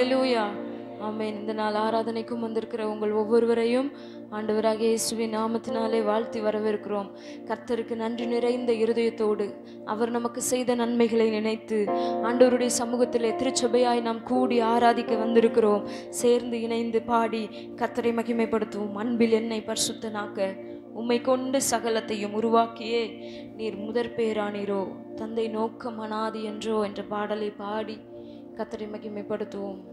ஹalleluya ஆமென் இந்த நாள் ஆராதனைக்கும் வந்திருக்கிற உங்கள் ஒவ்வொருவரையும் ஆண்டவராக இயேசுவின் நாமத்தினாலே வாழ்த்தி வரவேற்கிறோம் கர்த்தருக்கு நன்றி நிறைந்த இருதயத்தோடு அவர் நமக்கு செய்த நன்மைகளை நினைத்து ஆண்டவருடைய சமூகத்திலே திருச்சபையாய் நாம் கூடி ஆராதிக்க வந்திருக்கிறோம் சேர்ந்து இணைந்து பாடி கர்த்தரை மகிமைப்படுத்துவோம் அன்பில் என்னை பரிசுத்தனாக்க உம்மை கொண்டு சகலத்தையும் உருவாக்கியே நீர் முதற் பேரானீரோ தந்தை நோக்கம் அனாதி என்றோ என்ற பாடலை பாடி கத்தரை மகிமைப்படுத்துவோம்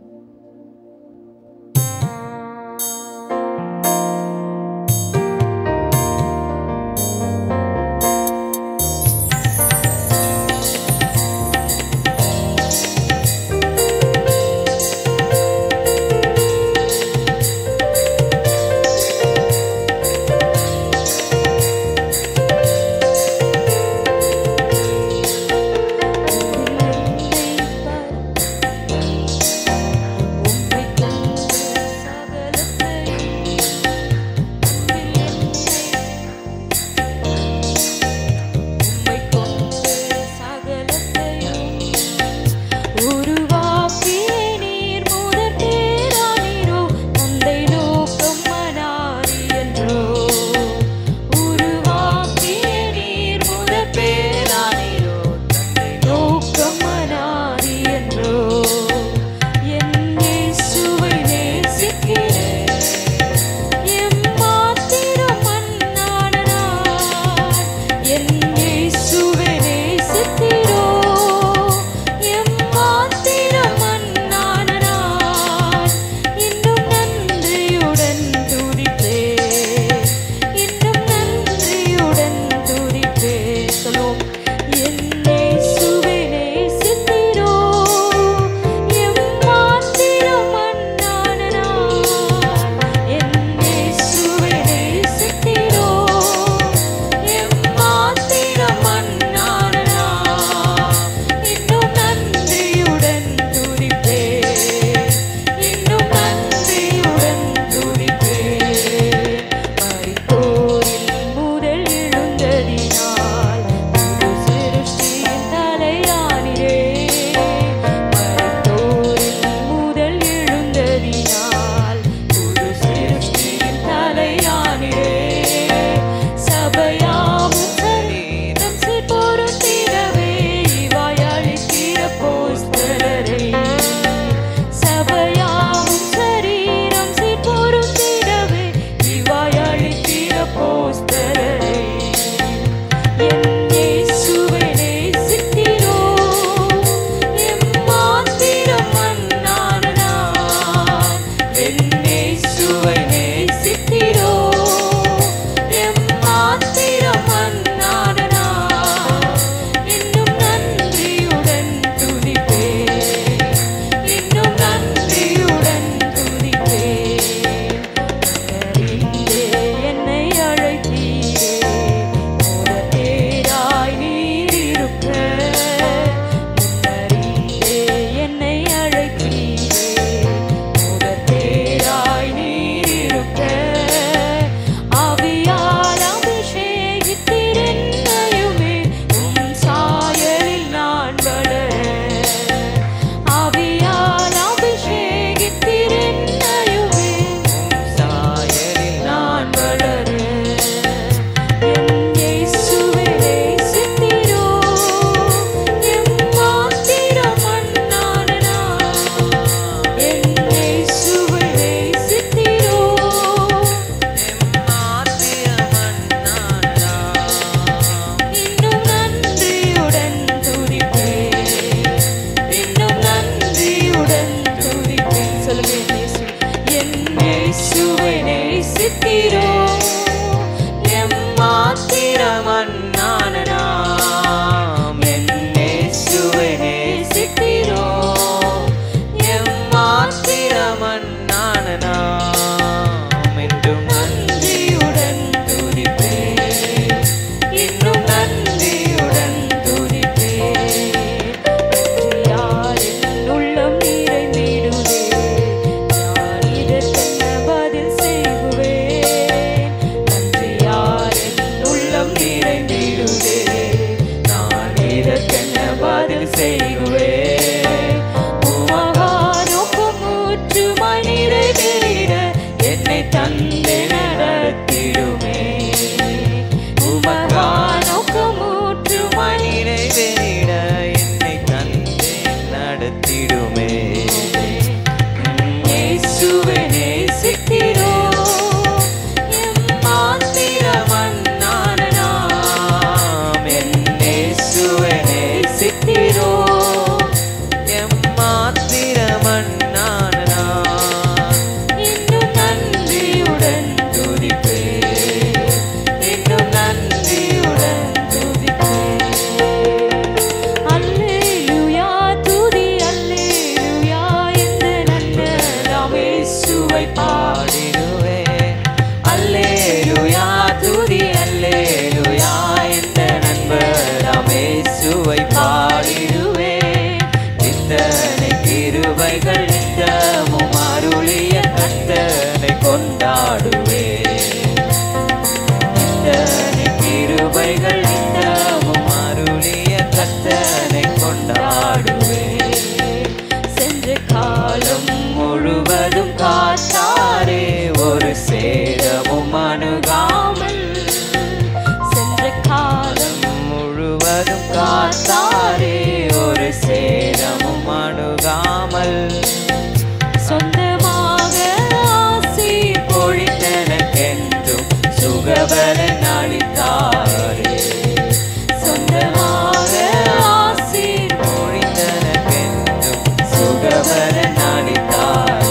சுகபலன் அளித்தாரே சொந்தமாக ஆசீர் மொழிந்தனக்கென்றும் சுகபலன் அளித்தாரே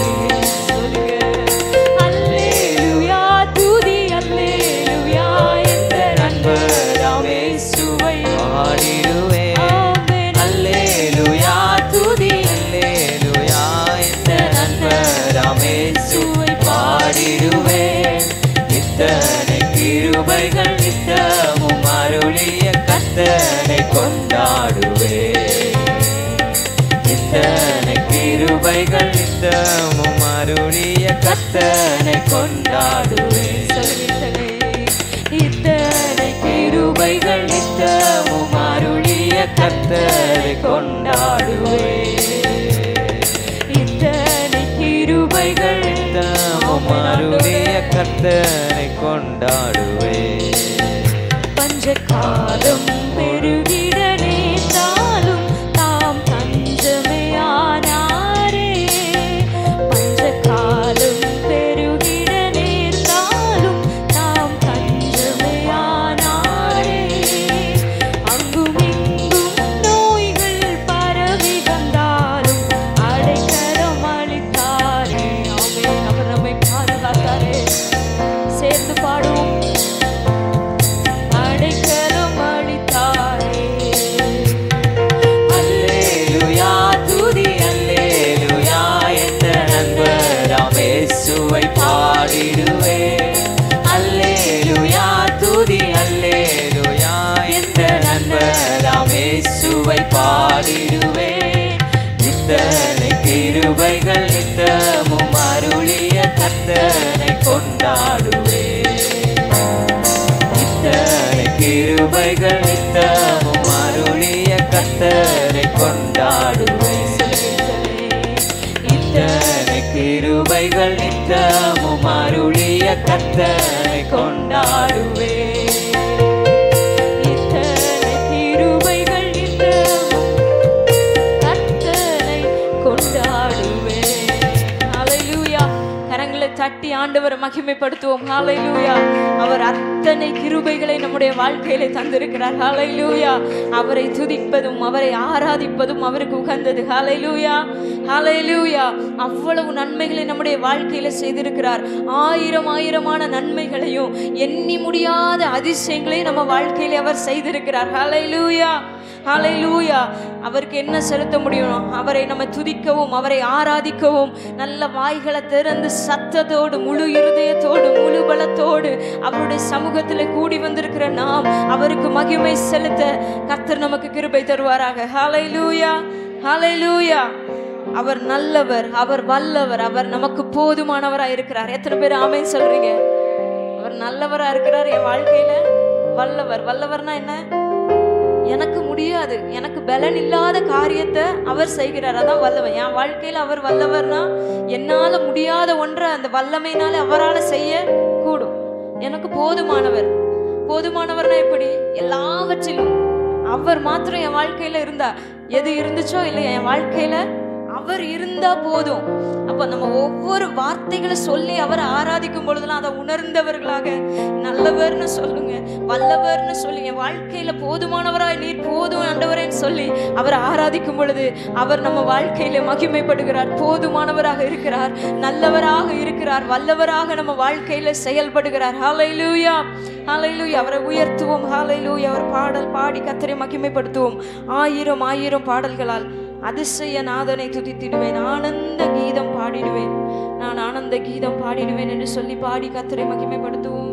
அல்லேலூயா துதி அல்லேலூயா என்ற நண்பராமே சுவை பாடிடுவே ஆமென். அல்லேலூயா துதி அல்லேலூயா இந்த நண்பராமே சுவை பாடிடுவே இத்தனை கிருபைகள் நித்தமும் அருளிய கத்தனை கொண்டாடுவே இத்தனை கிருபைகள் நித்தமும் அருளிய கத்தனை கொண்டாடுவே சொல்லிட்டனே இத்தனை கிருபைகள் நித்தமும் அருளிய கத்தரை கொண்டாடுவே இத்தனை கிருபைகள் நித்தமும் அருளிய கத்தரை கொண்டாடுவே பஞ்சகாலம் பெருகிட நேர்ந்தாலும் தாம் தஞ்சமே ஆனாரே பஞ்சகாலம் பெருகிட நேர்ந்தாலும் தாம் தஞ்சமே ஆனாரே அங்கும் இங்கும் நோய்கள் பரவி வந்தாலும் அடைக்கலம் அளித்தாரே ஆமே அவர் நம்மை பாதுகாத்தாரே சேர்ந்து பாடுவோம் அடைக்கலம் அளித்தாரே அல்லேலூயா துதி அல்லேலூயா என்ற நண்பராம் இயேசுவை பாடிடுவே அல்லேலூயா துதி அல்லேலூயா என்ற நண்பராம் இயேசுவை பாடிடுவே இத்தனை கிருபைகள் நித்தமும் அருளிய கத்தனை கொண்டாடுவே இத்தனை கிருபைகள் நித்தமும் அருளிய கத்தரை கொண்டாடுவே இத்தனை கிருபைகள் நித்தமும் அருளிய கத்தரை கொண்டாடுவே இத்தனை கிருபைகள் நித்தமும் கர்த்தரை கொண்டாடுவேன். ஹalleluya. கரங்களை தட்டி ஆண்டவரை மகிமைப்படுத்துவோம் ஹalleluya. அவர் அத்தனை கிருபைகளை நம்முடைய வாழ்க்கையில தந்திருக்கிறார் ஹalleluya. அவரை துதிப்பதும் அவரை ஆராதிப்பதும் அவருக்கு உகந்தது ஹalleluya. ஹalleluya. அவ்வளவு நன்மைகளை நம்முடைய வாழ்க்கையில செய்திருக்கிறார் ஆயிரம் ஆயிரமான நன்மைகளையும் எண்ணி முடியாத அதிசயங்களையும் நம்ம வாழ்க்கையில அவர் செய்திருக்கிறார் ஹalleluya. ஹalleluya அவருக்கு என்ன செலுத்த முடியும் அவரை நம்ம துதிக்கவும் அவரை ஆராதிக்கவும் நல்ல வாய்களை திறந்து சத்தத்தோடு முழு இருதயத்தோடு முழு பலத்தோடு அவருடைய சமூகத்தில் கூடி வந்திருக்கிற நாம் அவருக்கு மகிமை செலுத்த கர்த்தர் நமக்கு கிருபை தருவாராக ஹalleluya ஹalleluya அவர் நல்லவர் அவர் வல்லவர் அவர் நமக்கு போதுமானவராக இருக்கிறார் எத்தனை பேர் ஆமென் சொல்றீங்க அவர் நல்லவரா இருக்கிறார் என் வாழ்க்கையில வல்லவர் வல்லவர்னா என்ன எனக்கு முடியாது எனக்கு பலன் இல்லாத காரியத்தை அவர் செய்கிறார் அதான் வல்லவன் என் வாழ்க்கையில அவர் வல்லவர்னா என்னால முடியாத ஒன்றை அந்த வல்லமையினால அவரால் செய்ய கூடும் எனக்கு போதுமானவர் போதுமானவர்னா எப்படி எல்லாவற்றிலும் அவர் மாத்திரம் என் வாழ்க்கையில இருந்தா எது இருந்துச்சோ இல்லையா என் வாழ்க்கையில அவர் இருந்தா போதும் அப்ப நம்ம ஒவ்வொரு வார்த்தைகளை சொல்லி அவரை ஆராதிக்கும் பொழுதெல்லாம் அதை உணர்ந்தவர்களாக நல்லவர்னு சொல்லுங்க வல்லவர்னு சொல்லி என் வாழ்க்கையில போதுமானவராய் நீர் போதும் ஆண்டவரேன்னு சொல்லி அவரை ஆராதிக்கும் பொழுது அவர் நம்ம வாழ்க்கையில மகிமைப்படுகிறார் போதுமானவராக இருக்கிறார் நல்லவராக இருக்கிறார் வல்லவராக நம்ம வாழ்க்கையில செயல்படுகிறார் ஹalleluya ஹalleluya அவரை உயர்த்துவோம் ஹalleluya அவர் பாடல் பாடி கத்தரை மகிமைப்படுத்துவோம் ஆயிரம் ஆயிரம் பாடல்களால் அதிசய நாதனை துதித்திடுவேன் ஆனந்த கீதம் பாடிடுவேன் நான் ஆனந்த கீதம் பாடிடுவேன் என்று சொல்லி பாடி கத்தரை மகிமைப்படுத்துவோம்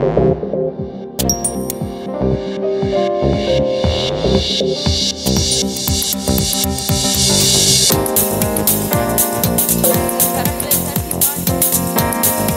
கரங்களை தட்டி பாடி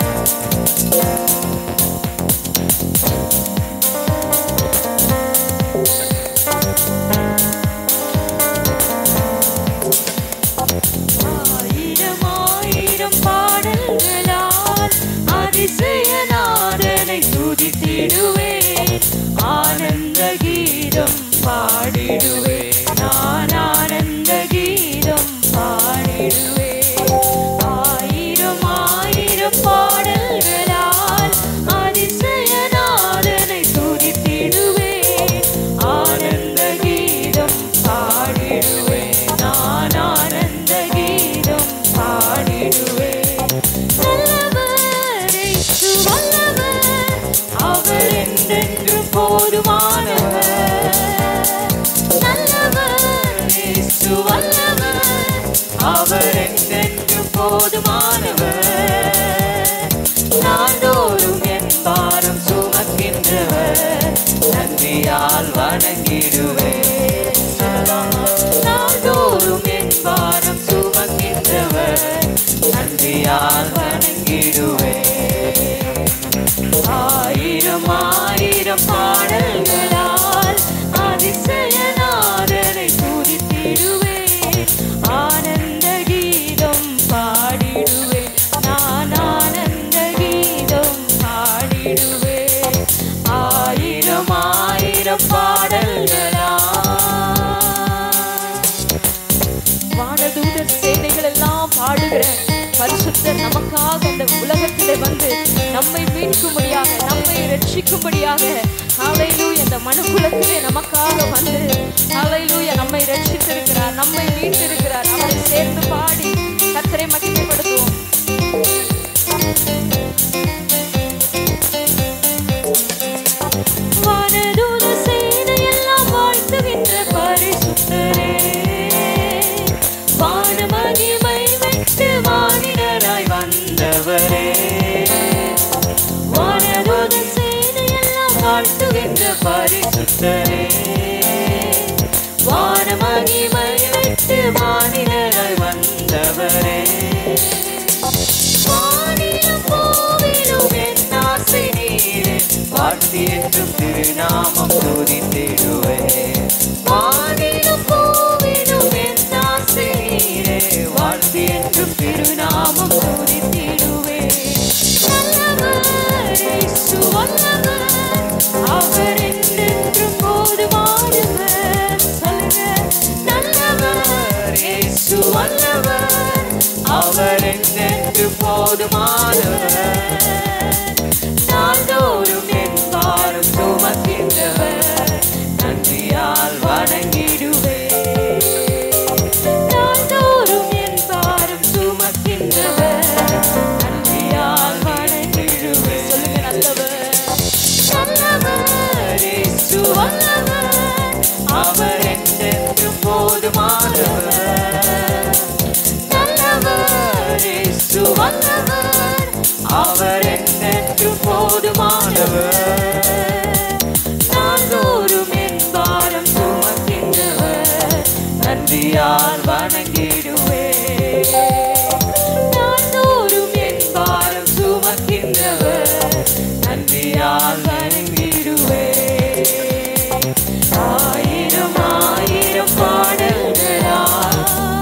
ஆயிரம் ஆயிரம் பாடல்களால் அதிசய நாதனை துதித்திடுவேன் ஆனந்த கீதம் பாடிடுவேன் நான் ஆனந்த கீதம் பாடிடுவேன் ஆயிரம் ஆயிரம் பாடல்களால் அதிசய போதுமானவர் நல்லவர் இயேசு வல்லவர் அவர் என்றென்றும் போதுமானவர் நாள்தோறும் என் பாரம் சுமக்கின்றவர் நன்றியால் வணங்கிடுவேன் நாள்தோறும் என் பாரம் சுமக்கின்றவர் நன்றியால் வணங்கிடுவேன் ஆயிரம் ஆயிரம் பாடல்களால் அதிசயநாதனை துதித்திடுவேன் ஆனந்த கீதம் பாடிடுவேன் நான் ஆனந்த கீதம் பாடிடுவேன் ஆயிரம் ஆயிரம் பாடல்களால் வானதூதர் சேனைகள் எல்லாம் பாடுகிற பரிசுத்தர் நமக்காக இந்த உலகத்திலே வந்து நம்மை மீட்கும்படியாக நம்மை ரட்சிக்கும்படியாக ஹalleluya இந்த மனுக்குலத்திலே நமக்காக வந்து ஹalleluya நம்மை ரட்சித்திருக்கிறார் நம்மை மீட்டிருக்கிறார் அவரை சேர்ந்து பாடி கர்த்தரை மகிமைப்படுத்துவோம் வானதூத சேனையெல்லாம் வாழ்த்துகின்ற பரிசுத்தரே வானமகிமை விட்டு வானிடராய் வந்தவரே வானதூத சேனையெல்லாம் வாழ்த்துகின்ற பரிசுத்தரே வானமகிமை விட்டு வானிடராய் வந்தவரே வானிலும் பூவிலும் என் ஆசை நீரே வாழ்த்தி என்றும் திருநாமம் துதித்திடுவே வானிலும் பூவிலும் என் ஆசை நீரே வாழ்த்தி என்றும் திருநாமம் துதித்திடுவே நல்லவர் இயேசு வல்லவர் அவர் என்றென்றும் போதுமானவர் சொல்லுங்க நல்லவர் இயேசு வல்லவர் அவர் என்றென்று போதுமானவர் நாள்தோறும் என் பாரம் சுமக்கின்றவர் நன்றியால் வணங்கிடுவே நாள்தோறும் என் பாரம் சுமக்கின்றவர் நன்றியால் வணங்கிடுவே சொல்லுங்க நல்லவர் நல்லவர் இயேசு வல்லவர் அவர் என்றென்று போதுமானவர் நல்லவர் இயேசு வல்லவர் அவர் என்றென்று போதுமானவர் நாள்தோறும் என் பாரம் சுமக்கின்றவர் நன்றியால் வணங்கிடுவே நாள்தோறும் என் பாரம் சுமக்கின்றவர் நன்றியால் வணங்கிடுவே ஆயிரம் ஆயிரம் பாடல்களால்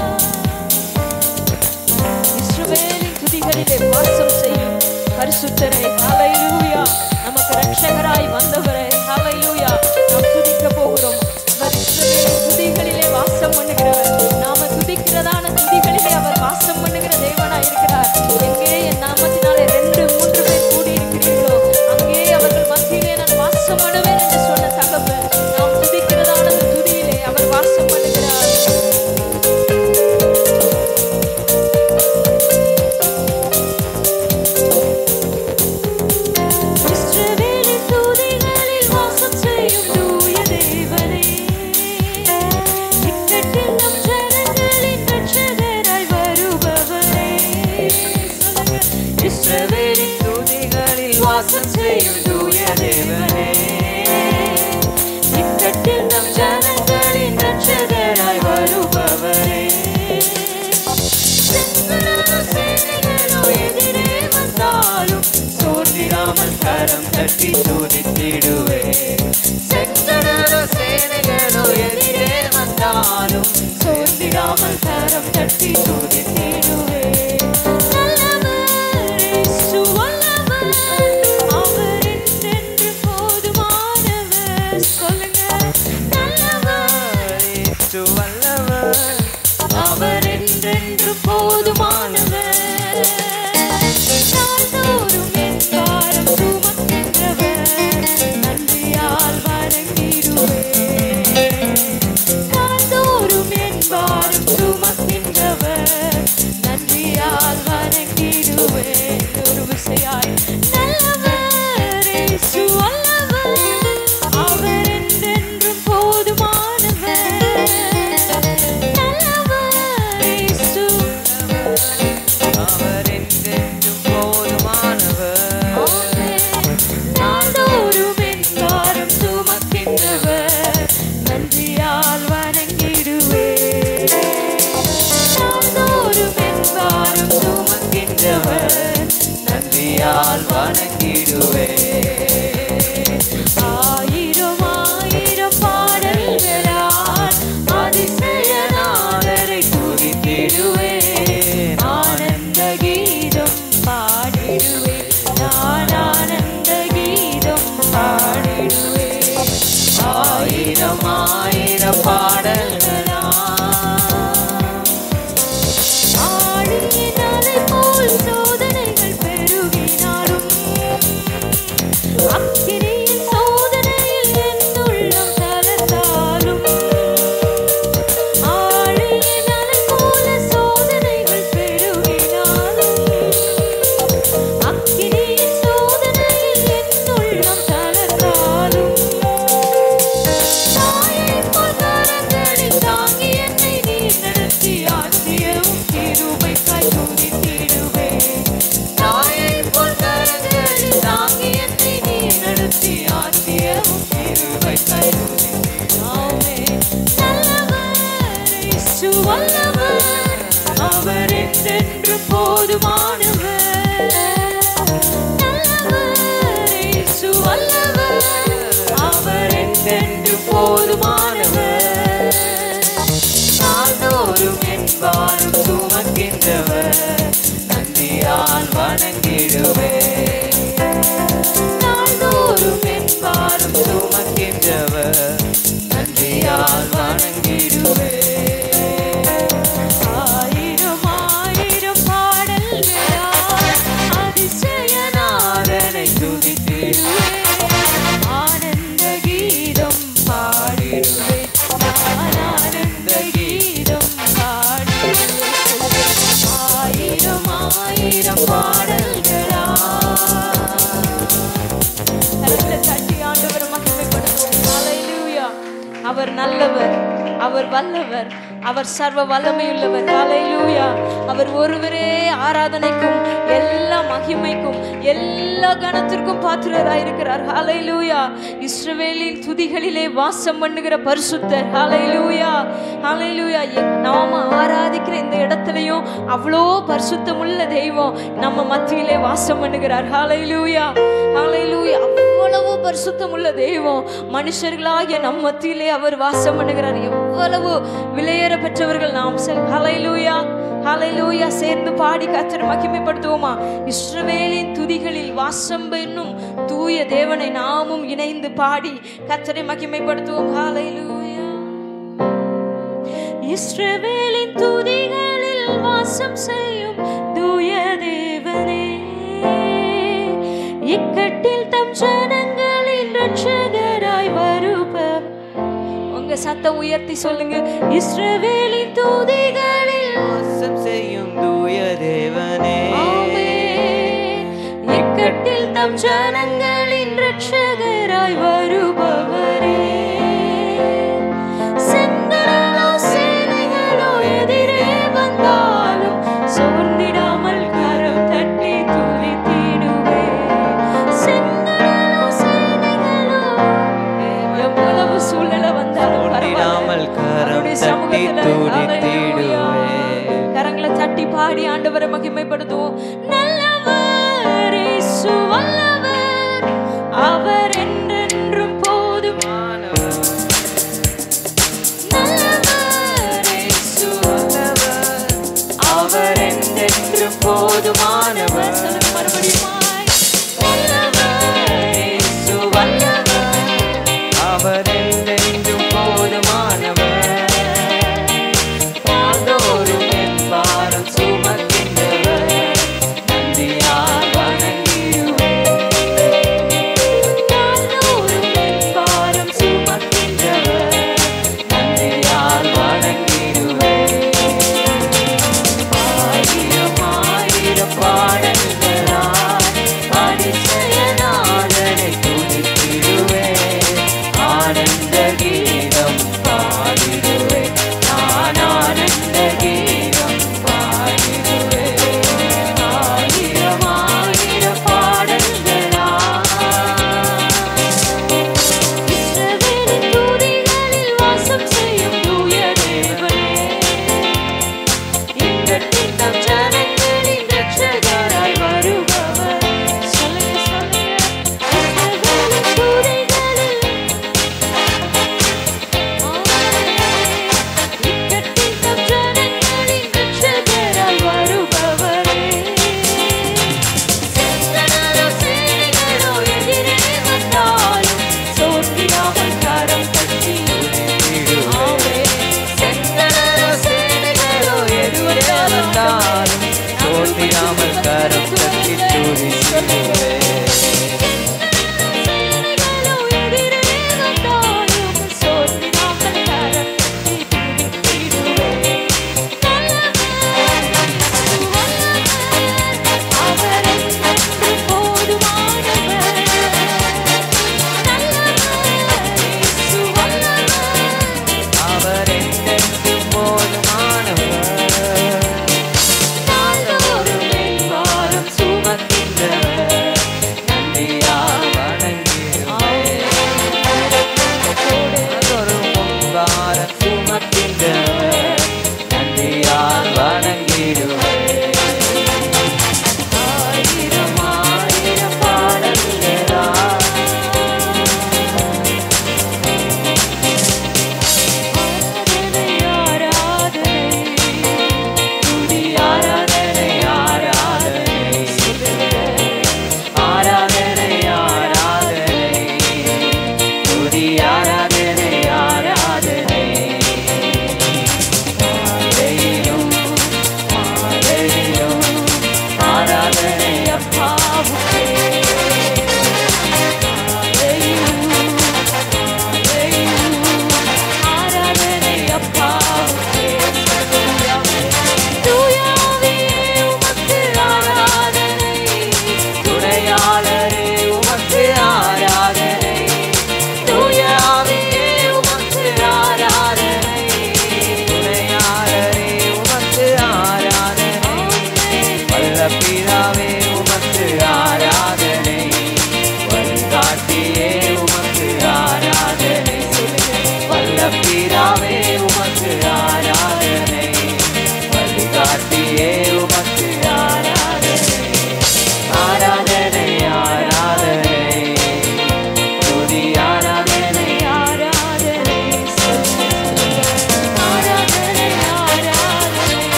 இஸ்ரவேலின் துதிகளிலே வாசம் செய்யும் பரிசுத்தரே ஹalleluya நமக்கு ரட்சகராய் வந்தவரே ஹalleluya நாம் துதிக்க போகிறோம் அவர் இஸ்ரவேலின் துதிகளிலே வாசம் பண்ணுகிறவர் நாம துதிக்கிறதான துதிகளிலே அவர் வாசம் பண்ணுகிற தேவனாய் இருக்கிறார் எங்கே என் நாமத்தினாலே ரெண்டு மூன்று பேர் கூடி இருக்கிறீர்களோ அங்கே அவர்கள் மத்தியிலே நான் வாசம் பண்ணுவேன் என்று சொன்ன தகவல் நாம் துதிக்கிறதான அந்த துதியிலே அவர் வாசம் பண்ணுகிறார் இஸ்ரவேலின் துதிகளில் வாசம் செய்யும் தூய தேவனே இக்கட்டில் நம் ஜனங்களின் ரட்சகராய் வருபவரே சொல்லுங்க. இஸ்ரவேலின் துதிகளில் வாசம் செய்யும் தூய தேவனே இக்கட்டில் நம் ஜனங்களின் ரட்சகராய் வருபவரே செங்கடலோ சேனைகளோ எதிரே வந்தாலும் சோர்ந்திடாமல் கரம் தட்டி துதித்திடுவே செங்கடலோ சேனைகளோ எதிரே வந்தாலும் சோர்ந்திடாமல் கரம் தட்டி துதித்திடுவே நல்லவர் இயேசு வல்லவர் அவர் என்றென்று போதுமானவர் சொல்லுங்க நல்லவர் இயேசு வல்லவர் அவர் என்றென்று போதுமானவர் நாள்தோறும் என் பாரம் சுமக்கின்றவர் நன்றியால் வணங்கிடுவேன் நாள்தோறும் என் பாரம் சுமக்கின்றவர் நன்றியால் வணங்கிடுவே ஆயிரம் ஆயிரம் பாடல்களால் அதிசயநாதரை துதித்திடுவேன் ஆனந்த கீதம் பாடிடுவேன் நான் ஆனந்த கீதம் பாடிடுவேன் ஆயிரம் ஆயிரம் பாடல்களா ஆழியின் அலை போல் சோதனைகள் பெருகினாலும் அக்கினியின் சோதனையில் என் உள்ளம் தளர்ந்தாலும் ஆழியின் அலை போல சோதனைகள் பெருகினாலும் அக்கினியின் சோதனையில் என் உள்ளம் தளர்ந்தாலும் தாயைப் போல் கரங்களில் தாங்கி என்னை நீர் நடத்தி ஆற்றியவும் கிருபைக்காய் துதித்திடுவேன். தாயைப் போல் கரங்களில் தாங்கி என்னை நீர் நடத்தி ஆற்றியவும் கிருபைக்காய் துதித்திடுவேன். ஆமென். நல்லவர், இயேசு வல்லவர், அவர் என்றென்றும் போதுமானவர். நல்லவர், இயேசு வல்லவர், அவர் என்றென்றும் போதுமானவர் நாள்தோறும் என் பாரம் சுமக்கின்றவர் நன்றியால் வணங்கிடுவே நாள்தோறும் என் பாரம் சுமக்கின்றவர் நன்றியால் வணங்கிடுவே ஆயிரம் ஆயிரம் பாடல்களால் அதிசயநாதனை துதித்திடுவேன். ஆனந்த கீதம் பாடிடுவேன். நான் ஆனந்த கீதம் பாடிடுவேன். ஆயிரம் ஆயிரம் பாடல்களால் கரங்களை தட்டி ஆண்டவரை மகிமைப்படுத்துவோம். Hallelujah. அவர் நல்லவர் அவர் வல்லவர் அவர் சர்வ வல்லமையுள்ளவர் ஹalleluya அவர் ஒருவரே ஆராதனைக்கும் எல்லா மகிமைக்கும் எல்லா கணத்திற்கும் பாத்திரராய் இருக்கிறார் ஹalleluya இஸ்ரவேலின் துதிகளிலே வாசம் பண்ணுகிற பரிசுத்தர் ஹalleluya ஹalleluya நாம ஆராதிக்கிற இந்த இடத்துலயும் அவ்வளோ பரிசுத்தமுள்ள தெய்வம் நம்ம மத்தியிலே வாசம் பண்ணுகிறார் ஹalleluya ஹalleluya அவ்வளவு பரிசுத்தமுள்ள தெய்வம் மனுஷர்களாகிய நம் மத்தியிலே அவர் வாசம் பண்ணுகிறார் எவ்வளவு விலையேற பெற்றவர்கள் நாம் செல் ஹalleluya ஹalleluya சேர்ந்து பாடி கர்த்தர் மகிமைப்படுத்துவோமா இஸ்ரவேலின் துதிகளில் வாசம் என்னும் தூய தேவனை நாமும் இணைந்து பாடி கர்த்தரை மகிமைப்படுத்துவோம் ஹalleluya இஸ்ரவேலின் துதிகளில் வாசம் செய்யும் தூய தேவனே இக்கட்டில் தம் ஜனங்களின் ரட்சகராய் வருபவர் உங்க சத்தம் உயர்த்தி சொல்லுங்க இஸ்ரவேலின் துதிகளில் வாசம் செய்யும் தூய தேவனே ஆமென். இக்கட்டில் தம் ஜனங்களின் ரட்சகராய் வருபவரே செங்கடலோ சேனைகளோ எதிரே வந்தாலும் சோர்ந்திடாமல் கரம் தட்டி துதித்திடுவே செங்கடலோ சேனைகளோ எவ்வளவு சூழ்நிலை வந்தாலும் சோர்ந்திடாமல் பரவாயில்ல. கரம் அவருடைய தட்டி சமூகத்துல துதித்திடுவே. ஹalleluya. கரங்களை தட்டி பாடி ஆண்டவரை மகிமைப்படுத்துவோம் நல்லவர் இயேசு வல்லவர் அவர் என்றென்றும் போதுமானவர் நல்லவர் இயேசு வல்லவர் அவர் என்றென்றும் போதுமானவர் சொல்லுங்க மறுபடியுமாய் நல்லவர் இயேசு வல்லவர் அவர் என்றென்றும் போதுமானவர் நாள்தோறும் என் பாரம் சுமக்கின்றவர்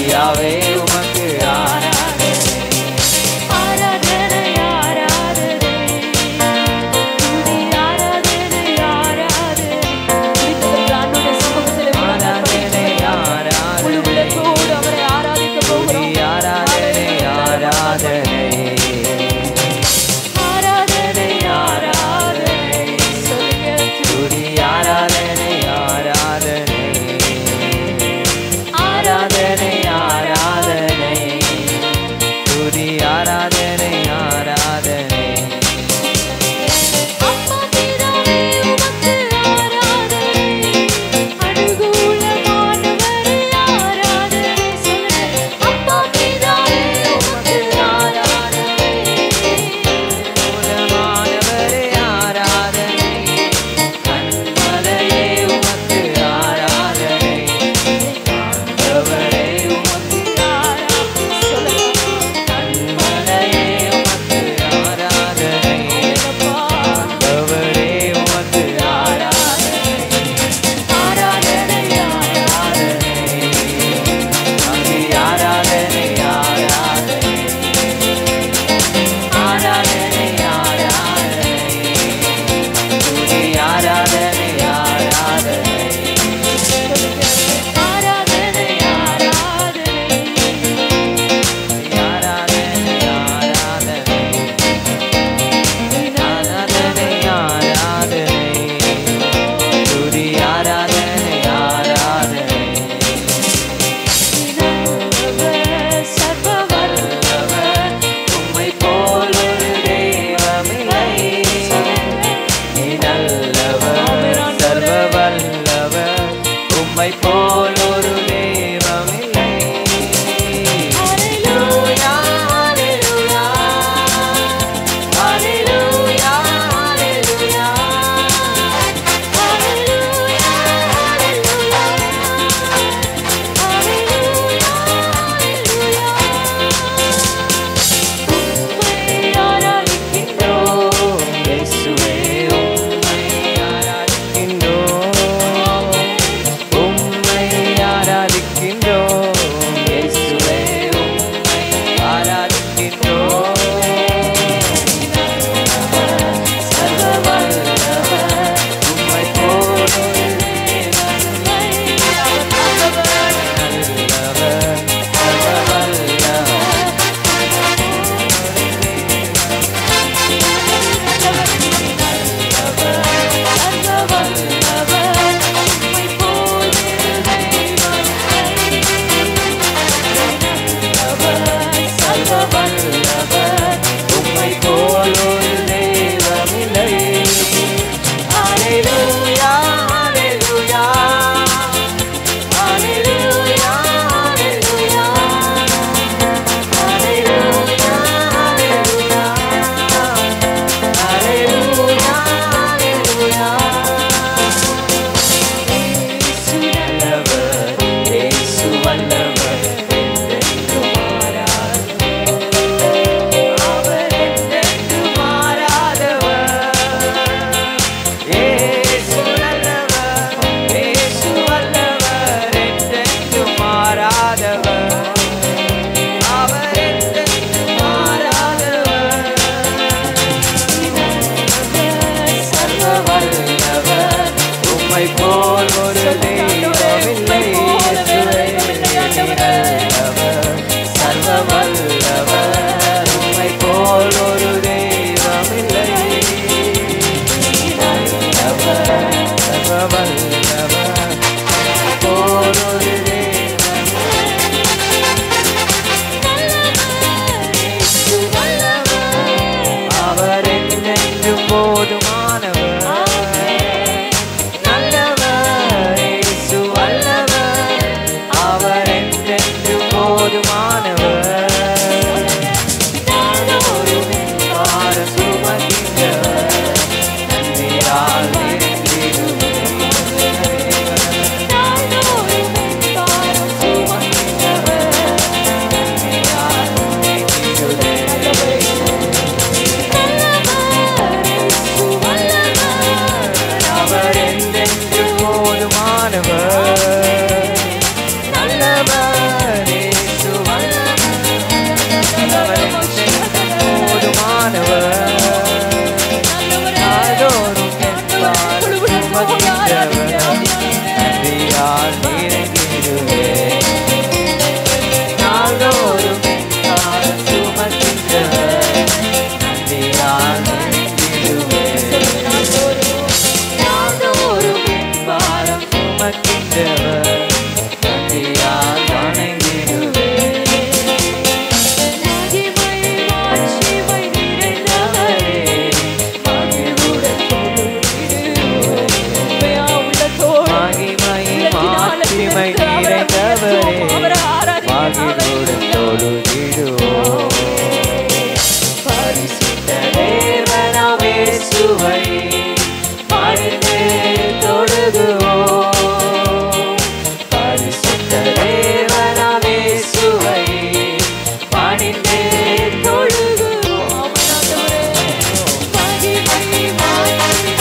யாவே உமக்கு ஆராதனை ஆராதனை ஆராதனை துதி ஆராதனை ஆராதனை துதித்தவர்கள் ஆண்டவருடைய சமூகத்திலே ஆராதனை முழு ஆராதனை உள்ளத்தோடு அவரை ஆராதிக்க துதி போகிறோம் ஆராதனை ஆராதனை ஆராதனை ஆராதனை சொல்லுங்க துதி ஆராதனை ஆராதனை ஆராதனை ஆராதனை துதி ஆராதனை ஆராதனை அப்பா பிதாவே உமக்கு ஆராதனை அனுகூலமானவரே ஆராதனை சொல்லுங்க அப்பா பிதாவே உமக்கு ஆராதனை மூலமானவரே ஆராதனை கண்மலையே உமக்கு ஆராதனை ஆண்டவரே உமக்கு கண்மலையே உமக்கு ஆராதனை ஆண்டவரே உமக்கு ஆராதனை ஆராதனை ஆராதனை அங்கே ஆராதனை ஆராதனை ஆராதனை ஆராதனை துதி ஆராதனை ஆராதனை ஆராதனை ஆராதனை ஆராதனை ஆராதனை ஆராதனை ஆராதனை துதி ஆராதனை ஆராதனை சர்வ வல்லவர் உம்மை போல் ஒரு தெய்வமில்லை நீ நல்லவர் சர்வ வல்லவர் உம்மை போல் ஒரு தெய்வமில்லை ஹalleluya ஹalleluya ஹalleluya ஹalleluya ஹalleluya ஹalleluya ஹalleluya ஆராதிக்கின்றோம் இயேசுவே உம்மை ஆராதிக்கின்றோம் உம்மை ஆராதிக்கின்றோம் இயேசுவே உம்மை ஆராதிக்கின்றோம் சர்வ வல்லவர் உம்மை போல் ஒரு நல்லவர் சர்வ வல்லவர் வல்லவர் உம்மை போல் ஒரு தெய்வமில்லை ஹalleluya ஹalleluya ஹalleluya ஹalleluya ஹalleluya ஹalleluya ஹalleluya ஹalleluya இயேசு நல்லவர் இயேசு வல்லவர் என்றென்றும் மாறாதவர் அவர் என்றென்றும் மாறாதவர் இயேசு நல்லவர் இயேசு வல்லவர் என்றென்றும் மாறாதவர் அவர் என்றென்றும் மாறாதவர் சர்வ வல்லவர் உம்மை போல் ஒரு தெய்வமில்லை இயேசுவே நல்லவர் சர்வ வல்லவர் உம்மை போல் ஒரு தெய்வமில்லை நல்லவர் சர்வ வல்லவர் உம்மை போல் ஒரு தெய்வமில்லை இயேசு வல்லவர் அவர் என்றென்றும் போதுமானவர் நல்லவர் இயேசு வல்லவர் அவர் என்றென்றும் தொழுதிடுவோம் பரிசுத்த தேவனாமே சுவை பணிந்தே தொழுகுவோம் பரிசுத்த தேவனாமே சுவை பணிந்தே தொழுகுவோம் மகிமை மாற்றி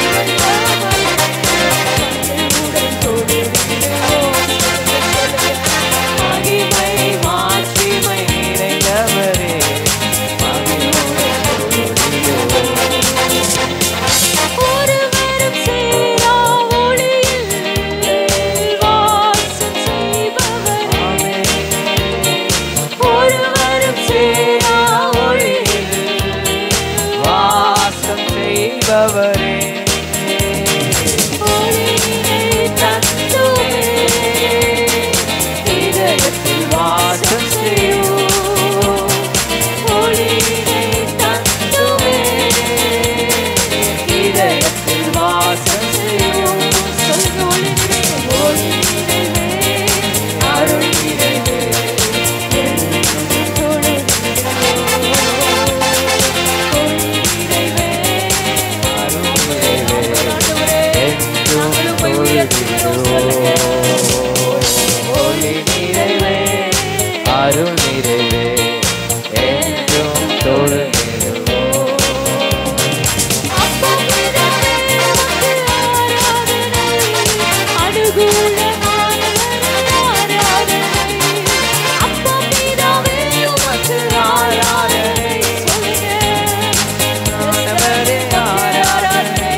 மகிமை மாட்சிமை நிறைந்தவரே ஒருவரும் சேரா ஒளியில் வாசம் செய்பவரே ஒருவரும் சேரா ஒளியில் வாசம் செய்பவரே ஒளியினை தந்துமே இதயத்தில் வாசம் செய்யும் ஒளியினை தந்துமே இதயத்தில் வாசம் செய்யும் சொல்லுங்க ஒளியினை ஒளியினை அருள் நிறைவே ஒளி நிறைவே அருள் நிறைவே என்றும் தொழுதிடுவோம் ஆண்டவரே, ஆராதனை.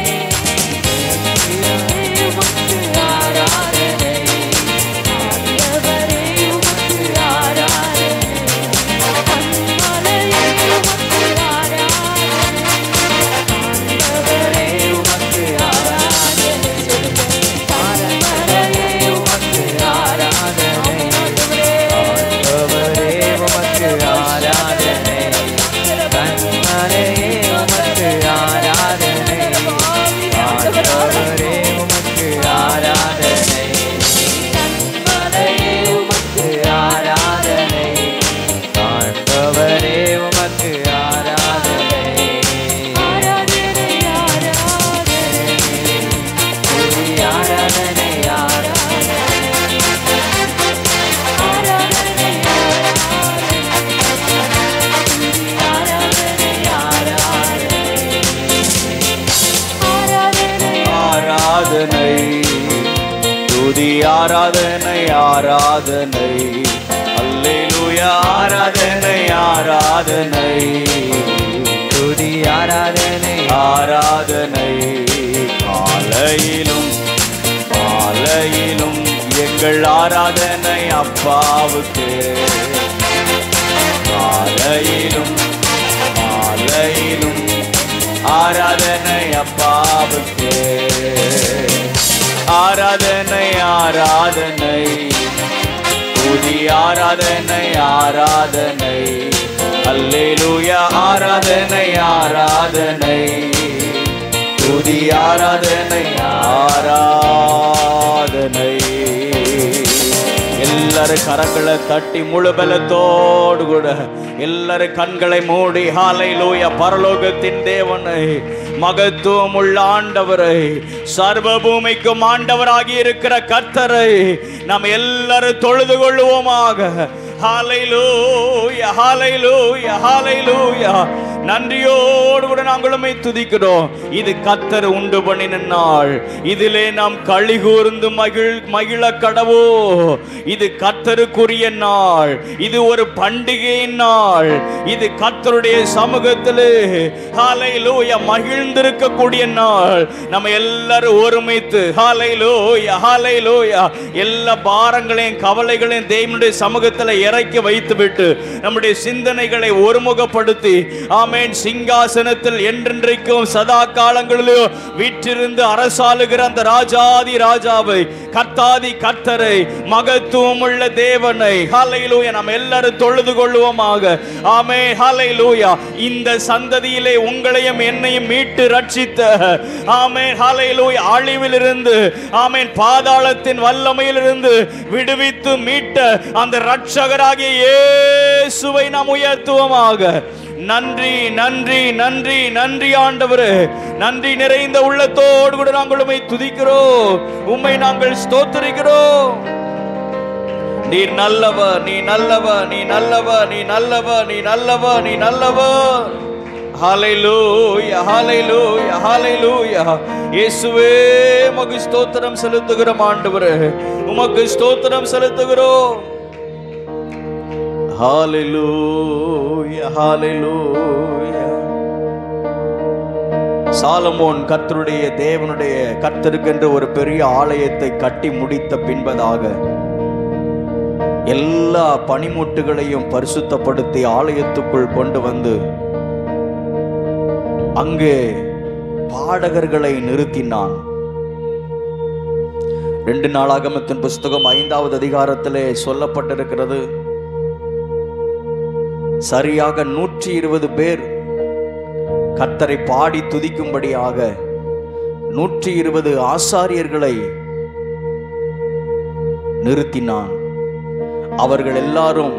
ஆண்டவரே, உமக்கு ஆராதனை. ஆண்டவரே, உமக்கு ஆராதனை. ஆண்டவரே, உமக்கு ஆராதனை. கண்மலையே, உமக்கு ஆராதனை. ஆண்டவரே, உமக்கு ஆராதனை. கண்மலையே, உமக்கு ஆராதனை. ஆண்டவரே, உமக்கு ஆராதனை துதி ஆராதனை ஆராதனை ஆராதனை துதி ஆராதனை ஆராதனை அல்லேலூயா ஆராதனை ஆராதனை துதி ஆராதனை ஆராதனை காலையிலும் மாலையிலும் எங்கள் ஆராதனை அப்பாவுக்கு காலையிலும் மாலையிலும் ஆராதனை அப்பாவுக்கு ஆராதனை ஆராதனை துதி ஆராதனை ஆராதனை அல்லேலூயா ஆராதனை ஆராதனை துதி ஆராதனை ஆராதனை எல்லாரும் கரங்களை தட்டி முழு பலத்தோடு கூட எல்லாரும் கண்களை மூடி ஹாலை லூய பரலோகத்தின் தேவனை மகத்துவம் உள்ள ஆண்டவரை சர்வ பூமிக்கும் ஆண்டவராகி இருக்கிற கர்த்தரை நாம் எல்லாரும் தொழுது கொள்ளுவோமாக ஹalleluya ஹalleluya ஹalleluya நன்றியோடு கூட நாங்களுமே துதிக்கிறோம் இது கத்தர் உண்டு பண்ணின நாள் இதிலே நாம் களி கூர்ந்து மகிழ் மகிழ கடவோ இது கத்தருக்குரிய நாள் இது ஒரு பண்டிகையின் நாள் இது கத்தருடைய சமூகத்திலே ஹalleluya மகிழ்ந்திருக்கக்கூடிய நாள் நம்ம எல்லாரும் ஒருமித்து ஹalleluya ஹalleluya எல்லா பாரங்களையும் கவலைகளையும் தேவனுடைய சமூகத்தில் இறக்கி வைத்துவிட்டு நம்முடைய சிந்தனைகளை ஒருமுகப்படுத்தி ஆமென் ஆமென் சிங்காசனத்தில் என்றென்றைக்கும் சதா காலங்களிலும் வீற்றிருந்து அரசாளுகிற அந்த ராஜாதி ராஜாவை கர்த்தாதி கர்த்தரை மகத்துவம் உள்ள தேவனை ஹalleluya நாம் எல்லாரும் தொழுது கொள்வோமாக ஆமே ஹalleluya இந்த சந்ததியிலே உங்களையும் என்னையும் மீட்டு ரட்சித்த ஆமே ஹalleluya அழிவிலிருந்து ஆமென் பாதாளத்தின் வல்லமையிலிருந்து விடுவித்து மீட்ட அந்த ரட்சகராகிய இயேசுவை நாம் உயர்த்துவோமாக நன்றி நன்றி நன்றி நன்றி ஆண்டவரே நன்றி நிறைந்த உள்ளத்தோடு கூட நாங்கள் உம்மை துதிக்கிறோம் உம்மை நாங்கள் ஸ்தோத்திரிக்கிறோம் நீர் நல்லவ நீ நல்லவ நீ நல்லவ நீ நல்லவ நீ நல்லவ நீ நல்லவ ஹalleluya ஹalleluya ஹalleluya இயேசுவே உமக்கு ஸ்தோத்திரம் செலுத்துகிறோம் ஆண்டவரே உமக்கு ஸ்தோத்திரம் செலுத்துகிறோம் ஹalleluya ஹalleluya சாலமோன் கர்த்தருடைய தேவனுடைய கர்த்தருக்கென்று ஒரு பெரிய ஆலயத்தை கட்டி முடித்த பின்பதாக எல்லா பனிமுட்டுகளையும் பரிசுத்தப்படுத்தி ஆலயத்துக்குள் கொண்டு வந்து அங்கே பாடகர்களை நிறுத்தினான் ரெண்டு நாளாகமத்தின் புஸ்தகம் ஐந்தாவது அதிகாரத்திலே சொல்லப்பட்டிருக்கிறது சரியாக நூற்றி இருபது பேர் கர்த்தரை பாடி துதிக்கும்படியாக நூற்றி இருபது ஆசாரியர்களை நிறுத்தினான் அவர்கள் எல்லாரும்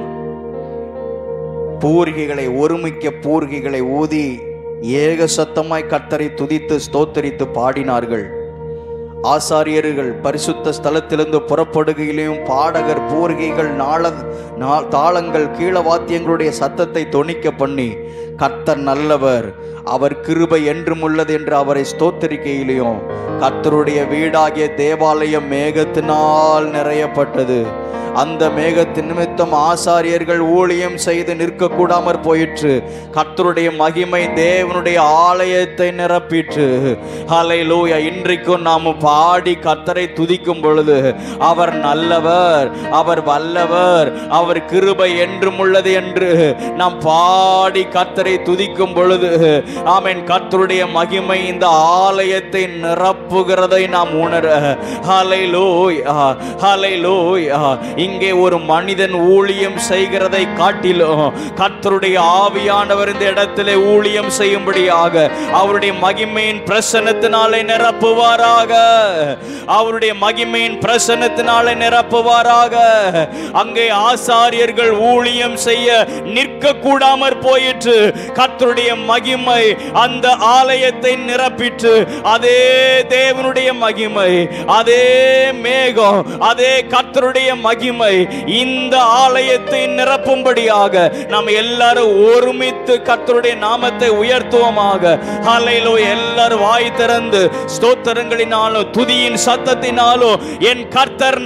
பூரிகைகளை ஒருமிக்க பூரிகைகளை ஊதி ஏக சத்தமாய் கர்த்தரை துதித்து ஸ்தோத்தரித்து பாடினார்கள் ஆசாரியர்கள் பரிசுத்த ஸ்தலத்திலிருந்து புறப்படுகையிலேயும் பாடகர் பூரிகைகள் நாள நா- தாளங்கள் கீழவாத்தியங்களுடைய சத்தத்தை தொனிக்க பண்ணி கர்த்தர் நல்லவர் அவர் கிருபை என்றும் உள்ளது என்று அவரை ஸ்தோத்தரிக்கையிலையும் கர்த்தருடைய வீடாகிய தேவாலயம் மேகத்தினால் நிறையப்பட்டது அந்த மேகத்தின் நிமித்தம் ஆசாரியர்கள் ஊழியம் செய்து நிற்க கூடாமற் போயிற்று கர்த்தருடைய மகிமை தேவனுடைய ஆலயத்தை நிரப்பிற்று ஹalleluya இன்றைக்கும் நாம் பாடி கர்த்தரை துதிக்கும் பொழுது அவர் நல்லவர் அவர் வல்லவர் அவர் கிருபை என்றும் உள்ளது என்று நாம் பாடி கர்த்தரை துதிக்கும் பொழுது ஆமென் கர்த்தருடைய மகிமை இந்த ஆலயத்தை நிரப்புகிறதை நாம் உணர ஹalleluya ஹalleluya இங்கே ஒரு மனிதன் ஊழியம் செய்கிறதை காட்டிலும் கர்த்தருடைய ஆவியானவர் இந்த இடத்திலே ஊழியம் செய்யும்படியாக அவருடைய மகிமையின் பிரசன்னத்தினாலே நிரப்புவாராக அவருடைய மகிமையின் பிரசன்னத்தினாலே நிரப்புவாராக அங்கே ஆசாரியர்கள் ஊழியம் செய்ய நிற்க கூடாமற் போயிற்று கர்த்தருடைய மகிமை அந்த ஆலயத்தை நிரப்பிற்று அதே தேவனுடைய மகிமை அதே மேகம் அதே கர்த்தருடைய மகிமை இந்த ஆலயத்தை நிரப்பும்படியாக நாம் எல்லாரும் ஒருமித்து கர்த்தருடைய நாமத்தை உயர்த்துவோமாக ஹalleluya எல்லாரும் வாய் திறந்து ஸ்தோத்திரங்களினாலும் துதியின் சத்தத்தினாலும் என் கர்த்தர்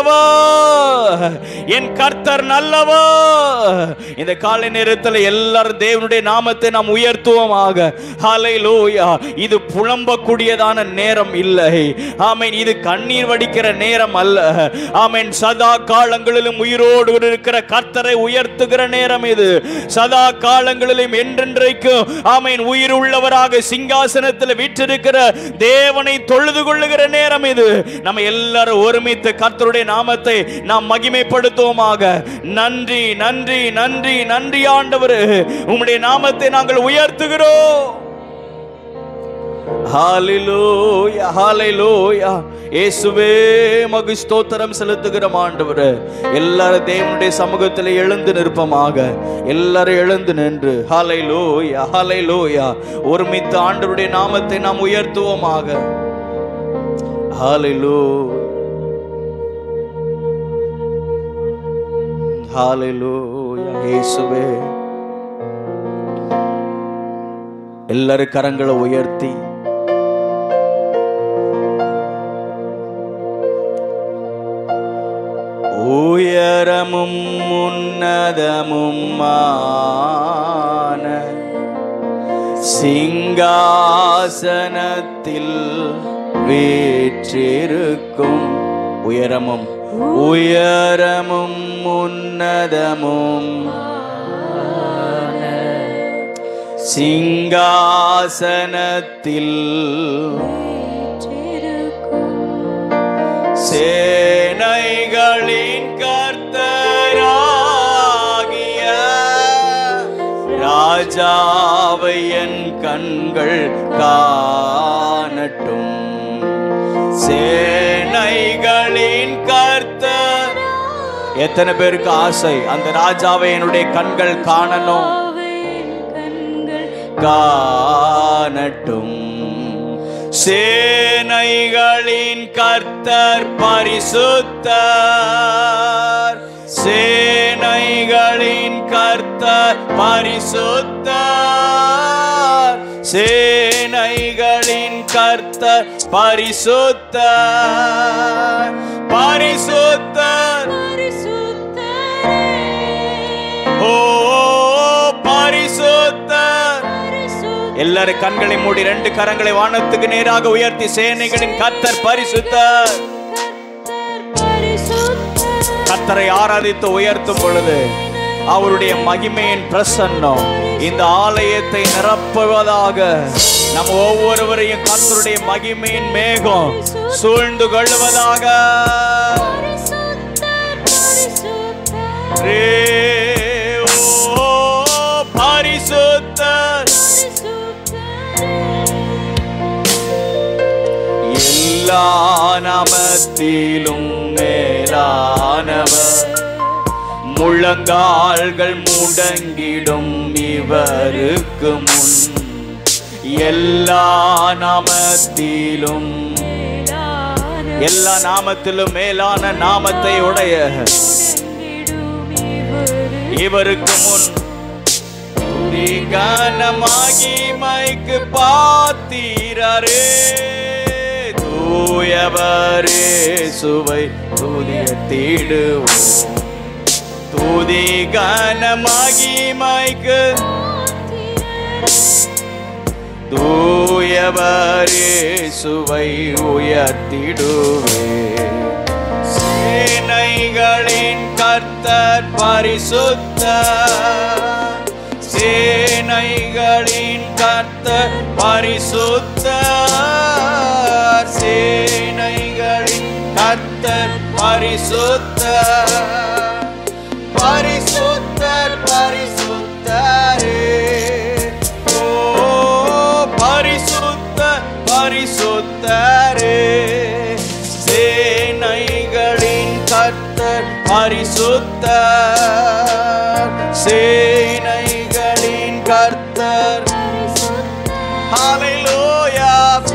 நல்லவர் என் கர்த்தர் நல்லவர் இந்த காலை நேரத்தில் எல்லாரும் தேவனுடைய நாமத்தை நாம் உயர்த்துவோமாக ஹalleluya இது புலம்பக்கூடியதான நேரம் இல்லை ஆமென் இது கண்ணீர் வடிக்கிற நேரம் அல்ல ஆமென் சதா காலங்களிலும் உயிரோடு இருக்கிற கர்த்தரை உயர்த்துகிற நேரம் இது சதா காலங்களிலும் என்றென்றைக்கும் ஆமென் உயிர் உள்ளவராக சிங்காசனத்தில் வீற்றிருக்கிற தேவனை தொழுது கொள்ளுகிற நேரம் இது நம்ம எல்லாரும் ஒருமித்து கர்த்தருடைய நாமத்தை நாம் மகிமைப்படுத்துவோமாக நன்றி நன்றி நன்றி நன்றி ஆண்டவர் உம்முடைய நாமத்தை நாங்கள் உயர்த்துகிறோம் ஹalleluya ஹalleluya இயேசுவே மகு ஸ்தோத்திரம் செலுத்துகிற ஆண்டவரே எல்லாரும் தேவனுடைய சமூகத்தில் எழுந்து நிற்பமாக எல்லாரும் எழுந்து நின்று ஹalleluya ஹalleluya ஒருமித்து ஆண்டவருடைய நாமத்தை நாம் உயர்த்துவோமாக ஹalleluya ஹalleluya இயேசுவே எல்லாரும் கரங்களை உயர்த்தி உயரமும் உன்னதமும் சிங்காசனத்தில் வீற்றிருக்கும் உயரமும் உயரமும் உன்னதமும் சிங்காசனத்தில் சேனைகளின் கர்த்தராகிய ராஜாவை என் கண்கள் காணட்டும் சேனைகளின் கர்த்தர் எத்தனை பேருக்கு ஆசை அந்த ராஜாவை என்னுடைய கண்கள் காணணும் காணட்டும் சேனைகளின் கர்த்தர் பரிசுத்தர் சேனைகளின் கர்த்தர் பரிசுத்தர் சேனைகளின் கர்த்தர் பரிசுத்தர் பரிசுத்தர் ஓ பரிசுத்தர் எல்லாரும் கண்களை மூடி ரெண்டு கரங்களை வானத்துக்கு நேராக உயர்த்தி சேனைகளின் கர்த்தர் பரிசுத்தர் கர்த்தரை ஆராதித்து உயர்த்தும் பொழுது அவருடைய மகிமையின் பிரசன்னம் இந்த ஆலயத்தை நிரப்புவதாக நம் ஒவ்வொருவரையும் கர்த்தருடைய மகிமையின் மேகம் சூழ்ந்து கொள்வதாக ரே ஓ பரிசுத்தர் எல்லா நாமத்திலும் மேலானவர் முழங்கால்கள் முடங்கிடும் இவருக்கு முன் எல்லா நாமத்திலும் எல்லா நாமத்திலும் மேலான நாமத்தை உடைய இவருக்கு முன் துதி கனமாகி மைக்கு பாத்தீரரே தூயவரே சுவை துதிய தீடுவோம் துதி கனமாகி மைக்கு தூயவரே சுவை உயர்த்திடுவே சேனைகளின் கர்த்தர் பரிசுத்த சேனைகளின் கர்த்தர் பரிசுத்த சேனைகளின் கர்த்தர் பரிசுத்த பரிசுத்தர் பரிசுத்தரே ஓ பரிசுத்த பரிசுத்தரே சேனைகளின் கர்த்தர் பரிசுத்தர் சேனைகளின் கர்த்தர் ஹalleluya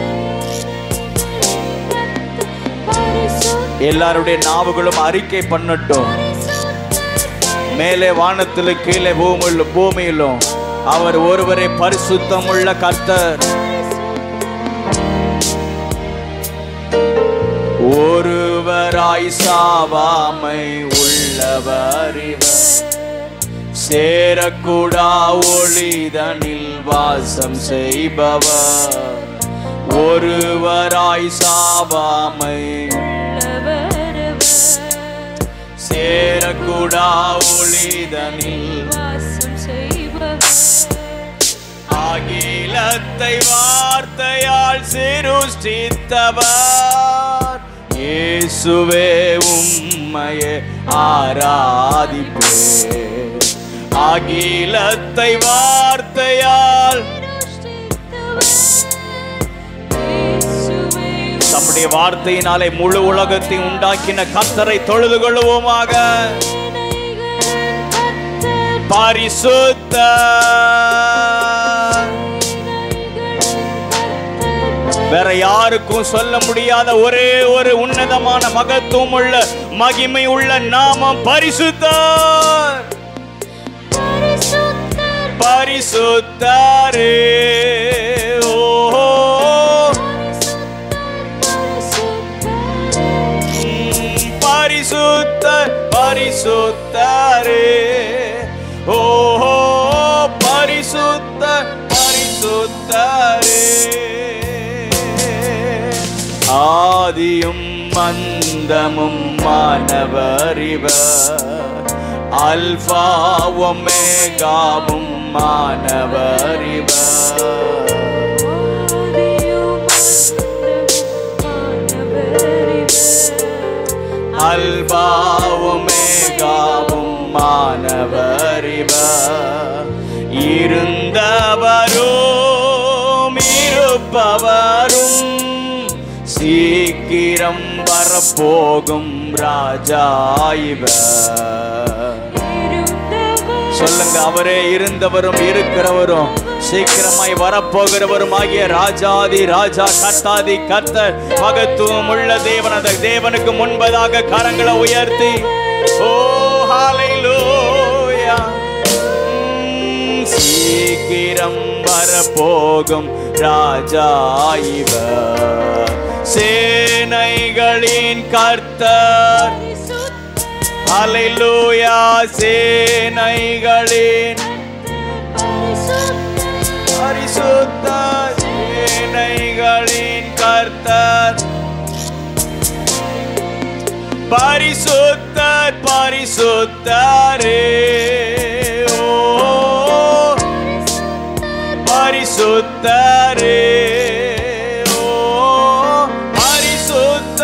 எல்லாருடைய நாவுகளும் அறிக்கை பண்ணட்டும் மேலே வானத்திலும் கீழே பூமியிலும் பூமியிலும் அவர் ஒருவரே பரிசுத்தமுள்ள கர்த்தர் ஒருவராய் சாவாமை உள்ளவர் இவர் சேரக்கூடா ஒளிதனில் வாசம் செய்பவர் ஒருவராய் சாவாமை சேரக்கூடா ஒளிதனில் அகிலத்தை வார்த்தையால் சிருஷ்டித்தவர் இயேசுவே உம்மையே ஆராதிப்பே அகிலத்தை வார்த்தையால் தம்முடைய வார்த்தையினாலே முழு உலகத்தை உண்டாக்கின கத்தரை தொழுது கொள்வோமாக பரிசுத்த வேற யாருக்கும் சொல்ல முடியாத ஒரே ஒரு உன்னதமான மகத்துவம் உள்ள மகிமை உள்ள நாமம் பரிசுத்தர் பரிசுத்தரே ஓ பரிசுத்தர் பரிசுத்தரே ஓ பரிசுத்த பரிசுத்தரே ஆதியும் மந்தமும் மாணவரிவர் அல்பா ஒமேகாவும் மாணவர் இவர் அல்பாவும் மேகாவும் மாணவர் இவர் இருந்தவரும் இருப்பவரும் சீக்கிரம் வரப்போகும் ராஜா இவர் சொல்லுங்க அவரே இருந்தவரும் இருக்கிறவரும் சீக்கிரமாய் வரப்போகிறவரும் ஆகிய ராஜாதி ராஜா கர்த்தாதி கர்த்தர் மகத்துவம் உள்ள தேவன் அந்த தேவனுக்கு முன்பதாக கரங்களை உயர்த்தி ஓ ஹalleluya உம், சீக்கிரம் வரப்போகும் ராஜா இவர் சேனைகளின் கர்த்தர் ஹalleluya சேனைகளின் பரிசுத்த சேனைகளின் கர்த்தர் பரிசுத்தர் பரிசுத்தரே ஓ பரிசுத்தரே ஓ பரிசுத்த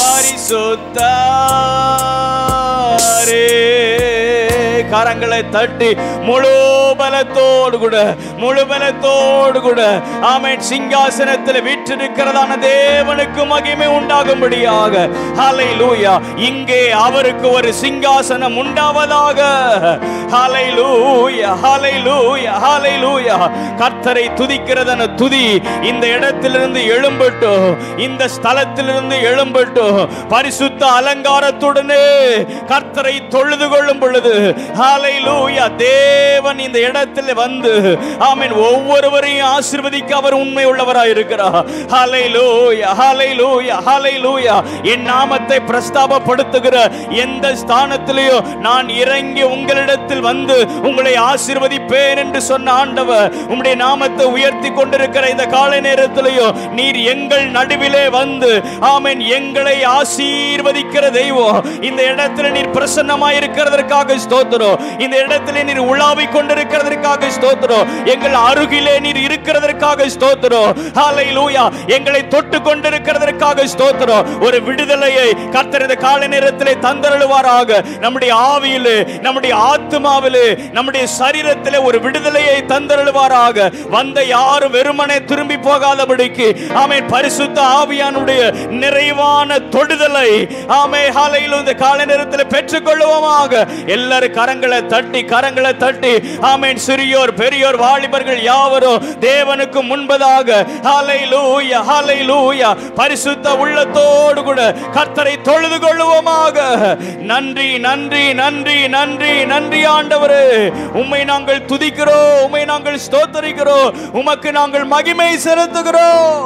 பரிசுத்தரே கரங்களை தட்டி முழு பலத்தோடு கூட முழு பலத்தோடு கூட ஆமென் சிங்காசனத்தில் வீற்றிருக்கிறதான தேவனுக்கு மகிமை உண்டாகும்படியாக ஹalleluya இங்கே அவருக்கு ஒரு சிங்காசனம் உண்டாவதாக ஹalleluya ஹalleluya ஹalleluya கர்த்தரை துதிக்கிறதன துதி இந்த இடத்திலிருந்து எழும்பட்டு இந்த ஸ்தலத்திலிருந்து எழும்பட்டு பரிசுத்த அலங்காரத்துடனே கர்த்தரை தொழுது கொள்ளும் பொழுது ஹalleluya தேவன் இந்த இடத்தில் வந்து ஆமென் ஒவ்வொருவரையும் ஆசீர்வதிக்க அவர் உண்மை உள்ளவராய் இருக்கிறார் ஹalleluya ஹalleluya ஹalleluya என் நாமத்தை பிரஸ்தாபப்படுத்துகிற எந்த ஸ்தானத்திலேயோ நான் இறங்கி உங்களிடத்தில் வந்து உங்களை ஆசீர்வதிப்பேன் என்று சொன்ன ஆண்டவர் உம்முடைய நாமத்தை உயர்த்தி கொண்டிருக்கிற இந்த காலை நேரத்திலேயோ நீர் எங்கள் நடுவிலே வந்து ஆமென் எங்களை ஆசீர்வதிக்கிற தெய்வம் இந்த இடத்துல நீர் பிரசன்னமாய் இருக்கிறதற்காக ஸ்தோத்திரம் இந்த இடத்துல நீர் உலாவிக் கொண்டிருக்கிறதற்காக ஸ்தோத்திரம் எங்கள் அருகிலே நீர் இருக்கிறதற்காக ஸ்தோத்திரம் ஹalleluya எங்களை தொட்டு கொண்டிருக்கிறதற்காக ஸ்தோத்திரம் ஒரு விடுதலையை கர்த்தர் இந்த காலை நேரத்திலே தந்தருளுவாராக நம்முடைய ஆவியிலே நம்முடைய ஆத்துமாவிலே நம்முடைய சரீரத்திலே ஒரு விடுதலையை தந்தருளுவாராக வந்த யாரும் வெறுமனே திரும்பி போகாதபடிக்கு ஆமென் பரிசுத்த ஆவியானுடைய நிறைவான தொடுதலை ஆமே ஹாலையில் இந்த காலை நேரத்தில் பெற்றுக்கொள்வோமாக எல்லாரும் கரங்களை தட்டி கரங்களை தட்டி ஆமென் சிறியோர் பெரியோர் வாலிபர்கள் யாவரும் தேவனுக்கு முன்பதாக ஹalleluya ஹalleluya பரிசுத்த உள்ளத்தோடு கூட கர்த்தரை தொழுது கொள்வோமாக நன்றி நன்றி நன்றி நன்றி நன்றி ஆண்டவரே உம்மை நாங்கள் துதிக்கிறோம் உம்மை நாங்கள் ஸ்தோத்தரிக்கிறோம் உமக்கு நாங்கள் மகிமை செலுத்துகிறோம்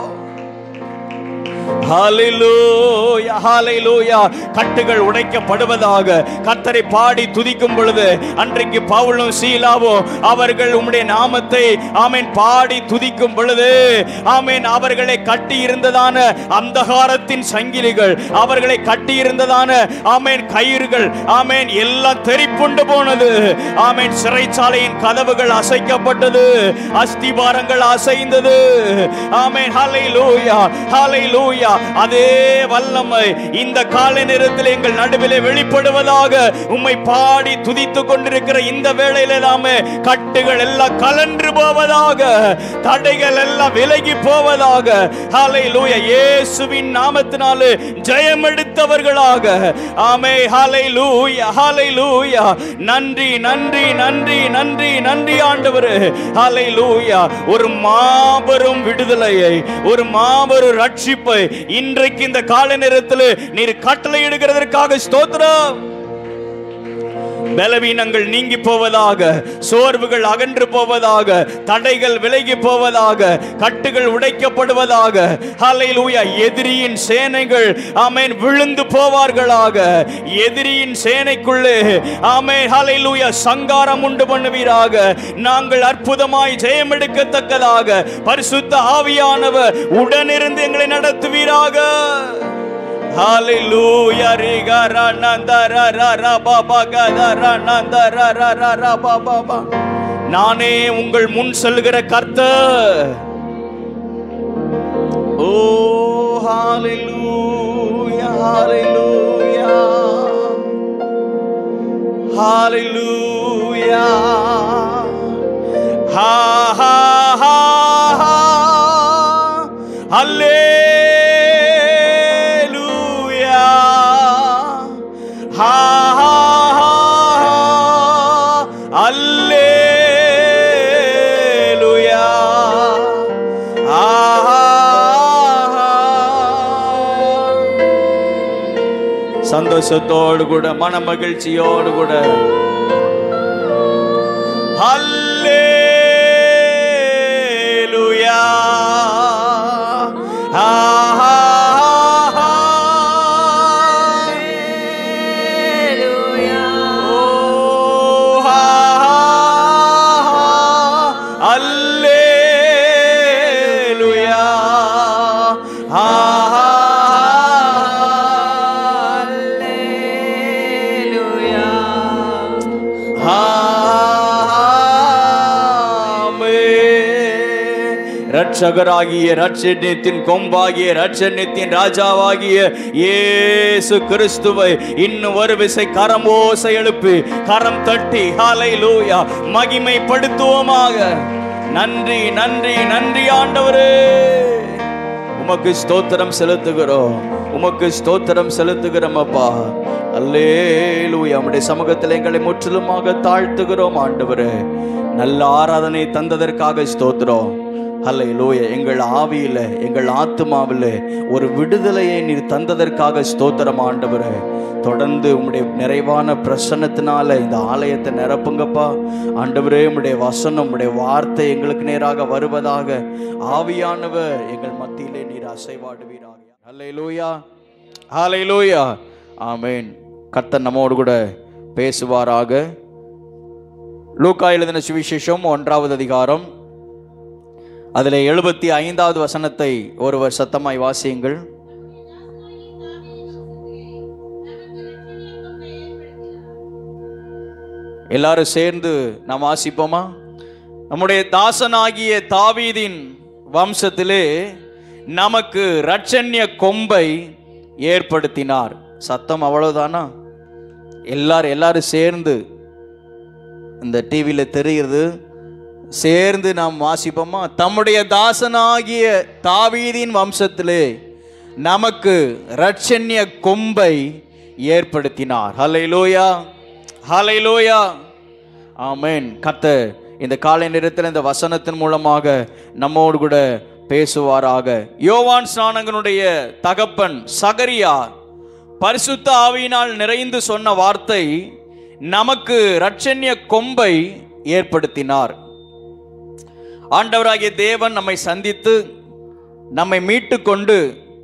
ஹalleluya ஹalleluya கட்டுகள் உடைக்கப்படுவதாக கர்த்தரை பாடி துதிக்கும் பொழுது அன்றைக்கு பவுலும் சீலாவும் அவர்கள் உம்முடைய நாமத்தை ஆமென் பாடி துதிக்கும் பொழுது ஆமென் அவர்களை கட்டி இருந்ததான அந்தகாரத்தின் சங்கிலிகள் அவர்களை கட்டி இருந்ததான ஆமென் கயிறுகள் ஆமென் எல்லாம் தெறிப்புண்டு போனது ஆமென் சிறைச்சாலையின் கதவுகள் அசைக்கப்பட்டது அஸ்திபாரங்கள் அசைந்தது ஆமென் ஹalleluya ஹalleluya அதே வல்லமை இந்த காலை நேரத்தில் எங்கள் நடுவிலே வெளிப்படுவதாக உம்மை பாடி துதித்துக் கொண்டிருக்கிற இந்த வேளையில நாம கட்டுகள் எல்லாம் கலன்று போவதாக தடைகள் எல்லாம் விலகி போவதாக ஹalleluya இயேசுவின் நாமத்தினாலே ஜெயம் எடுத்தவர்களாக ஆமே ஹalleluya ஹalleluya நன்றி நன்றி நன்றி நன்றி நன்றி ஆண்டவரே ஹalleluya ஒரு மாபெரும் விடுதலையை ஒரு மாபெரும் ரட்சிப்பை இன்றைக்கு இந்த கால நேரத்தில் நீர் கட்டளை இடுகிறதற்காக ஸ்தோத்திரம் பலவீனங்கள் நீங்கி போவதாக சோர்வுகள் அகன்று போவதாக தடைகள் விலகி போவதாக கட்டுகள் உடைக்கப்படுவதாக ஹalleluya எதிரியின் சேனைகள் ஆமென் விழுந்து போவார்களாக எதிரியின் சேனைக்குள்ளே ஆமென் ஹalleluya சங்காரம் உண்டு பண்ணுவீராக நாங்கள் அற்புதமாய் ஜெயம் எடுக்கத்தக்கதாக பரிசுத்த ஆவியானவர் உடனிருந்து எங்களை நடத்துவீராக Hallelujah, riga ra nanda ra ra ra ba ba ga da ra nanda ra ra ra ra ba ba ba. நானே உங்கள் முன் செல்கிற கர்த்தர் ஓ ஹalleluya ஹalleluya ஹalleluya ஹா ஹா ஹா ஹா ஹalleluya ஹா ஹா ஹா ஹalleluya சந்தோஷத்தோடு கூட மன மகிழ்ச்சியோடு கூட ஹல்லேலூயா ஆ, ஆ, ஆ, ஆ. ஓ, ஆ, ஆ, ஆ. அல்லேலூயா ஆ, ஆ, ஆமென். ரட்சகராகிய ரட்சண்யத்தின் கொம்பாகிய ரட்சண்யத்தின் ராஜாவாகிய இயேசு கிறிஸ்துவை இன்னும் ஒரு விசை கரம் ஓசை எழுப்பி கரம் தட்டி ஹாலை லூயா மகிமைப்படுத்துவோமாக நன்றி நன்றி நன்றி ஆண்டவரே உமக்கு ஸ்தோத்திரம் செலுத்துகிறோம் உமக்கு ஸ்தோத்திரம் செலுத்துகிறோம் அப்பா அல்லேலூயா உம்முடைய சமூகத்தில் எங்களை முற்றிலுமாக தாழ்த்துகிறோம் ஆண்டவரே நல்ல ஆராதனை தந்ததற்காக ஸ்தோத்திரம் அல்லேலூயா எங்கள் ஆவியில எங்கள் ஆத்துமாவில் ஒரு விடுதலையை நீர் தந்ததற்காக ஸ்தோத்திரம் ஆண்டவரே தொடர்ந்து உம்முடைய நிறைவான பிரசன்னத்தினால இந்த ஆலயத்தை நிரப்புங்கப்பா ஆண்டவரே உம்முடைய வசனம் உம்முடைய வார்த்தை எங்களுக்கு நேராக வருவதாக ஆவியானவர் எங்கள் மத்தியிலே நீர் அசைவாடுவீராக அல்லேலூயா ஹalleluya ஆமென் கர்த்தர் நம்மோடு கூட பேசுவாராக லூக்கா எழுதின சுவிசேஷம் ஒன்றாவது அதிகாரம் அதில் எழுபத்தி ஐந்தாவது வசனத்தை ஒருவர் சத்தமாய் வாசியுங்கள் எல்லாரும் சேர்ந்து நாம் வாசிப்போமா நம்முடைய தாசனாகிய தாவீதின் வம்சத்திலே நமக்கு ரட்சண்ய கொம்பை ஏற்படுத்தினார் சத்தம் அவ்வளவுதானா எல்லாரும் எல்லாரும் சேர்ந்து இந்த டிவியில் தெரிகிறது சேர்ந்து நாம் வாசிப்போமா தம்முடைய தாசனாகிய தாவீதின் வம்சத்திலே நமக்கு ரட்சண்ய கொம்பை ஏற்படுத்தினார் ஹalleluya ஹalleluya ஆமென் கர்த்தர் இந்த காலை நேரத்தில் இந்த வசனத்தின் மூலமாக நம்மோடு கூட பேசுவாராக யோவான் ஸ்நானகனுடைய தகப்பன் சகரியா பரிசுத்த ஆவியினால் நிறைந்து சொன்ன வார்த்தை நமக்கு ரட்சண்ய கொம்பை ஏற்படுத்தினார் ஆண்டவராகிய தேவன் நம்மை சந்தித்து நம்மை மீட்டு கொண்டு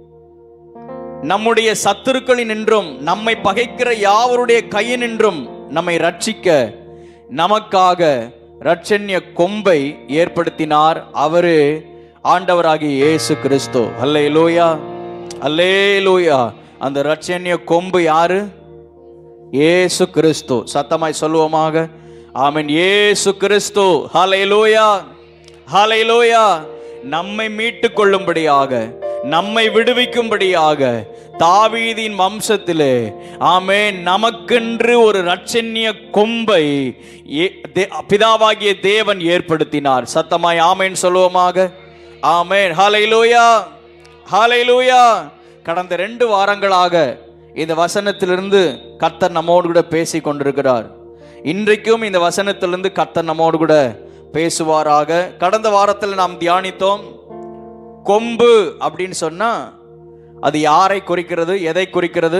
நம்முடைய சத்துருக்களினின்றும் நம்மை பகைக்கிற யாவருடைய கையினின்றும் நம்மை ரட்சிக்க நமக்காக ரட்சண்ய கொம்பை ஏற்படுத்தினார் அவரு ஆண்டவராகிய இயேசு கிறிஸ்து அல்லே லூயா அல்லே லூயா அந்த ரட்சண்ய கொம்பு யாரு இயேசு கிறிஸ்து சத்தமாய் சொல்லுவோமாக ஆமென் இயேசு கிறிஸ்து ஹalleluya ஹalleluya நம்மை மீட்டு கொள்ளும்படியாக நம்மை விடுவிக்கும்படியாக தாவீதின் வம்சத்திலே ஆமென் நமக்கென்று ஒரு ரட்சண்ய கொம்பை ஏ- தே- பிதாவாகிய தேவன் ஏற்படுத்தினார் சத்தமாய் ஆமென் சொல்லுவோமாக ஆமென் ஹalleluya ஹalleluya கடந்த ரெண்டு வாரங்களாக இந்த வசனத்திலிருந்து கர்த்தர் நம்மோடு கூட பேசி கொண்டிருக்கிறார் இன்றைக்கும் இந்த வசனத்திலிருந்து கர்த்தர் நம்மோடு கூட பேசுவாராக கடந்த வாரத்தில் நாம் தியானித்தோம் கொம்பு அப்படின்னு சொன்னா அது யாரை குறிக்கிறது எதை குறிக்கிறது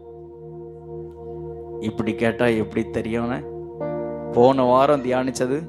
இப்படி கேட்டா எப்படி தெரியும்னு போன வாரம் தியானிச்சது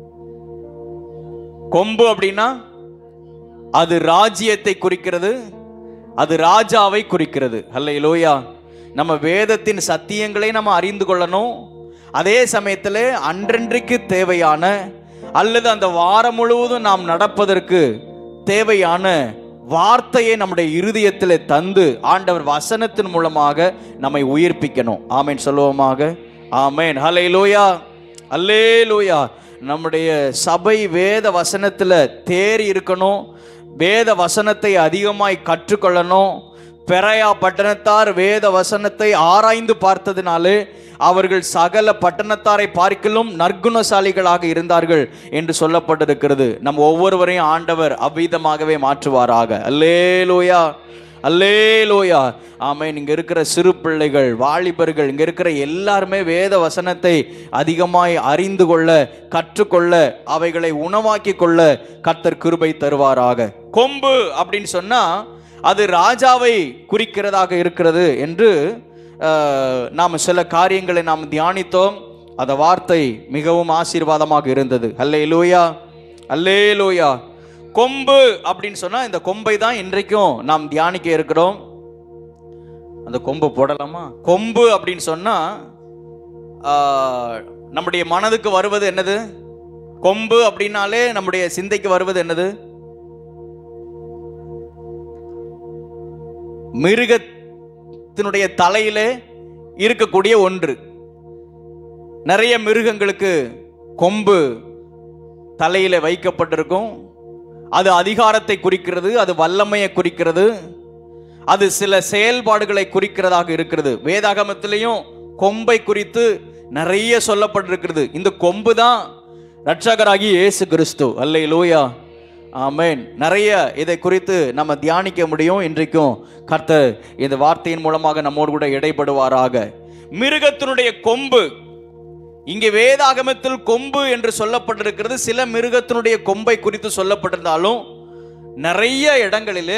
கொம்பு அப்படின்னா அது ராஜ்யத்தை குறிக்கிறது அது ராஜாவை குறிக்கிறது அல்ல நம்ம வேதத்தின் சத்தியங்களை நம்ம அறிந்து கொள்ளணும் அதே சமயத்தில் அன்றன்றைக்கு தேவையான அல்லது அந்த வாரம் முழுவதும் நாம் நடப்பதற்கு தேவையான வார்த்தையை நம்முடைய இருதயத்தில் தந்து ஆண்டவர் வசனத்தின் மூலமாக நம்மை உயிர்ப்பிக்கணும் ஆமேன் சொல்லுவோமாக ஆமேன் ஹலே லோயா அல்லே லோயா நம்முடைய சபை வேத வசனத்தில் தேறி இருக்கணும் வேத வசனத்தை அதிகமாய் கற்றுக்கொள்ளணும் பெரையா பட்டணத்தார் வேத வசனத்தை ஆராய்ந்து பார்த்ததினாலே அவர்கள் சகல பட்டணத்தாரை பார்க்கிலும் நற்குணசாலிகளாக இருந்தார்கள் என்று சொல்லப்பட்டிருக்கிறது நம்ம ஒவ்வொருவரையும் ஆண்டவர் அவ்விதமாகவே மாற்றுவாராக அல்லேலூயா அல்லேலூயா ஆமென் இங்க இருக்கிற சிறு பிள்ளைகள் வாலிபர்கள் இங்க இருக்கிற எல்லாருமே வேத வசனத்தை அதிகமாய் அறிந்து கொள்ள கற்றுக்கொள்ள அவைகளை உணவாக்கி கொள்ள கர்த்தர் கிருபை தருவாராக கொம்பு அப்படின்னு சொன்னா அது ராஜாவை குறிக்கிறதாக இருக்கிறது என்று அஹ், நாம் சில காரியங்களை நாம் தியானித்தோம் அந்த வார்த்தை மிகவும் ஆசீர்வாதமாக இருந்தது அல்லே லூயா அல்லே லூயா கொம்பு அப்படின்னு சொன்னா இந்த கொம்பை தான் இன்றைக்கும் நாம் தியானிக்க இருக்கிறோம் அந்த கொம்பு போடலாமா கொம்பு அப்படின்னு சொன்னா ஆஹ், நம்முடைய மனதுக்கு வருவது என்னது கொம்பு அப்படின்னாலே நம்முடைய சிந்தைக்கு வருவது என்னது மிருகத்தினுடைய தலையிலே இருக்கக்கூடிய ஒன்று நிறைய மிருகங்களுக்கு கொம்பு தலையில வைக்கப்பட்டிருக்கும் அது அதிகாரத்தை குறிக்கிறது அது வல்லமையை குறிக்கிறது அது சில செயல்பாடுகளை குறிக்கிறதாக இருக்கிறது வேதாகமத்திலையும் கொம்பை குறித்து நிறைய சொல்லப்பட்டிருக்கிறது இந்த கொம்பு தான் ரட்சகராகி இயேசு கிறிஸ்து அல்லை லூயா ஆமென் நிறைய இதை குறித்து நம்ம தியானிக்க முடியும் இன்றைக்கும் கர்த்தர் இந்த வார்த்தையின் மூலமாக நம்மோடு கூட இடைப்படுவாராக மிருகத்தினுடைய கொம்பு இங்கே வேதாகமத்தில் கொம்பு என்று சொல்லப்பட்டிருக்கிறது சில மிருகத்தினுடைய கொம்பை குறித்து சொல்லப்பட்டிருந்தாலும் நிறைய இடங்களிலே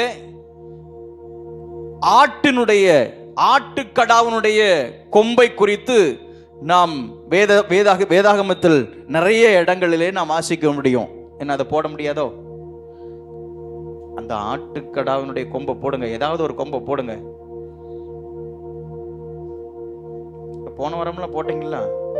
ஆட்டினுடைய ஆட்டுக்கடாவினுடைய கொம்பை குறித்து நாம் வேத வேதாக வேதாகமத்தில் நிறைய இடங்களிலே நாம் வாசிக்க முடியும் என்ன அதை போட முடியாதோ அந்த ஆட்டுக்கடாவினுடைய கொம்பை போடுங்க ஏதாவது ஒரு கொம்பை போடுங்க போன வாரம்லாம் போட்டீங்களா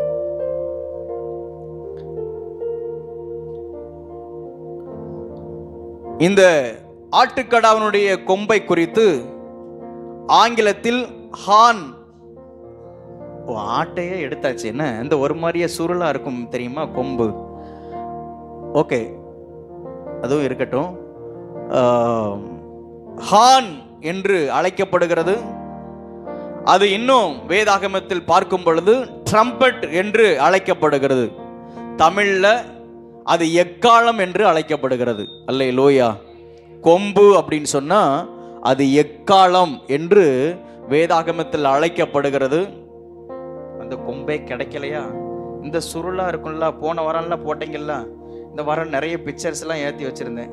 இந்த ஆட்டுக்கடாவினுடைய கொம்பை குறித்து ஆங்கிலத்தில் ஹான் ஓ ஆட்டையே எடுத்தாச்சு என்ன இந்த ஒரு மாதிரியே சுருளா இருக்கும் தெரியுமா கொம்பு ஓகே அதுவும் இருக்கட்டும் ஆம், ஹான் என்று அழைக்கப்படுகிறது அது இன்னும் வேதாகமத்தில் பார்க்கும் பொழுது ட்ரம்பட் என்று அழைக்கப்படுகிறது தமிழ்ல அது எக்காலம் என்று அழைக்கப்படுகிறது அல்லே லோயா கொம்பு அப்படின்னு சொன்னா அது எக்காலம் என்று வேதாகமத்தில் அழைக்கப்படுகிறது அந்த கொம்பே கிடைக்கலையா இந்த சுருளா இருக்கும்ல போன வாரம்லாம் போட்டீங்கல்ல இந்த வாரம் நிறைய பிக்சர்ஸ் எல்லாம் ஏத்தி வச்சிருந்தேன்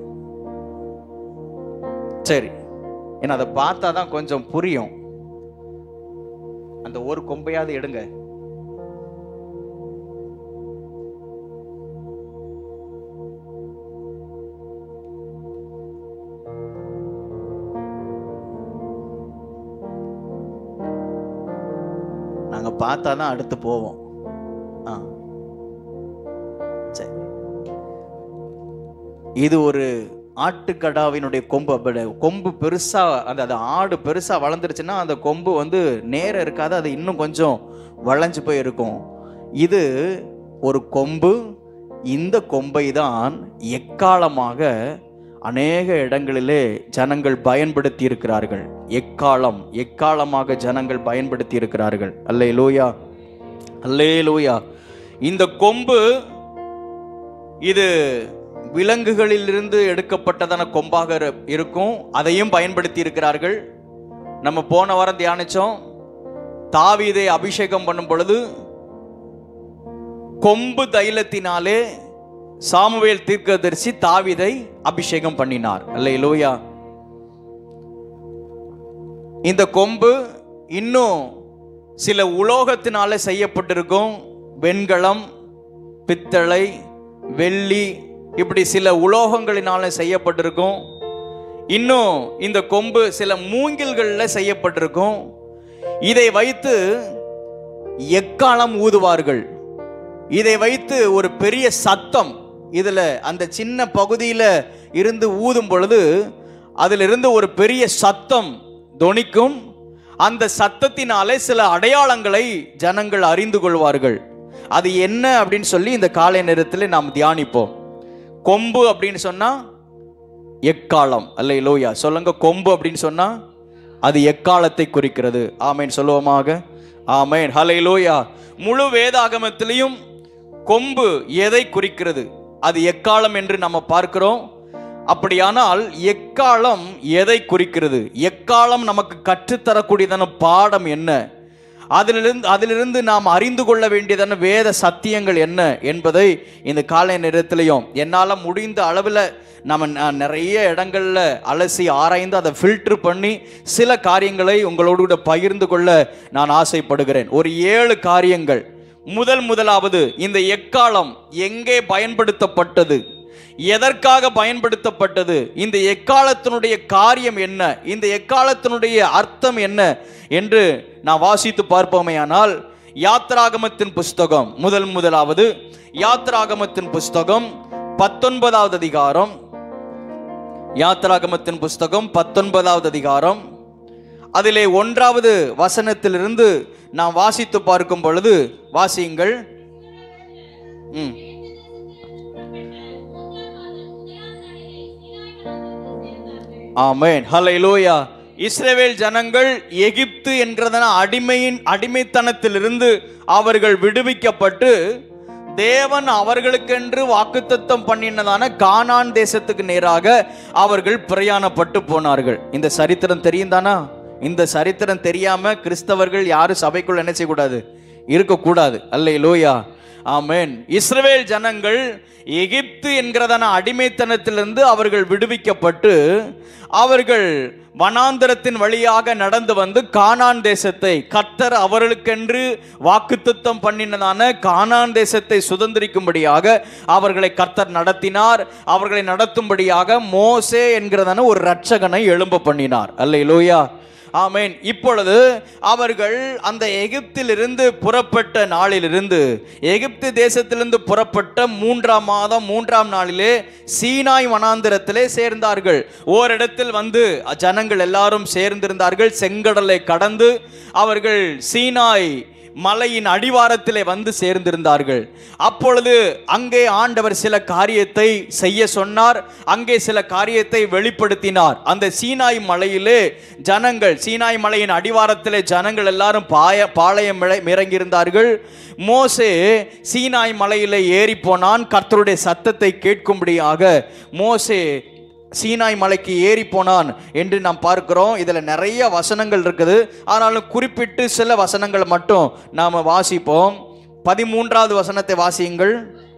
சரி ஏன்னா அதை பார்த்தா தான் கொஞ்சம் புரியும் அந்த ஒரு கொம்பையாவது எடுங்க நாங்க பார்த்தா தான் அடுத்து போவோம் ஆ சரி இது ஒரு ஆட்டுக்கடாவினுடைய கொம்பு அப்படி கொம்பு பெருசா அந்த அந்த ஆடு பெருசா வளர்ந்துருச்சுன்னா அந்த கொம்பு வந்து நேரம் இருக்காது அது இன்னும் கொஞ்சம் வளைஞ்சு போய் இருக்கும் இது ஒரு கொம்பு இந்த கொம்பை தான் எக்காலமாக அநேக இடங்களிலே ஜனங்கள் பயன்படுத்தி இருக்கிறார்கள் எக்காலம் எக்காலமாக ஜனங்கள் பயன்படுத்தி இருக்கிறார்கள் அல்லே லூயா அல்லே லூயா இந்த கொம்பு இது விலங்குகளிலிருந்து எடுக்கப்பட்டதான கொம்பாக இரு- இருக்கும் அதையும் பயன்படுத்தி இருக்கிறார்கள் நம்ம போன வாரம் தியானிச்சோம் தாவீதை அபிஷேகம் பண்ணும் பொழுது கொம்பு தைலத்தினாலே சாமுவேல் தீர்க்கதரிசி தாவீதை அபிஷேகம் பண்ணினார் அல்ல லோயா இந்த கொம்பு இன்னும் சில உலோகத்தினால செய்யப்பட்டிருக்கும் வெண்கலம் பித்தளை வெள்ளி இப்படி சில உலோகங்களினால செய்யப்பட்டிருக்கும் இன்னும் இந்த கொம்பு சில மூங்கில்களில் செய்யப்பட்டிருக்கும் இதை வைத்து எக்காலம் ஊதுவார்கள் இதை வைத்து ஒரு பெரிய சத்தம் இதுல அந்த சின்ன பகுதியில இருந்து ஊதும் பொழுது அதிலிருந்து ஒரு பெரிய சத்தம் தொனிக்கும் அந்த சத்தத்தினாலே சில அடையாளங்களை ஜனங்கள் அறிந்து கொள்வார்கள் அது என்ன அப்படின்னு சொல்லி இந்த காலை நேரத்தில் நாம் தியானிப்போம் கொம்பு அப்படின்னு சொன்னா எக்காலம் அல்ல லோயா சொல்லுங்க கொம்பு அப்படின்னு சொன்னா அது எக்காலத்தை குறிக்கிறது ஆமேன் சொல்லுவோமாக ஆமேன் ஹலை லோயா முழு வேதாகமத்திலையும் கொம்பு எதை குறிக்கிறது அது எக்காலம் என்று நம்ம பார்க்கிறோம் அப்படியானால் எக்காலம் எதை குறிக்கிறது எக்காலம் நமக்கு கற்றுத்தரக்கூடியதான பாடம் என்ன அதிலிருந்து அதிலிருந்து நாம் அறிந்து கொள்ள வேண்டியதான வேத சத்தியங்கள் என்ன என்பதை இந்த காலை நேரத்திலையும் என்னால் முடிந்த அளவில் நம்ம ந- நிறைய இடங்கள்ல அலசி ஆராய்ந்து அதை ஃபில்டர் பண்ணி சில காரியங்களை உங்களோடு கூட பகிர்ந்து கொள்ள நான் ஆசைப்படுகிறேன் ஒரு ஏழு காரியங்கள் முதல் முதலாவது இந்த எக்காலம் எங்கே பயன்படுத்தப்பட்டது எதற்காக பயன்படுத்தப்பட்டது இந்த எக்காலத்தினுடைய காரியம் என்ன இந்த எக்காலத்தினுடைய அர்த்தம் என்ன என்று நான் வாசித்து பார்ப்போமேயானால் யாத்ராகமத்தின் புஸ்தகம் முதல் முதலாவது யாத்ராகமத்தின் புஸ்தகம் பத்தொன்பதாவது அதிகாரம் யாத்ராகமத்தின் புஸ்தகம் பத்தொன்பதாவது அதிகாரம் அதிலே ஒன்றாவது வசனத்திலிருந்து நாம் வாசித்து பார்க்கும் பொழுது வாசியுங்கள் ம் ஆமென் ஹalleluya இஸ்ரவேல் ஜனங்கள் எகிப்து என்கிறதான அடிமையின் அடிமைத்தனத்திலிருந்து அவர்கள் விடுவிக்கப்பட்டு தேவன் அவர்களுக்கென்று வாக்குத்தத்தம் பண்ணினதான கானான் தேசத்துக்கு நேராக அவர்கள் பிரயாணப்பட்டு போனார்கள் இந்த சரித்திரம் தெரியும் தானா இந்த சரித்திரம் தெரியாம கிறிஸ்தவர்கள் யாரும் சபைக்குள்ள என்ன செய்யக்கூடாது இருக்கக்கூடாது அல்ல லோயா ஆமென் இஸ்ரவேல் ஜனங்கள் எகிப்து என்கிறதான அடிமைத்தனத்திலிருந்து அவர்கள் விடுவிக்கப்பட்டு அவர்கள் வனாந்தரத்தின் வழியாக நடந்து வந்து கானான் தேசத்தை கர்த்தர் அவர்களுக்கென்று வாக்குத்தத்தம் பண்ணினதான கானான் தேசத்தை சுதந்திரிக்கும்படியாக அவர்களை கர்த்தர் நடத்தினார் அவர்களை நடத்தும்படியாக மோசே என்கிறதான ஒரு ரட்சகனை எழும்ப பண்ணினார் அல்ல ஆமென் இப்பொழுது அவர்கள் அந்த எகிப்திலிருந்து புறப்பட்ட நாளிலிருந்து எகிப்து தேசத்திலிருந்து புறப்பட்ட மூன்றாம் மாதம் மூன்றாம் நாளிலே சீனாய் வனாந்திரத்திலே சேர்ந்தார்கள் ஓரிடத்தில் வந்து ஜனங்கள் எல்லாரும் சேர்ந்திருந்தார்கள் செங்கடலை கடந்து அவர்கள் சீனாய் மலையின் அடிவாரத்திலே வந்து சேர்ந்திருந்தார்கள் அப்பொழுது அங்கே ஆண்டவர் சில காரியத்தை செய்ய சொன்னார் அங்கே சில காரியத்தை வெளிப்படுத்தினார் அந்த சீனாய் மலையிலே ஜனங்கள் சீனாய் மலையின் அடிவாரத்திலே ஜனங்கள் எல்லாரும் பாய பாளையம் இற- இறங்கியிருந்தார்கள் மோசே சீனாய் மலையிலே ஏறி போனான் கர்த்தருடைய சத்தத்தை கேட்கும்படியாக மோசே சீனாய் மலைக்கு ஏறி போனான் என்று நாம் பார்க்கிறோம் இதில் நிறைய வசனங்கள் இருக்குது ஆனாலும் குறிப்பிட்டு சில வசனங்கள் மட்டும் நாம் வாசிப்போம் பதிமூன்றாவது வசனத்தை வாசியுங்கள்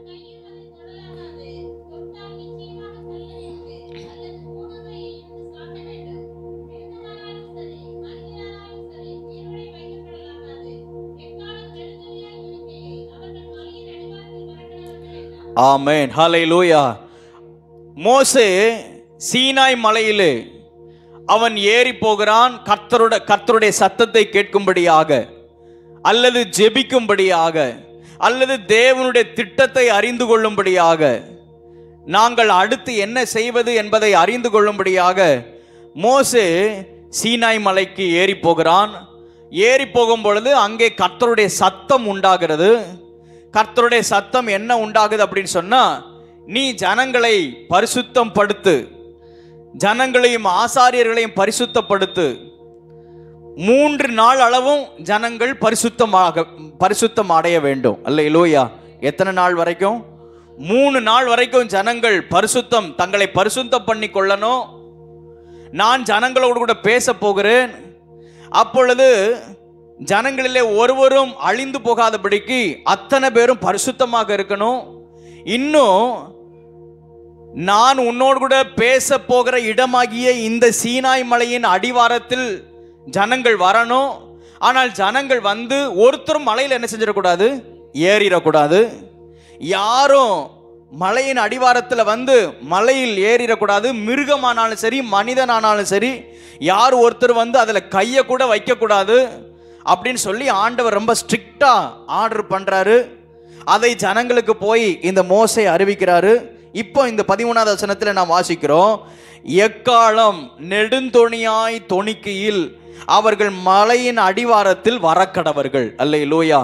ஆமென் ஹalleluya மோசே சீனாய் மலையிலே அவன் ஏறி போகிறான் கர்த்தருடைய கர்த்தருடைய சத்தத்தை கேட்கும்படியாக அல்லது ஜெபிக்கும்படியாக அல்லது தேவனுடைய திட்டத்தை அறிந்து கொள்ளும்படியாக நாங்கள் அடுத்து என்ன செய்வது என்பதை அறிந்து கொள்ளும்படியாக மோசே சீனாய் மலைக்கு ஏறி போகிறான் ஏறி போகும் பொழுது அங்கே கர்த்தருடைய சத்தம் உண்டாகிறது கர்த்தருடைய சத்தம் என்ன உண்டாகுது அப்படின்னு சொன்னா நீ ஜனங்களை பரிசுத்தம் படுத்து ஜனங்களையும் ஆசாரியர்களையும் பரிசுத்தப்படுத்து மூன்று நாள் அளவும் ஜனங்கள் பரிசுத்தமாக பரிசுத்தம் அடைய வேண்டும் அல்ல லோயா எத்தனை நாள் வரைக்கும் மூணு நாள் வரைக்கும் ஜனங்கள் பரிசுத்தம் தங்களை பரிசுத்தம் பண்ணி கொள்ளணும் நான் ஜனங்களோடு கூட பேச போகிறேன் அப்பொழுது ஜனங்களிலே ஒருவரும் அழிந்து போகாதபடிக்கு அத்தனை பேரும் பரிசுத்தமாக இருக்கணும் இன்னும் நான் உன்னோடு கூட பேச போகிற இடமாகிய இந்த சீனாய் மலையின் அடிவாரத்தில் ஜனங்கள் வரணும் ஆனால் ஜனங்கள் வந்து ஒருத்தரும் மலையில் என்ன செஞ்சிடக்கூடாது ஏறிடக்கூடாது யாரும் மலையின் அடிவாரத்தில் வந்து மலையில் ஏறிடக்கூடாது மிருகமானாலும் சரி மனிதனானாலும் சரி யார் ஒருத்தர் வந்து அதில் கையை கூட வைக்கக்கூடாது அப்படின்னு சொல்லி ஆண்டவர் ரொம்ப ஸ்ட்ரிக்டாக ஆர்டர் பண்ணுறாரு அதை ஜனங்களுக்கு போய் இந்த மோசை அறிவிக்கிறாரு இப்போ இந்த பதிமூணாவது வசனத்தில் நாம் வாசிக்கிறோம் எக்காலம் நெடுந்தொணியாய் தொணிக்கையில் அவர்கள் மலையின் அடிவாரத்தில் வரக்கடவர்கள் அல்ல லோயா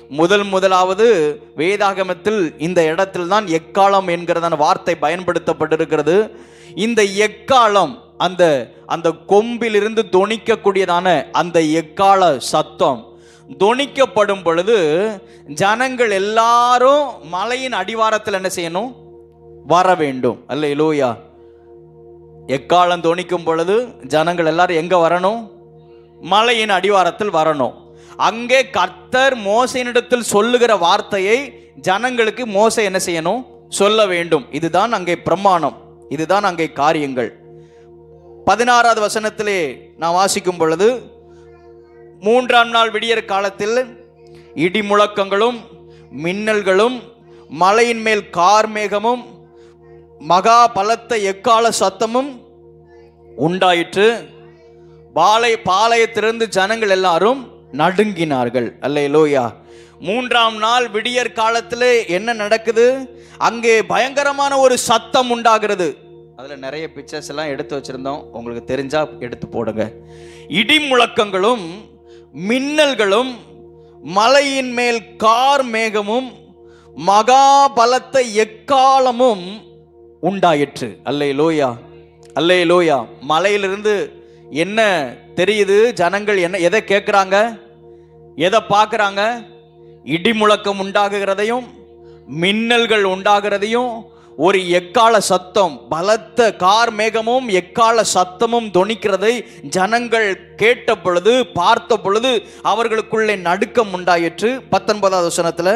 முதல் முதலாவது வேதாகமத்தில் இந்த இடத்தில் தான் எக்காலம் என்கிறதான வார்த்தை பயன்படுத்தப்பட்டிருக்கிறது இந்த எக்காலம் அந்த அந்த கொம்பிலிருந்து தொனிக்கக்கூடியதான அந்த எக்கால சத்தம் தொனிக்கப்படும் பொழுது ஜனங்கள் எல்லாரும் மலையின் அடிவாரத்தில் என்ன செய்யணும் வர வேண்டும் அல்ல லூயா எக்காலம் தொனிக்கும் பொழுது ஜனங்கள் எல்லாரும் எங்க வரணும் மலையின் அடிவாரத்தில் வரணும் அங்கே கர்த்தர் மோசையினிடத்தில் சொல்லுகிற வார்த்தையை ஜனங்களுக்கு மோசை என்ன செய்யணும் சொல்ல வேண்டும் இதுதான் அங்கே பிரமாணம் இதுதான் அங்கே காரியங்கள் பதினாறாவது வசனத்திலே நான் வாசிக்கும் பொழுது மூன்றாம் நாள் விடியற் காலத்தில் இடி முழக்கங்களும் மின்னல்களும் மலையின் மேல் கார்மேகமும் மகா பலத்த எக்கால சத்தமும் உண்டாயிற்று பாலை பாளையத்திலிருந்து ஜனங்கள் எல்லாரும் நடுங்கினார்கள் அல்லேலூயா மூன்றாம் நாள் விடியற் காலத்தில் என்ன நடக்குது அங்கே பயங்கரமான ஒரு சத்தம் உண்டாகிறது அதில் நிறைய பிக்சர்ஸ் எல்லாம் எடுத்து வச்சிருந்தோம் உங்களுக்கு தெரிஞ்சா எடுத்து போடுங்க இடி முழக்கங்களும் மின்னல்களும் மலையின் மேல் கார் மேகமும் மகா பலத்த எக்காலமும் உண்டாயிற்று அல்லே லோயா அல்லே லோயா மலையிலிருந்து என்ன தெரியுது ஜனங்கள் என்ன எதை கேட்குறாங்க எதை பார்க்குறாங்க இடி முழக்கம் உண்டாகுகிறதையும் மின்னல்கள் உண்டாகிறதையும் ஒரு எக்கால சத்தம் பலத்த கார் மேகமும் எக்கால சத்தமும் தொனிக்கிறதை ஜனங்கள் கேட்ட பொழுது பார்த்த பொழுது அவர்களுக்குள்ளே நடுக்கம் உண்டாயிற்று பத்தொன்பதாவது வசனத்தில்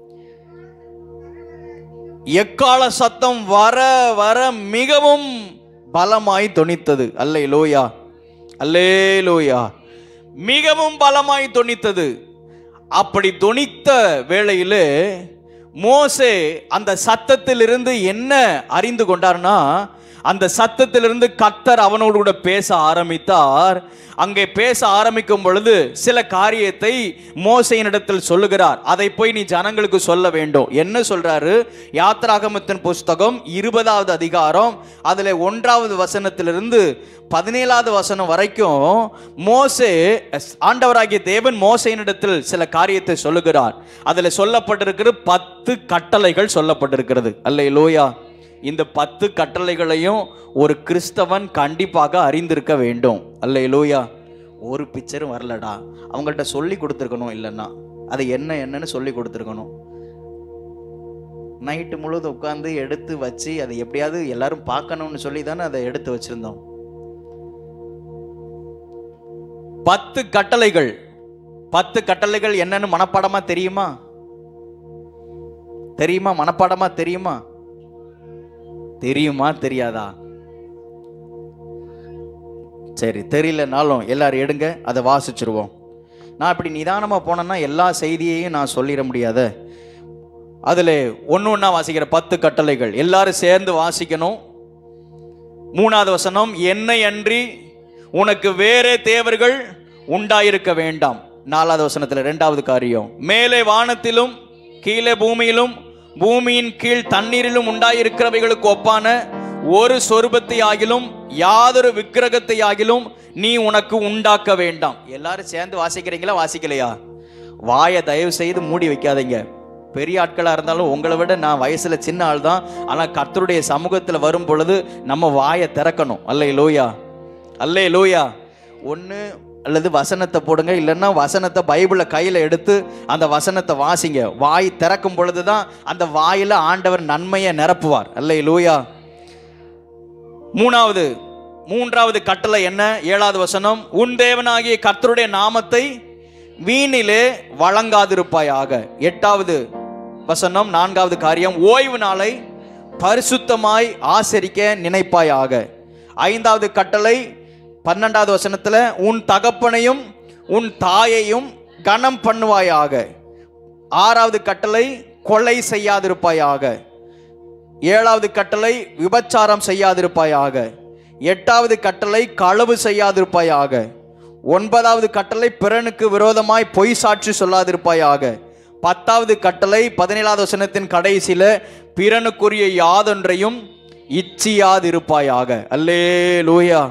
எக்கால சத்தம் வர வர மிகவும் பலமாய் தொனித்தது அல்லே லோயா அல்லே லோயா மிகவும் பலமாய் தொனித்தது அப்படி தொனித்த வேளையிலே மோசே அந்த சத்தத்திலிருந்து என்ன அறிந்து கொண்டார்னா அந்த சத்தத்திலிருந்து கத்தர் அவனோடு கூட பேச ஆரம்பித்தார் அங்கே பேச ஆரம்பிக்கும் பொழுது சில காரியத்தை மோசையினிடத்தில் சொல்லுகிறார் அதை போய் நீ ஜனங்களுக்கு சொல்ல வேண்டும் என்ன சொல்றாரு யாத்ராகமத்தின் புஸ்தகம் இருபதாவது அதிகாரம் அதில் ஒன்றாவது வசனத்திலிருந்து பதினேழாவது வசனம் வரைக்கும் மோசே ஆண்டவராகிய தேவன் மோசையினிடத்தில் சில காரியத்தை சொல்லுகிறார் அதில் சொல்லப்பட்டிருக்கிற பத்து கட்டளைகள் சொல்லப்பட்டிருக்கிறது அல்ல லோயா இந்த பத்து கட்டளைகளையும் ஒரு கிறிஸ்தவன் கண்டிப்பாக அறிந்திருக்க வேண்டும் அல்ல லோயா ஒரு பிக்சரும் வரலடா அவங்கள்ட்ட சொல்லி கொடுத்துருக்கணும் இல்லைன்னா அது என்ன என்னன்னு சொல்லி கொடுத்துருக்கணும் நைட்டு முழுவதும் உட்காந்து எடுத்து வச்சு அதை எப்படியாவது எல்லாரும் பார்க்கணும்னு சொல்லி தானே அதை எடுத்து வச்சிருந்தோம் பத்து கட்டளைகள் பத்து கட்டளைகள் என்னன்னு மனப்பாடமா தெரியுமா தெரியுமா மனப்பாடமா தெரியுமா தெரியுமா தெரியாதா சரி தெரியலனாலும் எல்லாரும் எடுங்க அதை வாசிச்சிருவோம் நான் இப்படி நிதானமாக போனேன்னா எல்லா செய்தியையும் நான் சொல்லிட முடியாத அதில் ஒன்று ஒன்றா வாசிக்கிற பத்து கட்டளைகள் எல்லாரும் சேர்ந்து வாசிக்கணும் மூணாவது வசனம் என்னை அன்றி உனக்கு வேறே தேவர்கள் உண்டாயிருக்க வேண்டாம் நாலாவது வசனத்தில் ரெண்டாவது காரியம் மேலே வானத்திலும் கீழே பூமியிலும் பூமியின் கீழ் தண்ணீரிலும் உண்டாயிருக்கிறவைகளுக்கு ஒப்பான ஒரு சொருபத்தை ஆகிலும் யாதொரு விக்கிரகத்தை ஆகிலும் நீ உனக்கு உண்டாக்க வேண்டாம் எல்லாரும் சேர்ந்து வாசிக்கிறீங்களா வாசிக்கலையா வாயை தயவு செய்து மூடி வைக்காதீங்க பெரிய ஆட்களாக இருந்தாலும் உங்களை விட நான் வயசுல சின்ன ஆள் தான் ஆனால் கர்த்தருடைய சமூகத்தில் வரும் பொழுது நம்ம வாயை திறக்கணும் அல்லே லோயா அல்லே லோயா ஒன்று அல்லது வசனத்தை போடுங்க இல்லைன்னா வசனத்தை பைபிளை கையில் எடுத்து அந்த வசனத்தை வாசிங்க வாய் திறக்கும் பொழுது தான் அந்த வாயில் ஆண்டவர் நன்மையை நிரப்புவார் அல்லே லூயா மூணாவது மூன்றாவது கட்டளை என்ன ஏழாவது வசனம் உன் தேவனாகிய கர்த்தருடைய நாமத்தை வீணிலே வழங்காதிருப்பாயாக எட்டாவது வசனம் நான்காவது காரியம் ஓய்வு நாளை பரிசுத்தமாய் ஆசரிக்க நினைப்பாயாக ஐந்தாவது கட்டளை பன்னெண்டாவது வசனத்துல உன் தகப்பனையும் உன் தாயையும் கனம் பண்ணுவாயாக ஆறாவது கட்டளை கொலை செய்யாதிருப்பாயாக ஏழாவது கட்டளை விபச்சாரம் செய்யாதிருப்பாயாக எட்டாவது கட்டளை களவு செய்யாதிருப்பாயாக ஒன்பதாவது கட்டளை பிறனுக்கு விரோதமாய் பொய் சாட்சி சொல்லாதிருப்பாயாக பத்தாவது கட்டளை பதினேழாவது வசனத்தின் கடைசியில பிறனுக்குரிய யாதொன்றையும் இச்சியாதிருப்பாயாக அல்லே லூயா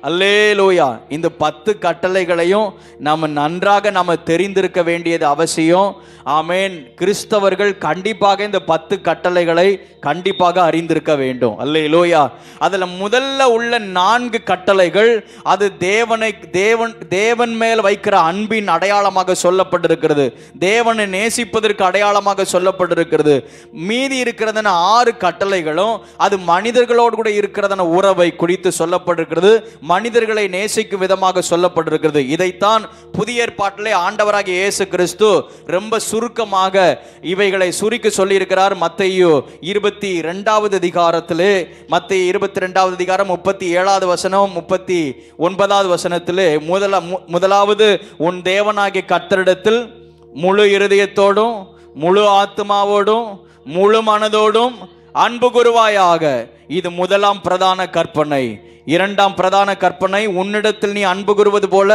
அல்லேலூயா இந்த பத்து கட்டளைகளையும் நம்ம நன்றாக நம்ம தெரிந்திருக்க வேண்டியது அவசியம் ஆமேன் கிறிஸ்தவர்கள் கண்டிப்பாக இந்த பத்து கட்டளைகளை கண்டிப்பாக அறிந்திருக்க வேண்டும் அல்லேலூயா அதில் முதல்ல உள்ள நான்கு கட்டளைகள் அது தேவனை தேவன் தேவன் மேல் வைக்கிற அன்பின் அடையாளமாக சொல்லப்பட்டிருக்கிறது தேவனை நேசிப்பதற்கு அடையாளமாக சொல்லப்பட்டிருக்கிறது மீதி இருக்கிறதன ஆறு கட்டளைகளும் அது மனிதர்களோடு கூட இருக்கிறதன உறவை குறித்து சொல்லப்பட்டிருக்கிறது மனிதர்களை நேசிக்கும் விதமாக சொல்லப்பட்டிருக்கிறது இதைத்தான் புதிய ஏற்பாட்டிலே ஆண்டவராகிய இயேசு கிறிஸ்து ரொம்ப சுருக்கமாக இவைகளை சுருக்கி சொல்லியிருக்கிறார் மத்தையு இருபத்தி ரெண்டாவது அதிகாரத்திலே மத்திய இருபத்தி ரெண்டாவது அதிகாரம் முப்பத்தி ஏழாவது வசனம் முப்பத்தி ஒன்பதாவது வசனத்திலே முதல மு- முதலாவது உன் தேவனாகிய கர்த்தரிடத்தில் முழு இருதயத்தோடும் முழு ஆத்மாவோடும் முழு மனதோடும் அன்பு குருவாயாக இது முதலாம் பிரதான கற்பனை இரண்டாம் பிரதான கற்பனை உன்னிடத்தில் நீ அன்பு கூறுவது போல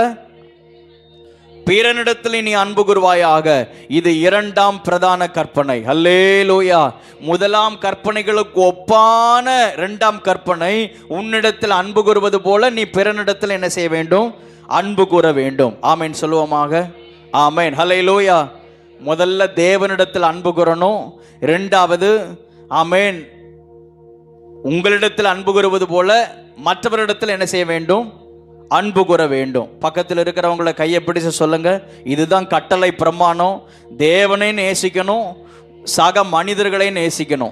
பிறனிடத்தில் நீ அன்பு கூறுவாயாக இது இரண்டாம் பிரதான கற்பனை ஹல்லேலூயா முதலாம் கற்பனைகளுக்கு ஒப்பான இரண்டாம் கற்பனை உன்னிடத்தில் அன்பு கூறுவது போல நீ பிறனிடத்தில் என்ன செய்ய வேண்டும் அன்பு கூற வேண்டும் ஆமேன் சொல்லுவோமாக ஆமேன் ஹல்லேலூயா முதல்ல தேவனிடத்தில் அன்பு கூறணும் ரெண்டாவது ஆமேன் உங்களிடத்தில் அன்பு கூறுவது போல மற்றவரிடத்தில் என்ன செய்ய வேண்டும் அன்பு கூற வேண்டும் பக்கத்தில் இருக்கிறவங்கள கையை பிடிச்சு சொல்லுங்க இதுதான் கட்டளை பிரமாணம் தேவனை நேசிக்கணும் சக மனிதர்களை நேசிக்கணும்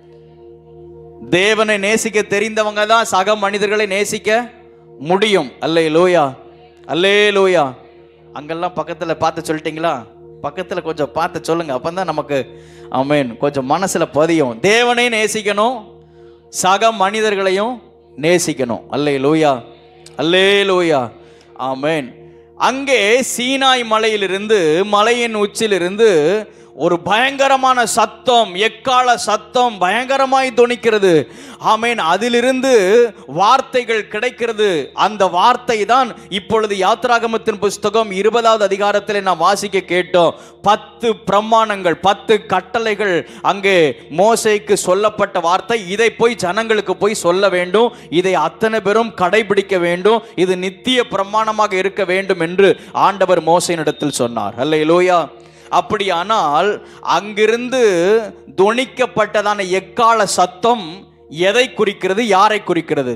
தேவனை நேசிக்க தெரிந்தவங்க தான் சக மனிதர்களை நேசிக்க முடியும் அல்லே லோயா அல்லே லோயா அங்கெல்லாம் பக்கத்தில் பார்த்து சொல்லிட்டீங்களா பக்கத்தில் கொஞ்சம் பார்த்து சொல்லுங்க அப்போ தான் நமக்கு ஆமென் கொஞ்சம் மனசில் பதியும் தேவனை நேசிக்கணும் சக மனிதர்களையும் நேசிக்கணும் அல்லே லூயா அல்லே லூயா ஆமென் அங்கே சீனாய் மலையிலிருந்து மலையின் உச்சிலிருந்து ஒரு பயங்கரமான சத்தம் எக்கால சத்தம் பயங்கரமாய் தொனிக்கிறது ஆமேன் அதிலிருந்து வார்த்தைகள் கிடைக்கிறது அந்த வார்த்தை தான் இப்பொழுது யாத்ராகமத்தின் புஸ்தகம் இருபதாவது அதிகாரத்தில் நாம் வாசிக்க கேட்டோம் பத்து பிரமாணங்கள் பத்து கட்டளைகள் அங்கே மோசைக்கு சொல்லப்பட்ட வார்த்தை இதை போய் ஜனங்களுக்கு போய் சொல்ல வேண்டும் இதை அத்தனை பேரும் கடைபிடிக்க வேண்டும் இது நித்திய பிரமாணமாக இருக்க வேண்டும் என்று ஆண்டவர் மோசையினிடத்தில் சொன்னார் அல்ல அப்படியானால் அங்கிருந்து தொனிக்கப்பட்டதான எக்கால சத்தம் எதை குறிக்கிறது யாரை குறிக்கிறது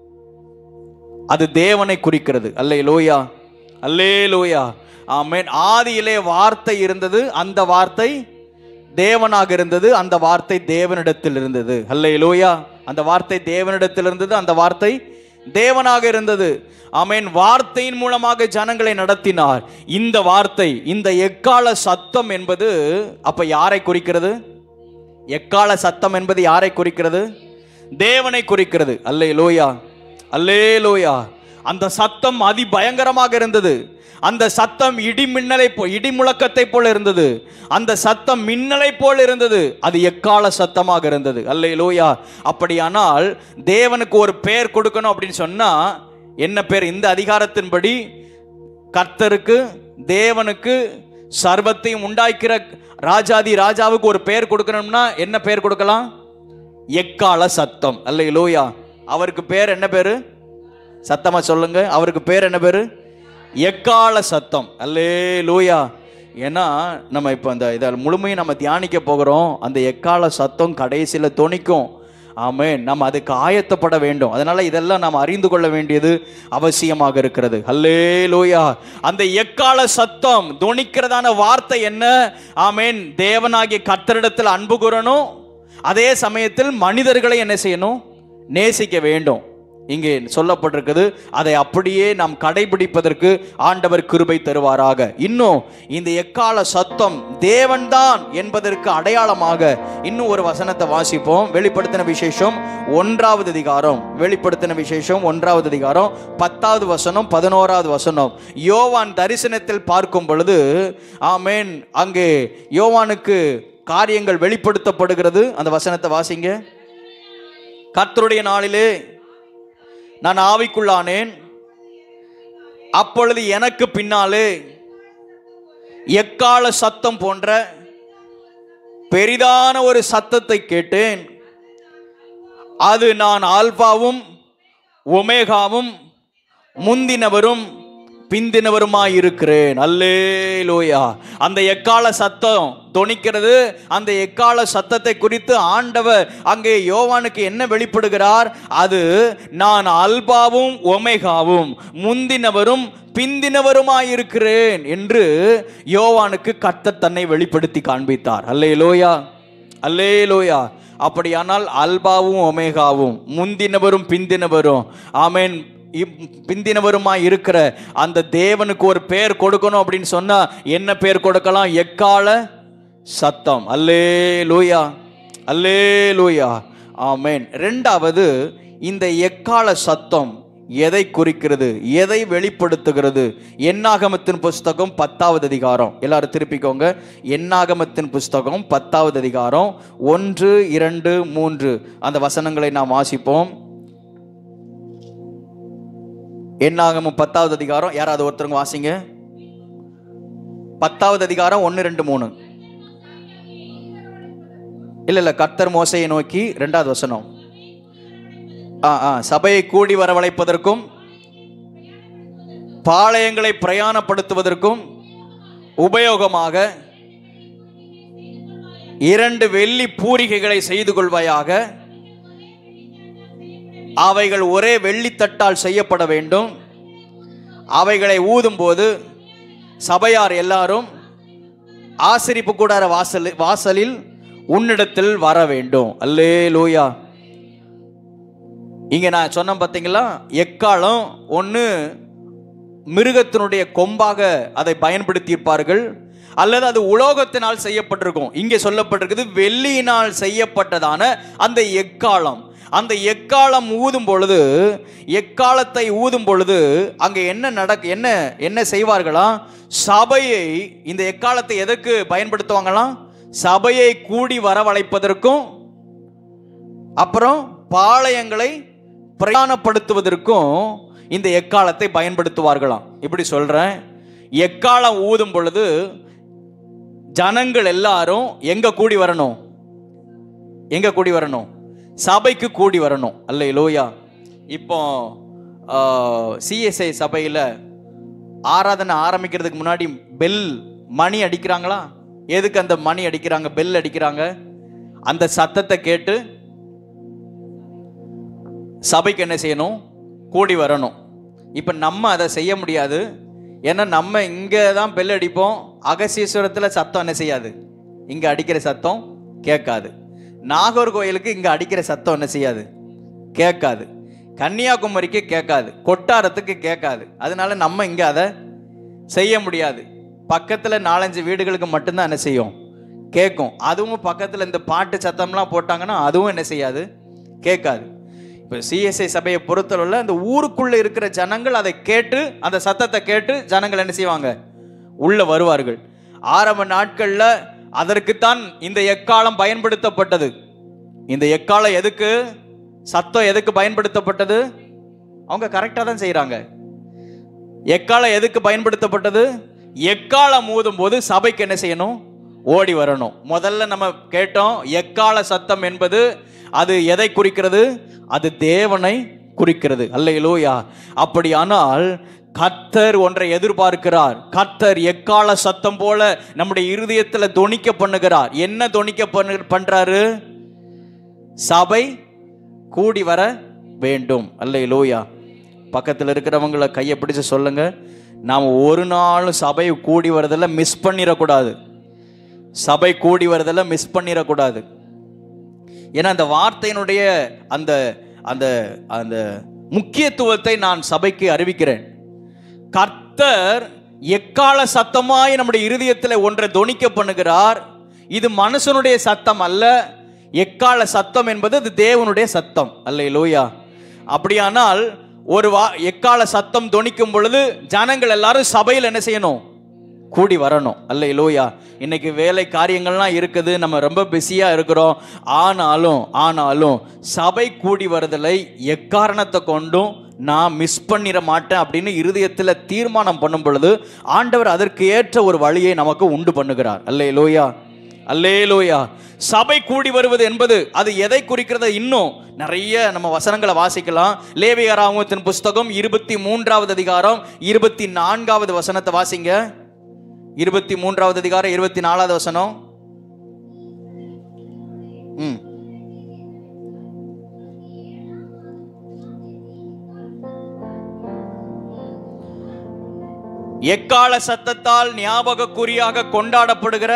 அது தேவனை குறிக்கிறது அல்லே லோயா அல்லே லோயா ஆமென் ஆதியிலே வார்த்தை இருந்தது அந்த வார்த்தை தேவனாக இருந்தது அந்த வார்த்தை தேவனிடத்தில் இருந்தது அல்லே லோயா அந்த வார்த்தை தேவனிடத்தில் இருந்தது அந்த வார்த்தை தேவனாக இருந்தது ஆமென் வார்த்தையின் மூலமாக ஜனங்களை நடத்தினார் இந்த வார்த்தை இந்த எக்கால சத்தம் என்பது அப்ப யாரை குறிக்கிறது எக்கால சத்தம் என்பது யாரை குறிக்கிறது தேவனை குறிக்கிறது அல்லே லோயா அல்லே லோயா அந்த சத்தம் அதி பயங்கரமாக இருந்தது அந்த சத்தம் இடி மின்னலை போ இடி முழக்கத்தை போல இருந்தது அந்த சத்தம் மின்னலை போல இருந்தது அது எக்கால சத்தமாக இருந்தது அல்லே லோயா அப்படியானால் தேவனுக்கு ஒரு பெயர் கொடுக்கணும் அப்படின்னு சொன்னா என்ன பேர் இந்த அதிகாரத்தின்படி கர்த்தருக்கு தேவனுக்கு சர்வத்தையும் உண்டாக்கிற ராஜாதி ராஜாவுக்கு ஒரு பெயர் கொடுக்கணும்னா என்ன பெயர் கொடுக்கலாம் எக்கால சத்தம் அல்ல லோயா அவருக்கு பேர் என்ன பேரு சத்தமா சொல்லுங்க அவருக்கு பேர் என்ன பேரு எக்கால சத்தம் அல்லே லூயா ஏன்னா நம்ம இப்போ அந்த இதை முழுமையும் நம்ம தியானிக்க போகிறோம் அந்த எக்கால சத்தம் கடைசியில் தொனிக்கும் ஆமே நம்ம அதுக்கு ஆயத்தப்பட வேண்டும் அதனால இதெல்லாம் நாம் அறிந்து கொள்ள வேண்டியது அவசியமாக இருக்கிறது அல்லே லூயா அந்த எக்கால சத்தம் தொனிக்கிறதான வார்த்தை என்ன ஆமேன் தேவனாகிய கர்த்தரிடத்தில் அன்பு கூறணும் அதே சமயத்தில் மனிதர்களை என்ன செய்யணும் நேசிக்க வேண்டும் இங்கே சொல்லப்பட்டிருக்குது அதை அப்படியே நாம் கடைபிடிப்பதற்கு ஆண்டவர் கிருபை தருவாராக இன்னும் இந்த எக்கால சத்தம் தேவன்தான் என்பதற்கு அடையாளமாக இன்னும் ஒரு வசனத்தை வாசிப்போம் வெளிப்படுத்தின விசேஷம் ஒன்றாவது அதிகாரம் வெளிப்படுத்தின விசேஷம் ஒன்றாவது அதிகாரம் பத்தாவது வசனம் பதினோராவது வசனம் யோவான் தரிசனத்தில் பார்க்கும் பொழுது ஆமேன் அங்கே யோவானுக்கு காரியங்கள் வெளிப்படுத்தப்படுகிறது அந்த வசனத்தை வாசிங்க கர்த்தருடைய நாளிலே நான் ஆவிக்குள்ளானேன் அப்பொழுது எனக்கு பின்னாலே எக்கால சத்தம் போன்ற பெரிதான ஒரு சத்தத்தை கேட்டேன் அது நான் ஆல்பாவும் ஒமேகாவும் முந்தினவரும் பிந்தினவருமாய் இருக்கிறேன் அல்லே லோயா அந்த எக்கால சத்தம் தொனிக்கிறது அந்த எக்கால சத்தத்தை குறித்து ஆண்டவர் அங்கே யோவானுக்கு என்ன வெளிப்படுகிறார் அது நான் அல்பாவும் ஒமேகாவும் முந்தினவரும் பிந்தினவருமாயிருக்கிறேன் என்று யோவானுக்கு கர்த்தர் தன்னை வெளிப்படுத்தி காண்பித்தார் அல்லே லோயா அல்லே லோயா அப்படியானால் அல்பாவும் ஒமேகாவும் முந்தினவரும் பிந்தினவரும் ஆமென் இப்- பிந்தினவருமாய் இருக்கிற அந்த தேவனுக்கு ஒரு பேர் கொடுக்கணும் அப்படின்னு சொன்னா என்ன பேர் கொடுக்கலாம் எக்கால சத்தம் அல்லே லூயா அல்லே லூயா ஆமென் ரெண்டாவது இந்த எக்கால சத்தம் எதை குறிக்கிறது எதை வெளிப்படுத்துகிறது எண்ணாகமத்தின் புஸ்தகம் பத்தாவது அதிகாரம் எல்லாரும் திருப்பிக்கோங்க எண்ணாகமத்தின் புஸ்தகம் பத்தாவது அதிகாரம் ஒன்று இரண்டு மூன்று அந்த வசனங்களை நாம் வாசிப்போம் எண்ணாகமம் பத்தாவது அதிகாரம் யாராவது ஒருத்தருங்க வாசிங்க பத்தாவது அதிகாரம் ஒன்று ரெண்டு மூணு இல்ல இல்ல கர்த்தர் மோசையை நோக்கி ரெண்டாவது வசனம் ஆ ஆ சபையை கூடி வரவழைப்பதற்கும் பாளையங்களை பிரயாணப்படுத்துவதற்கும் உபயோகமாக இரண்டு வெள்ளி பூரிகைகளை செய்து கொள்வாயாக அவைகள் ஒரே வெள்ளித்தட்டால் செய்யப்பட வேண்டும் அவைகளை ஊதும்போது சபையார் எல்லாரும் ஆசிரிப்பு கூடார வாசல் வாசலில் உன்னிடத்தில் வர வேண்டும் அல்லே லூயா இங்க நான் சொன்னேன் பார்த்தீங்களா எக்காலம் ஒன்று மிருகத்தினுடைய கொம்பாக அதை பயன்படுத்தியிருப்பார்கள் அல்லது அது உலோகத்தினால் செய்யப்பட்டிருக்கும் இங்கே சொல்லப்பட்டிருக்குது வெள்ளியினால் செய்யப்பட்டதான அந்த எக்காலம் அந்த எக்காலம் ஊதும் பொழுது எக்காலத்தை ஊதும் பொழுது அங்கே என்ன நடக் என்ன என்ன செய்வார்களா சபையை இந்த எக்காலத்தை எதற்கு பயன்படுத்துவாங்களாம் சபையை கூடி வரவழைப்பதற்கும் அப்புறம் பாளையங்களை பிரயாணப்படுத்துவதற்கும் இந்த எக்காலத்தை பயன்படுத்துவார்களாம் இப்படி சொல்றேன் எக்காலம் ஊதும் பொழுது ஜனங்கள் எல்லாரும் எங்க கூடி வரணும் எங்க கூடி வரணும் சபைக்கு கூடி வரணும் அல்ல லோயா இப்போ சிஎஸ்ஐ சபையில் ஆராதனை ஆரம்பிக்கிறதுக்கு முன்னாடி பெல் மணி அடிக்கிறாங்களா எதுக்கு அந்த மணி அடிக்கிறாங்க பெல் அடிக்கிறாங்க அந்த சத்தத்தை கேட்டு சபைக்கு என்ன செய்யணும் கூடி வரணும் இப்போ நம்ம அதை செய்ய முடியாது ஏன்னா நம்ம இங்கே தான் பெல் அடிப்போம் அகசீஸ்வரத்தில் சத்தம் என்ன செய்யாது இங்கே அடிக்கிற சத்தம் கேட்காது நாகர்கோயிலுக்கு இங்கே அடிக்கிற சத்தம் என்ன செய்யாது கேட்காது கன்னியாகுமரிக்கு கேட்காது கொட்டாரத்துக்கு கேட்காது அதனால நம்ம இங்கே அதை செய்ய முடியாது பக்கத்தில் நாலஞ்சு வீடுகளுக்கு மட்டும்தான் என்ன செய்யும் கேட்கும் அதுவும் பக்கத்தில் இந்த பாட்டு சத்தம்லாம் போட்டாங்கன்னா அதுவும் என்ன செய்யாது கேட்காது இப்போ சிஎஸ்ஐ சபையை பொறுத்தளவில் அந்த ஊருக்குள்ளே இருக்கிற ஜனங்கள் அதை கேட்டு அந்த சத்தத்தை கேட்டு ஜனங்கள் என்ன செய்வாங்க உள்ளே வருவார்கள் ஆரம்ப நாட்களில் அதற்குத்தான் இந்த எக்காலம் பயன்படுத்தப்பட்டது இந்த எக்காலம் எதுக்கு சத்தம் எதுக்கு பயன்படுத்தப்பட்டது அவங்க கரெக்டாக தான் செய்கிறாங்க எக்காலம் எதுக்கு பயன்படுத்தப்பட்டது எக்காலம் ஊதும் போது சபைக்கு என்ன செய்யணும் ஓடி வரணும் முதல்ல நம்ம கேட்டோம் எக்கால சத்தம் என்பது அது எதை குறிக்கிறது அது தேவனை குறிக்கிறது அல்லையிலோயா அப்படியானால் கர்த்தர் ஒன்றை எதிர்பார்க்கிறார் கர்த்தர் எக்கால சத்தம் போல நம்முடைய இருதயத்தில் தொனிக்க பண்ணுகிறார் என்ன தொனிக்க பண்ணு பண்றாரு சபை கூடி வர வேண்டும் அல்லையிலோயா பக்கத்தில் இருக்கிறவங்கள கையை பிடிச்சு சொல்லுங்க நாம் ஒரு நாளும் சபை கூடி வரதில் மிஸ் பண்ணிடக்கூடாது சபை கூடி வரதில் மிஸ் பண்ணிடக்கூடாது ஏன்னா அந்த வார்த்தையினுடைய அந்த அந்த அந்த முக்கியத்துவத்தை நான் சபைக்கு அறிவிக்கிறேன் கர்த்தர் எக்கால சத்தமாய் நம்முடைய இருதயத்தில் ஒன்றை தொனிக்க பண்ணுகிறார் இது மனுஷனுடைய சத்தம் அல்ல எக்கால சத்தம் என்பது அது தேவனுடைய சத்தம் அல்ல லோயா அப்படியானால் ஒரு வா எக்கால சத்தம் தொனிக்கும் பொழுது ஜனங்கள் எல்லாரும் சபையில் என்ன செய்யணும் கூடி வரணும் அல்ல லோயா இன்னைக்கு வேலை காரியங்கள்லாம் இருக்குது நம்ம ரொம்ப பிஸியாக இருக்கிறோம் ஆனாலும் ஆனாலும் சபை கூடி வருதலை எக்காரணத்தை கொண்டும் நான் மிஸ் பண்ணிட மாட்டேன் அப்படின்னு இருதயத்தில் தீர்மானம் பண்ணும் பொழுது ஆண்டவர் அதற்கு ஏற்ற ஒரு வழியை நமக்கு உண்டு பண்ணுகிறார் அல்ல லோயா அல்லேலூயா சபை கூடி வருவது என்பது அது எதை குறிக்கிறது இன்னும் நிறைய நம்ம வசனங்களை வாசிக்கலாம் லேவியராமத்தின் புஸ்தகம் இருபத்தி மூன்றாவது அதிகாரம் இருபத்தி நான்காவது வசனத்தை வாசிங்க இருபத்தி மூன்றாவது அதிகாரம் இருபத்தி நாலாவது வசனம் ம் எக்கால சத்தத்தால் ஞாபக குறியாக கொண்டாடப்படுகிற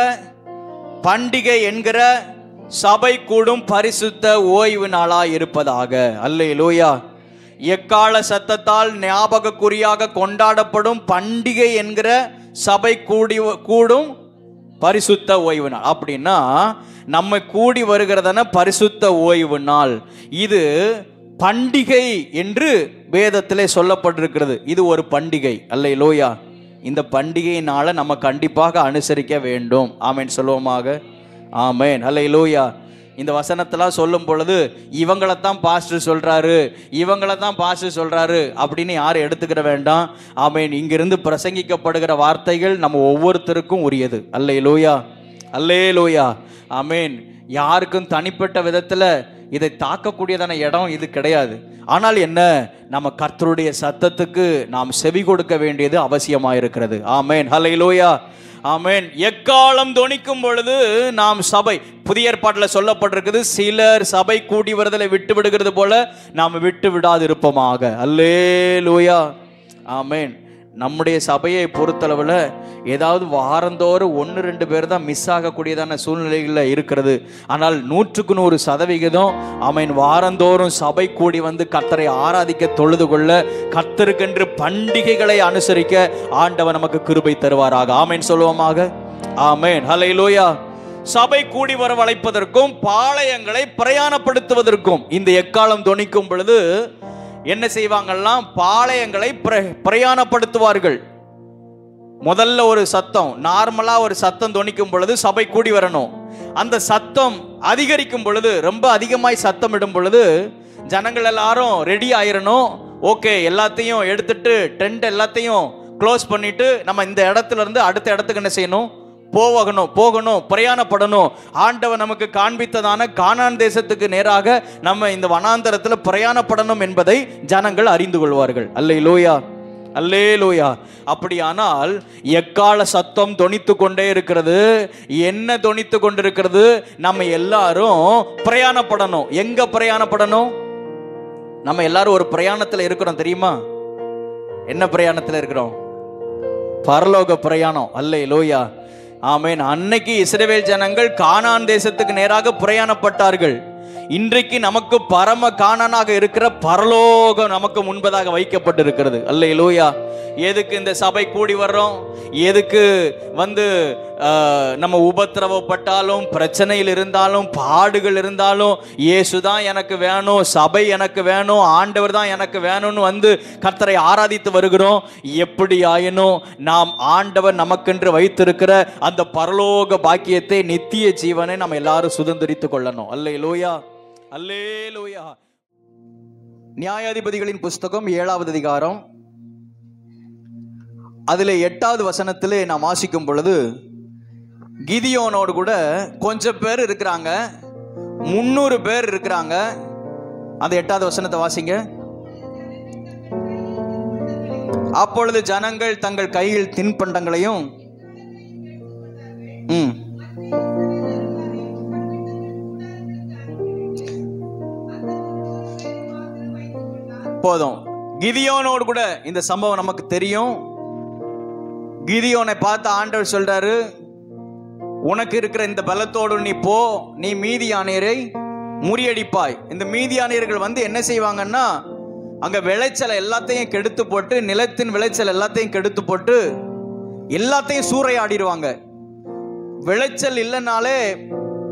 பண்டிகை என்கிற சபை கூடும் பரிசுத்த ஓய்வு நாளா இருப்பதாக அல்லேலூயா எக்கால சத்தத்தால் ஞாபக குறியாக கொண்டாடப்படும் பண்டிகை என்கிற சபை கூடி கூடும் பரிசுத்த ஓய்வு நாள் அப்படின்னா நம்ம கூடி வருகிறதான பரிசுத்த ஓய்வு நாள் இது பண்டிகை என்று வேதத்திலே சொல்லப்பட்டிருக்கிறது இது ஒரு பண்டிகை அல்ல லோயா இந்த பண்டிகையினால நம்ம கண்டிப்பாக அனுசரிக்க வேண்டும் ஆமேன் சொல்லுவோமாக ஆமேன் அல்ல லோயா இந்த வசனத்தெல்லாம் சொல்லும் பொழுது இவங்களைத்தான் பாஸ்டர் சொல்றாரு இவங்கள தான் பாஸ்டர் சொல்றாரு அப்படின்னு யாரும் எடுத்துக்கிற வேண்டாம் ஆமேன் இங்கிருந்து பிரசங்கிக்கப்படுகிற வார்த்தைகள் நம்ம ஒவ்வொருத்தருக்கும் உரியது அல்ல லோயா அல்லே லோயா ஆமேன் யாருக்கும் தனிப்பட்ட விதத்துல இதை தாக்கக்கூடியதான இடம் இது கிடையாது ஆனால் என்ன நம்ம கர்த்தருடைய சத்தத்துக்கு நாம் செவி கொடுக்க வேண்டியது அவசியமா இருக்கிறது ஆமேன் ஹலை லோயா ஆமேன் எக்காலம் தொனிக்கும் பொழுது நாம் சபை புதிய ஏற்பாட்டில் சொல்லப்பட்டிருக்குது சிலர் சபை கூடி வருதலை விட்டு விடுகிறது போல நாம் விட்டு விடாது இருப்போமாக அல்லே லோயா ஆமேன் நம்முடைய சபையை பொறுத்தளவில் ஏதாவது வாரந்தோறும் ஒன்று ரெண்டு பேர் தான் மிஸ் ஆகக்கூடியதான சூழ்நிலைகளில் இருக்கிறது ஆனால் நூற்றுக்கு நூறு சதவிகிதம் ஆமேன் வாரந்தோறும் சபை கூடி வந்து கர்த்தரை ஆராதிக்க தொழுது கொள்ள கர்த்தருக்கென்று பண்டிகைகளை அனுசரிக்க ஆண்டவர் நமக்கு கிருபை தருவாராக ஆமேன் சொல்லுவோமாக ஆமேன் ஹலை லோயா சபை கூடி வர வளைப்பதற்கும் பாளையங்களை பிரயாணப்படுத்துவதற்கும் இந்த எக்காலம் தொனிக்கும் பொழுது என்ன செய்வாங்கலாம் பாளையங்களை பிர- பிரயாணப்படுத்துவார்கள் முதல்ல ஒரு சத்தம் நார்மலா ஒரு சத்தம் தொனிக்கும் பொழுது சபை கூடி வரணும் அந்த சத்தம் அதிகரிக்கும் பொழுது ரொம்ப அதிகமாய் சத்தம் இடும் பொழுது ஜனங்கள் எல்லாரும் ரெடி ஆயிரணும் ஓகே எல்லாத்தையும் எடுத்துட்டு டென்ட் எல்லாத்தையும் க்ளோஸ் பண்ணிட்டு நம்ம இந்த இடத்துல இருந்து அடுத்த இடத்துக்கு என்ன செய்யணும் போகணும் போகணும் பிரயாணப்படணும் ஆண்டவர் நமக்கு காண்பித்ததான கானான் தேசத்துக்கு நேராக நம்ம இந்த வனாந்தரத்தில் பிரயாணப்படணும் என்பதை ஜனங்கள் அறிந்து கொள்வார்கள் அல்ல லோயா அல்லே லோயா அப்படியானால் எக்கால சத்தம் தொனித்து கொண்டே இருக்கிறது என்ன தொனித்து கொண்டிருக்கிறது நம்ம எல்லாரும் பிரயாணப்படணும் எங்க பிரயாணப்படணும் நம்ம எல்லாரும் ஒரு பிரயாணத்துல இருக்கிறோம் தெரியுமா என்ன பிரயாணத்துல இருக்கிறோம் பரலோக பிரயாணம் அல்லே லோயா ஆமேன் அன்னைக்கு இஸ்ரவேல் ஜனங்கள் கானான் தேசத்துக்கு நேராக பிரயாணப்பட்டார்கள் இன்றைக்கு நமக்கு பரம காணனாக இருக்கிற பரலோகம் நமக்கு முன்பதாக வைக்கப்பட்டிருக்கிறது அல்ல லோயா எதுக்கு இந்த சபை கூடி வர்றோம் எதுக்கு வந்து ஆஹ், நம்ம உபத்திரவப்பட்டாலும் பிரச்சனையில் இருந்தாலும் பாடுகள் இருந்தாலும் இயேசு தான் எனக்கு வேணும் சபை எனக்கு வேணும் ஆண்டவர் தான் எனக்கு வேணும்னு வந்து கர்த்தரை ஆராதித்து வருகிறோம் எப்படி ஆயினும் நாம் ஆண்டவர் நமக்கென்று வைத்திருக்கிற அந்த பரலோக பாக்கியத்தை நித்திய ஜீவனை நம்ம எல்லாரும் சுதந்திரித்து கொள்ளணும் அல்லே லோயா அல்லே லோயா நியாயாதிபதிகளின் புஸ்தகம் ஏழாவது அதிகாரம் அதில் எட்டாவது வசனத்திலே நாம் வாசிக்கும் பொழுது கிதியோனோடு கூட கொஞ்சம் பேர் இருக்கிறாங்க முந்நூறு பேர் இருக்கிறாங்க அந்த எட்டாவது வசனத்தை வாசிங்க அப்பொழுது ஜனங்கள் தங்கள் கையில் தின்பண்டங்களையும் ம் போதும் கிதியோனோடு கூட இந்த சம்பவம் நமக்கு தெரியும் கிதியோனை பார்த்து ஆண்டவர் சொல்றாரு உனக்கு இருக்கிற இந்த பலத்தோடு நீ போ நீ மீதியானியரை முறியடிப்பாய் இந்த மீதியானியர்கள் வந்து என்ன செய்வாங்கன்னா அங்க விளைச்சலை எல்லாத்தையும் கெடுத்து போட்டு நிலத்தின் விளைச்சல் எல்லாத்தையும் கெடுத்து போட்டு எல்லாத்தையும் சூறையாடிடுவாங்க விளைச்சல் இல்லைனாலே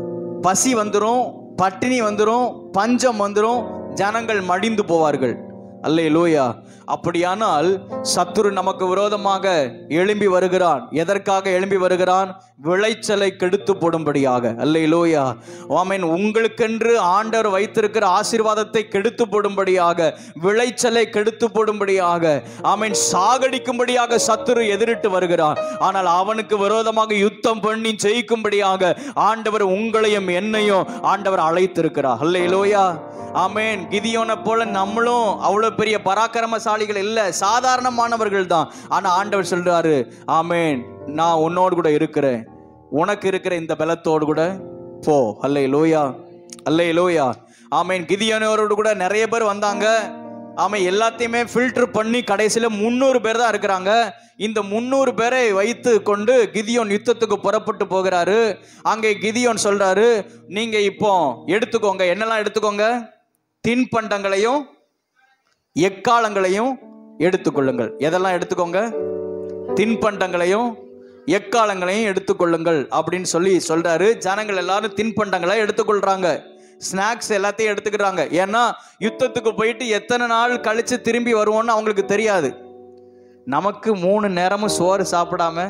பசி வந்துடும் பட்டினி வந்துடும் பஞ்சம் வந்துடும் ஜனங்கள் மடிந்து போவார்கள் அல்லே லூயா அப்படியானால் சத்துரு நமக்கு விரோதமாக எழும்பி வருகிறான் எதற்காக எழும்பி வருகிறான் விளைச்சலை கெடுத்து போடும்படியாக அல்லே லூயா ஆமீன் உங்களுக்கென்று ஆண்டவர் வைத்திருக்கிற ஆசீர்வாதத்தை கெடுத்து போடும்படியாக விளைச்சலை கெடுத்து போடும்படியாக ஆமீன் சாகடிக்கும்படியாக சத்துரு எதிரிட்டு வருகிறான் ஆனால் அவனுக்கு விரோதமாக யுத்தம் பண்ணி ஜெயிக்கும்படியாக ஆண்டவர் உங்களையும் என்னையும் ஆண்டவர் அழைத்திருக்கிறார் அல்லே லோயா ஆமேன் கிதியோனை போல நம்மளும் அவ்வளவு பெரிய பராக்கிரமசாலிகள் இல்ல சாதாரணமானவர்கள் தான் ஆனா ஆண்டவர் சொல்றாரு ஆமேன் நான் உன்னோடு கூட இருக்கிறேன் உனக்கு இருக்கிற இந்த பலத்தோடு கூட போ அல்லே லோயா அல்லே லோயா ஆமேன் கிதியோனோரோடு கூட நிறைய பேர் வந்தாங்க ஆமாம் எல்லாத்தையுமே ஃபில்டர் பண்ணி கடைசியில் முந்நூறு பேர் தான் இருக்கிறாங்க இந்த முந்நூறு பேரை வைத்து கொண்டு கிதியோன் யுத்தத்துக்கு புறப்பட்டு போகிறாரு அங்கே கிதியோன் சொல்றாரு நீங்க இப்போ எடுத்துக்கோங்க என்னெல்லாம் எடுத்துக்கோங்க தின்பண்டங்களையும் எக்காலங்களையும் எடுத்துக்கொள்ளுங்கள் எதெல்லாம் எடுத்துக்கோங்க தின்பண்டங்களையும் எக்காலங்களையும் எடுத்துக்கொள்ளுங்கள் அப்படின்னு சொல்லி சொல்றாரு ஜனங்கள் எல்லாரும் தின்பண்டங்களை எடுத்துக்கொள்றாங்க ஸ்நாக்ஸ் எல்லாத்தையும் எடுத்துக்கிறாங்க ஏன்னா யுத்தத்துக்கு போயிட்டு எத்தனை நாள் கழிச்சு திரும்பி வருவோம்னு அவங்களுக்கு தெரியாது நமக்கு மூணு நேரமும் சோறு சாப்பிடாம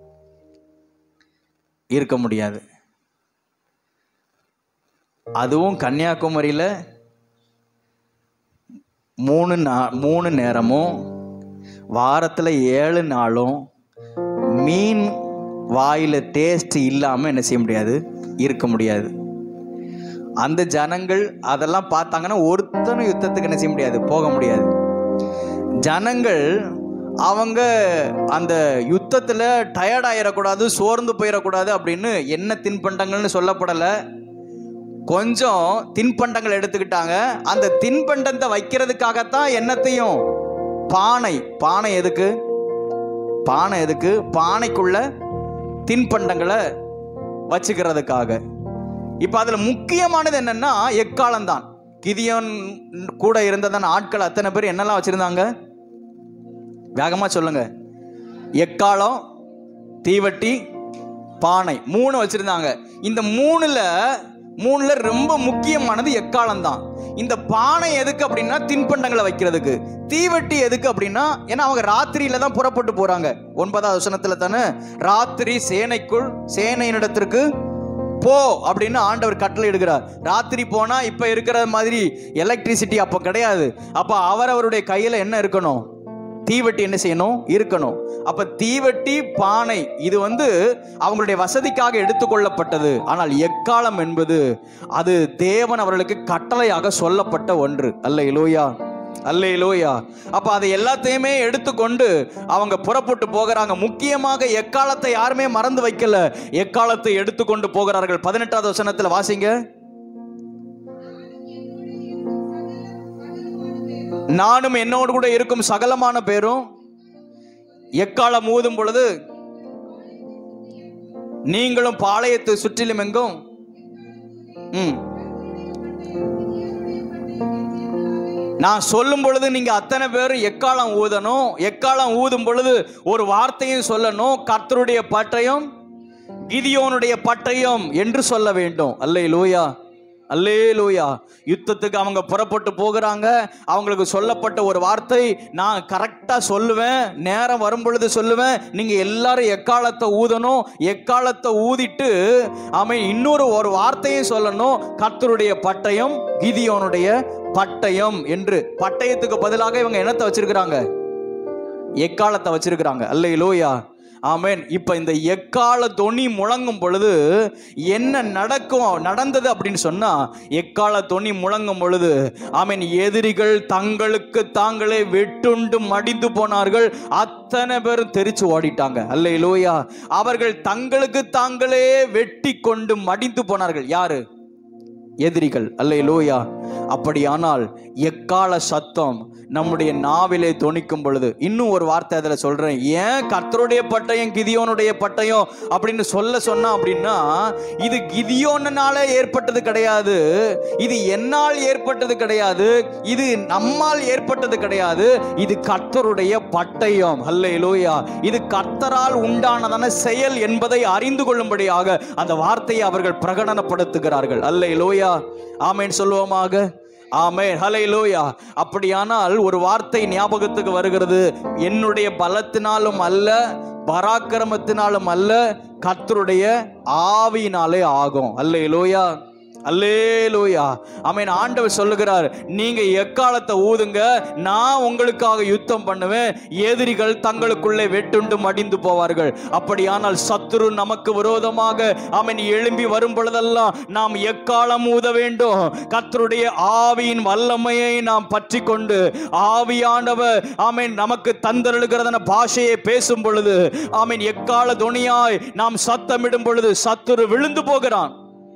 இருக்க முடியாது அதுவும் கன்னியாகுமரியில் மூணு நா மூணு நேரமும் வாரத்தில் ஏழு நாளும் மீன் வாயில் டேஸ்ட் இல்லாமல் என்ன செய்ய முடியாது இருக்க முடியாது அந்த ஜனங்கள் அதெல்லாம் பார்த்தாங்கன்னா ஒருத்தனும் யுத்தத்துக்கு என்ன செய்ய முடியாது போக முடியாது ஜனங்கள் அவங்க அந்த யுத்தத்தில் டயர்ட் ஆயிடக்கூடாது சோர்ந்து போயிடக்கூடாது அப்படின்னு என்ன தின்பண்டங்கள்னு சொல்லப்படலை கொஞ்சம் தின்பண்டங்கள் எடுத்துக்கிட்டாங்க அந்த தின்பண்டத்தை வைக்கிறதுக்காகத்தான் என்னத்தையும் பானை பானை எதுக்கு பானை எதுக்கு பானைக்குள்ள தின்பண்டங்களை வச்சுக்கிறதுக்காக இப்போ அதில் முக்கியமானது என்னன்னா எக்காலம் தான் கிதியோன் கூட இருந்ததான ஆட்கள் அத்தனை பேர் என்னெல்லாம் வச்சுருந்தாங்க வேகமாக சொல்லுங்க எக்காலம் தீவட்டி பானை மூணு வச்சுருந்தாங்க இந்த மூணில் மூணில் ரொம்ப முக்கியமானது எக்காலம் தான் இந்த பானை எதுக்கு அப்படின்னா தின்பண்டங்களை வைக்கிறதுக்கு தீவட்டி எதுக்கு அப்படின்னா ஏன்னா அவங்க ராத்திரியில தான் புறப்பட்டு போறாங்க ஒன்பதாவது வசனத்துல தானே ராத்திரி சேனைக்குள் சேனையினிடத்திற்கு போ அப்படின்னு ஆண்டவர் கட்டளை இடுகிறார் ராத்திரி போனா இப்ப இருக்கிற மாதிரி எலக்ட்ரிசிட்டி அப்ப கிடையாது அப்ப அவரவருடைய கையில என்ன இருக்கணும் தீவட்டி என்ன செய்யணும் இருக்கணும் அப்ப தீவட்டி பானை இது வந்து அவங்களுடைய வசதிக்காக எடுத்துக்கொள்ளப்பட்டது ஆனால் எக்காலம் என்பது அது தேவன் அவர்களுக்கு கட்டளையாக சொல்லப்பட்ட ஒன்று அல்ல இலோயா அல்ல இலோயா அப்ப அதை எல்லாத்தையுமே எடுத்துக்கொண்டு அவங்க புறப்பட்டு போகிறாங்க முக்கியமாக எக்காலத்தை யாருமே மறந்து வைக்கல எக்காலத்தை எடுத்துக்கொண்டு போகிறார்கள் பதினெட்டாவது வசனத்துல வாசிங்க நானும் என்னோடு கூட இருக்கும் சகலமான பேரும் எக்காலம் ஊதும் பொழுது நீங்களும் பாளையத்தை சுற்றிலும் எங்கும் ம். நான் சொல்லும் பொழுது நீங்க அத்தனை பேரும் எக்காலம் ஊதணும் எக்காலம் ஊதும் பொழுது ஒரு வார்த்தையும் சொல்லணும் கர்த்தருடைய பட்டயம் கிதியோனுடைய பட்டயம் என்று சொல்ல வேண்டும் அல்லே லூயா அல்லே லூயா யுத்தத்துக்கு அவங்க புறப்பட்டு போகிறாங்க அவங்களுக்கு சொல்லப்பட்ட ஒரு வார்த்தை நான் கரெக்டாக சொல்லுவேன் நேரம் வரும் பொழுது சொல்லுவேன் நீங்கள் எல்லாரும் எக்காலத்தை ஊதணும் எக்காலத்தை ஊதிட்டு அவன் இன்னொரு ஒரு வார்த்தையும் சொல்லணும் கர்த்தருடைய பட்டயம் கிதியோனுடைய பட்டயம் என்று பட்டயத்துக்கு பதிலாக இவங்க என்னத்தை வச்சிருக்கிறாங்க எக்காலத்தை வச்சிருக்கிறாங்க அல்ல லோயா ஆமென் இப்போ இந்த எக்கால தொனி முழங்கும் பொழுது என்ன நடக்கும் நடந்தது அப்படின்னு சொன்னா எக்கால தொனி முழங்கும் பொழுது ஆமென் எதிரிகள் தங்களுக்கு தாங்களே வெட்டுண்டு மடிந்து போனார்கள் அத்தனை பேரும் தெரிச்சு ஓடிட்டாங்க அல்ல லோயா அவர்கள் தங்களுக்கு தாங்களே வெட்டி கொண்டு மடிந்து போனார்கள் யாரு எதிரிகள் அல்ல லோயா அப்படியானால் எக்கால சத்தம் நம்முடைய நாவிலே தொனிக்கும் பொழுது இன்னும் ஒரு வார்த்தை அதில் சொல்றேன் ஏன் கர்த்தருடைய பட்டயம் கிதியோனுடைய பட்டயம் அப்படின்னு சொல்ல சொன்னா அப்படின்னா இது கிதியோனால ஏற்பட்டது கிடையாது இது என்னால் ஏற்பட்டது கிடையாது இது நம்மால் ஏற்பட்டது கிடையாது இது கர்த்தருடைய பட்டயம் அல்ல லோயா இது கர்த்தரால் உண்டானதான செயல் என்பதை அறிந்து கொள்ளும்படியாக அந்த வார்த்தையை அவர்கள் பிரகடனப்படுத்துகிறார்கள் அல்ல லோயா ஆமேன் சொல்லுவோமாக ஆமென் ஹalleluya அப்படியானால் ஒரு வார்த்தை ஞாபகத்துக்கு வருகிறது என்னுடைய பலத்தினாலும் அல்ல பராக்கிரமத்தினாலும் அல்ல கர்த்தருடைய ஆவியினாலே ஆகும் அல்லேலூயா அல்லேலூயா ஆமென் ஆண்டவர் சொல்லுகிறார் நீங்க எக்காலத்தை ஊதுங்க நான் உங்களுக்காக யுத்தம் பண்ணுவேன் எதிரிகள் தங்களுக்குள்ளே வெட்டுண்டு மடிந்து போவார்கள் அப்படியானால் சத்துரு நமக்கு விரோதமாக ஆமென் எழும்பி வரும் பொழுதெல்லாம் நாம் எக்காலம் ஊத வேண்டும் கர்த்தருடைய ஆவியின் வல்லமையை நாம் பற்றி கொண்டு ஆவியானவர் ஆமென் நமக்கு தந்தருளுகிறதன பாஷையை பேசும் பொழுது ஆமென் எக்கால துணியாய் நாம் சத்தமிடும் பொழுது சத்துரு விழுந்து போகிறான்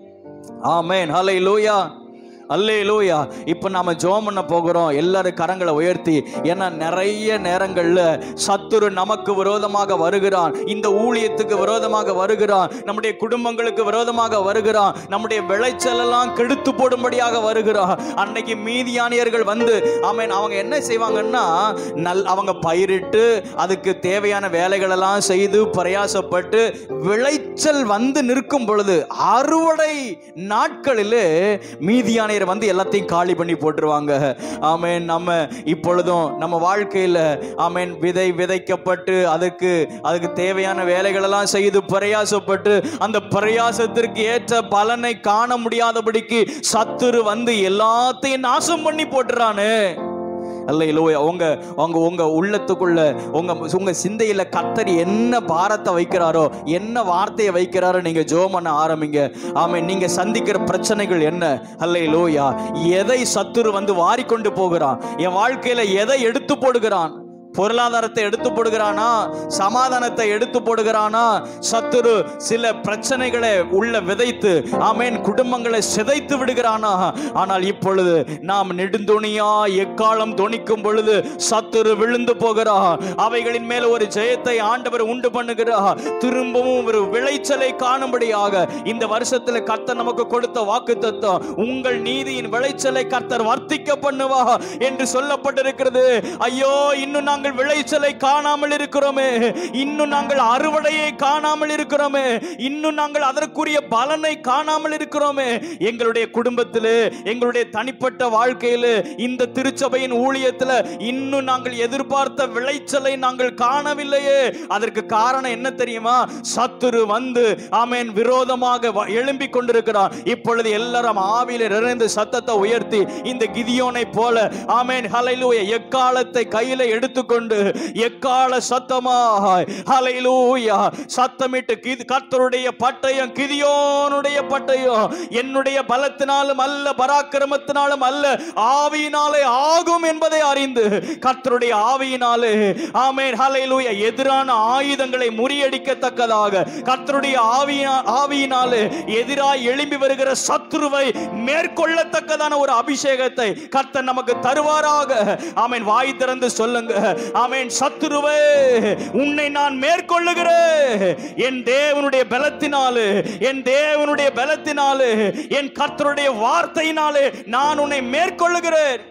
ஆமென் ஹalleluya அல்லேலூயா இப்போ நாம ஜெபம் பண்ண போகிறோம் எல்லாரும் கரங்களை உயர்த்தி ஏன்னா நிறைய நேரங்கள்ல சத்துரு நமக்கு விரோதமாக வருகிறான் இந்த ஊழியத்துக்கு விரோதமாக வருகிறான் நம்முடைய குடும்பங்களுக்கு விரோதமாக வருகிறான் நம்முடைய விளைச்சல் எல்லாம் கெடுத்து போடும்படியாக வருகிறான் அன்னைக்கு மீதியானியர்கள் வந்து ஆமென் அவங்க என்ன செய்வாங்கன்னா நல் அவங்க பயிரிட்டு அதுக்கு தேவையான வேலைகளெல்லாம் செய்து பிரயாசப்பட்டு விளைச்சல் வந்து நிற்கும் பொழுது அறுவடை நாட்களிலே மீதியானியர் வந்து எல்லாத்தையும் காலி பண்ணி போட்டுருவாங்க ஆமென் நம்ம இப்பொழுதும் நம்ம வாழ்க்கையில் ஆமென் விதை விதைக்கப்பட்டு அதுக்கு அதுக்கு தேவையான வேலைகளெல்லாம் செய்து பிரயாசப்பட்டு அந்த பிரயாசத்திற்கு ஏற்ற பலனை காண முடியாதபடிக்கு சத்துரு வந்து எல்லாத்தையும் நாசம் பண்ணி போட்டுறானே அல்ல இல்லையா உங்க உங்க உங்க உள்ளத்துக்குள்ள உங்க உங்க சிந்தையில கத்தர் என்ன பாரத்தை வைக்கிறாரோ என்ன வார்த்தையை வைக்கிறாரோ நீங்க ஜோம் பண்ண ஆரம்பிங்க ஆமே நீங்க சந்திக்கிற பிரச்சனைகள் என்ன அல்ல லோயா எதை சத்துரு வந்து வாரிக்கொண்டு போகிறான் என் வாழ்க்கையில எதை எடுத்து போடுகிறான் பொருளாதாரத்தை எடுத்து போடுகிறானா சமாதானத்தை எடுத்து போடுகிறானா சத்துரு சில பிரச்சனைகளை உள்ள விதைத்து ஆமேன் குடும்பங்களை சிதைத்து விடுகிறானா ஆனால் இப்பொழுது நாம் நெடுந்துணியா எக்காலம் துணிக்கும் பொழுது சத்துரு விழுந்து போகிறா அவைகளின் மேல் ஒரு ஜெயத்தை ஆண்டவர் உண்டு பண்ணுகிறா திரும்பவும் ஒரு விளைச்சலை காணும்படியாக இந்த வருஷத்துல கர்த்தர் நமக்கு கொடுத்த வாக்கு தத்துவம் உங்கள் நீதியின் விளைச்சலை கர்த்தர் வர்த்திக்க பண்ணுவா என்று சொல்லப்பட்டிருக்கிறது ஐயோ இன்னும் நாங்கள் விளைச்சலை காணாமல் இருக்கிறோமே இன்னும் நாங்கள் அறுவடையை காணாமல் இருக்கிறோமே இன்னும் நாங்கள் அதற்குரிய பலனை காணாமல் இருக்கிறோமே எங்களுடைய குடும்பத்திலே எங்களுடைய தனிப்பட்ட வாழ்க்கையில இந்த திருச்சபையின் ஊழியத்துல இன்னும் நாங்கள் எதிர்பார்த்த விளைச்சலை நாங்கள் காணவில்லையே அதற்கு காரணம் என்ன தெரியுமா சத்துரு வந்து ஆமென் விரோதமாக வ- எழும்பிக் கொண்டிருக்கிறான் இப்பொழுது எல்லாரும் ஆவியில நிறைந்து சத்தத்தை உயர்த்தி இந்த கிதியோனை போல ஆமென் ஹalleluya எக்காலத்தை கையில எடுத்துக்கொண்டு எக்கால சத்தமாய் ஹalleluya சத்தமிட்டு கிது கர்த்தருடைய பட்டயம் கிதியோனுடைய பட்டயம் என்னுடைய பலத்தினாலும் அல்ல பராக்கிரமத்தினாலும் அல்ல ஆவியினாலே ஆகும் என்பதை அறிந்து கர்த்தருடைய ஆவியினாலே ஆமென் ஹalleluya எதிரான ஆயுதங்களை முறியடிக்கத்தக்கதாக கர்த்தருடைய ஆவியினா ஆவியினாலே எதிராய் எழும்பி வருகிற சத்துருவை மேற்கொள்ளத்தக்கதான ஒரு அபிஷேகத்தை கர்த்தர் நமக்கு தருவாராக ஆமென் வாய் திறந்து சொல்லுங்க ஆமென் சத்துருவே உன்னை நான் மேற்கொள்ளுகிறேன் என் தேவனுடைய பலத்தினாலே என் தேவனுடைய பலத்தினாலே என் கர்த்தருடைய வார்த்தையினாலே நான் உன்னை மேற்கொள்ளுகிறேன்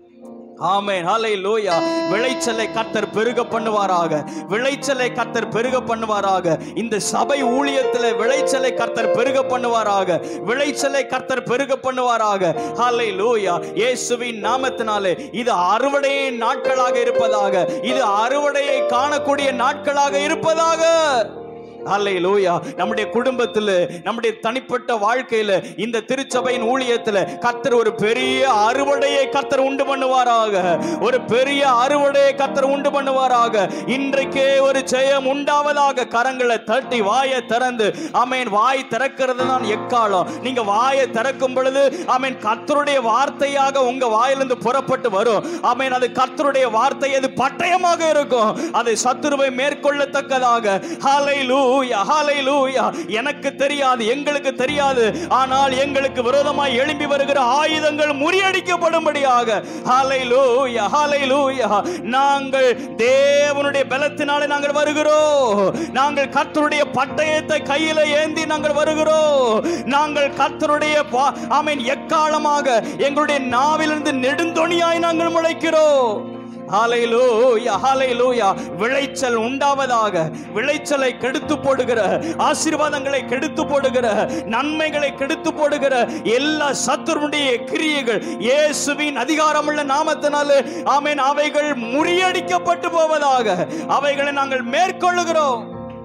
ஆமென் ஹalleluya விளைச்சலை கர்த்தர் பெருக பண்ணுவாராக விளைச்சலை கர்த்தர் பெருக பண்ணுவாராக இந்த சபை ஊழியத்தில் விளைச்சலை கர்த்தர் பெருக பண்ணுவாராக விளைச்சலை கர்த்தர் பெருக பண்ணுவாராக ஹalleluya இயேசுவின் நாமத்தினாலே இது அறுவடையின் நாட்களாக இருப்பதாக இது அறுவடையை காணக்கூடிய நாட்களாக இருப்பதாக அல்லேலூயா நம்முடைய குடும்பத்தில் நம்முடைய தனிப்பட்ட வாழ்க்கையில இந்த திருச்சபையின் ஊழியத்தில் கர்த்தர் ஒரு பெரிய அறுவடையை கர்த்தர் உண்டு பண்ணுவாராக ஒரு பெரிய அறுவடையை கர்த்தர் உண்டு பண்ணுவாராக இன்றைக்கே ஒரு ஜெயம் உண்டாவதாக கரங்களை தட்டி வாயை திறந்து ஆமென் வாய் திறக்கிறது தான் எக்காலம் நீங்க வாயை திறக்கும் பொழுது ஆமென் கர்த்தருடைய வார்த்தையாக உங்க வாயிலிருந்து புறப்பட்டு வரும் ஆமென் அது கர்த்தருடைய வார்த்தை அது பட்டயமாக இருக்கும் அதை சத்துருவை மேற்கொள்ளத்தக்கதாக ஹalleluya ஹalleluya எனக்கு தெரியாது எங்களுக்கு தெரியாது ஆனால் எங்களுக்கு விரோதமாய் எழும்பி வருகிற ஆயுதங்கள் முறியடிக்கப்படும்படியாக ஹalleluya ஹalleluya நாங்கள் தேவனுடைய பலத்தினாலே நாங்கள் வருகிறோம் நாங்கள் கர்த்தருடைய பட்டயத்தை கையில ஏந்தி நாங்கள் வருகிறோம் நாங்கள் கர்த்தருடைய பா- ஆமென் எக்காலமாக எங்களுடைய நாவிலிருந்து நெடுந்தொணியாய் நாங்கள் முளைக்கிறோம் ஹalleluya ஹalleluya விளைச்சல் உண்டாவதாக விளைச்சலை கெடுத்து போடுகிற ஆசீர்வாதங்களை கெடுத்து போடுகிற நன்மைகளை கெடுத்து போடுகிற எல்லா சத்துருடைய கிரியைகள் இயேசுவின் அதிகாரமுள்ள நாமத்தினாலே ஆமென் அவைகள் முறியடிக்கப்பட்டு போவதாக அவைகளை நாங்கள் மேற்கொள்ளுகிறோம்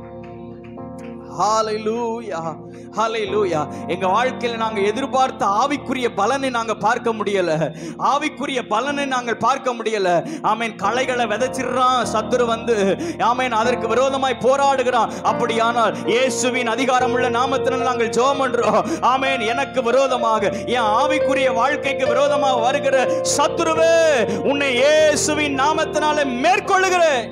ஹalleluya ஹalleluya எங்க வாழ்க்கையில நாங்க எதிர்பார்த்த ஆவிக்குரிய பலனை நாங்க பார்க்க முடியல ஆவிக்குரிய பலனை நாங்கள் பார்க்க முடியல ஆமென் களைகளை விதைச்சிடுறான் சத்துரு வந்து ஆமென் அதற்கு விரோதமாய் போராடுகிறான் அப்படியானால் இயேசுவின் அதிகாரமுள்ள நாமத்தினால் நாங்கள் ஜெபம் பண்றோம் ஆமென் எனக்கு விரோதமாக என் ஆவிக்குரிய வாழ்க்கைக்கு விரோதமாக வருகிற சத்துருவே உன்னை இயேசுவின் நாமத்தினாலே மேற்கொள்ளுகிறேன்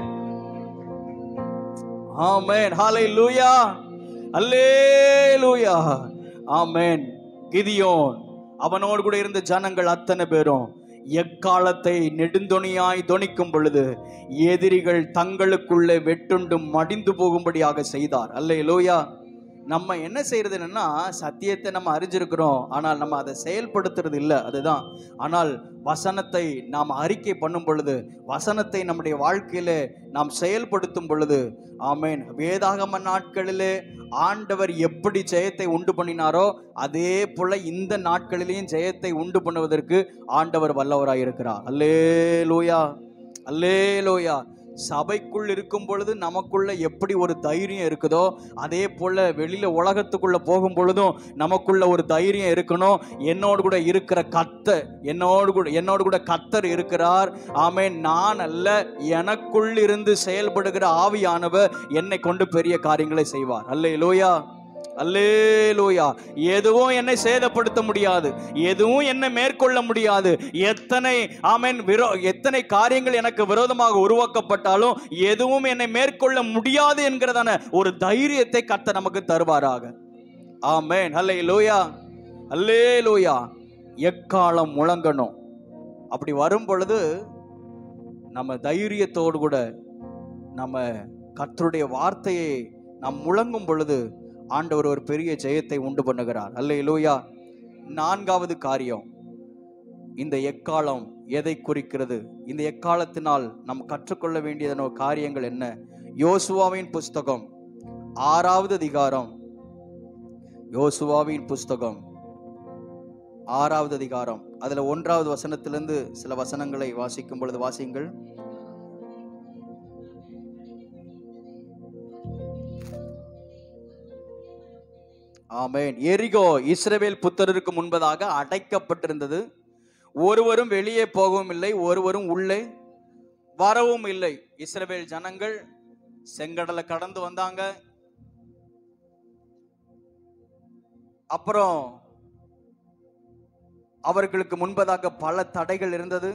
ஆமென் ஹalleluya அல்லேலூயா ஆமென் கிதியோன் அவனோடு கூட இருந்த ஜனங்கள் அத்தனை பேரும் எக்காலத்தை நெடுந்தொனியாய் தொனிக்கும் பொழுது எதிரிகள் தங்களுக்குள்ளே வெட்டுண்டு மடிந்து போகும்படியாக செய்தார் அல்லேலூயா நம்ம என்ன செய்யறது என்னன்னா சத்தியத்தை நம்ம அறிஞ்சிருக்கிறோம் ஆனால் நம்ம அதை செயல்படுத்துறது இல்லை அதுதான் ஆனால் வசனத்தை நாம் அறிக்கை பண்ணும் பொழுது வசனத்தை நம்முடைய வாழ்க்கையிலே நாம் செயல்படுத்தும் பொழுது ஆமென் வேதாகம நாட்களிலே ஆண்டவர் எப்படி ஜெயத்தை உண்டு பண்ணினாரோ அதே போல இந்த நாட்களிலேயும் ஜெயத்தை உண்டு பண்ணுவதற்கு ஆண்டவர் வல்லவராய் இருக்கிறார் அல்லே லோயா அல்லே லோயா சபைக்குள் இருக்கும் பொழுது நமக்குள்ள எப்படி ஒரு தைரியம் இருக்குதோ அதே போல வெளியில உலகத்துக்குள்ள போகும் பொழுதும் நமக்குள்ள ஒரு தைரியம் இருக்கணும் என்னோடு கூட இருக்கிற கத்த என்னோடு கூட என்னோடு கூட கத்தர் இருக்கிறார் ஆமென் நான் அல்ல எனக்குள் இருந்து செயல்படுகிற ஆவியானவர் என்னை கொண்டு பெரிய காரியங்களை செய்வார் அல்லே லோயா அல்லேலூயா எதுவும் என்னை சேதப்படுத்த முடியாது எதுவும் என்னை மேற்கொள்ள முடியாது எத்தனை ஆமென் விரோ எத்தனை காரியங்கள் எனக்கு விரோதமாக உருவாக்கப்பட்டாலும் எதுவும் என்னை மேற்கொள்ள முடியாது என்கிறதான ஒரு தைரியத்தை கத்த நமக்கு தருவாராக ஆமென் அல்லேலூயா அல்லேலூயா எக்காலம் முழங்கணும் அப்படி வரும் பொழுது நம்ம தைரியத்தோடு கூட நம்ம கர்த்தருடைய வார்த்தையை நாம் முழங்கும் பொழுது ஆண்டவர் ஒரு பெரிய ஜெயத்தை உண்டு பண்ணுகிறார் அல்லேலூயா நான்காவது காரியம் இந்த எக்காலம் எதை குறிக்கிறது இந்த எக்காலத்தினால் நாம் கற்றுக்கொள்ள வேண்டியதான காரியங்கள் என்ன யோசுவாவின் புஸ்தகம் ஆறாவது அதிகாரம் யோசுவாவின் புஸ்தகம் ஆறாவது அதிகாரம் அதுல ஒன்றாவது வசனத்திலிருந்து சில வசனங்களை வாசிக்கும் பொழுது வாசியுங்கள் ஆமென் எரிகோ இஸ்ரவேல் புத்தருக்கு முன்பதாக அடைக்கப்பட்டிருந்தது ஒருவரும் வெளியே போகவும் இல்லை ஒருவரும் உள்ளே வரவும் இல்லை இஸ்ரவேல் ஜனங்கள் செங்கடலை கடந்து வந்தாங்க அப்புறம் அவர்களுக்கு முன்பதாக பல தடைகள் இருந்தது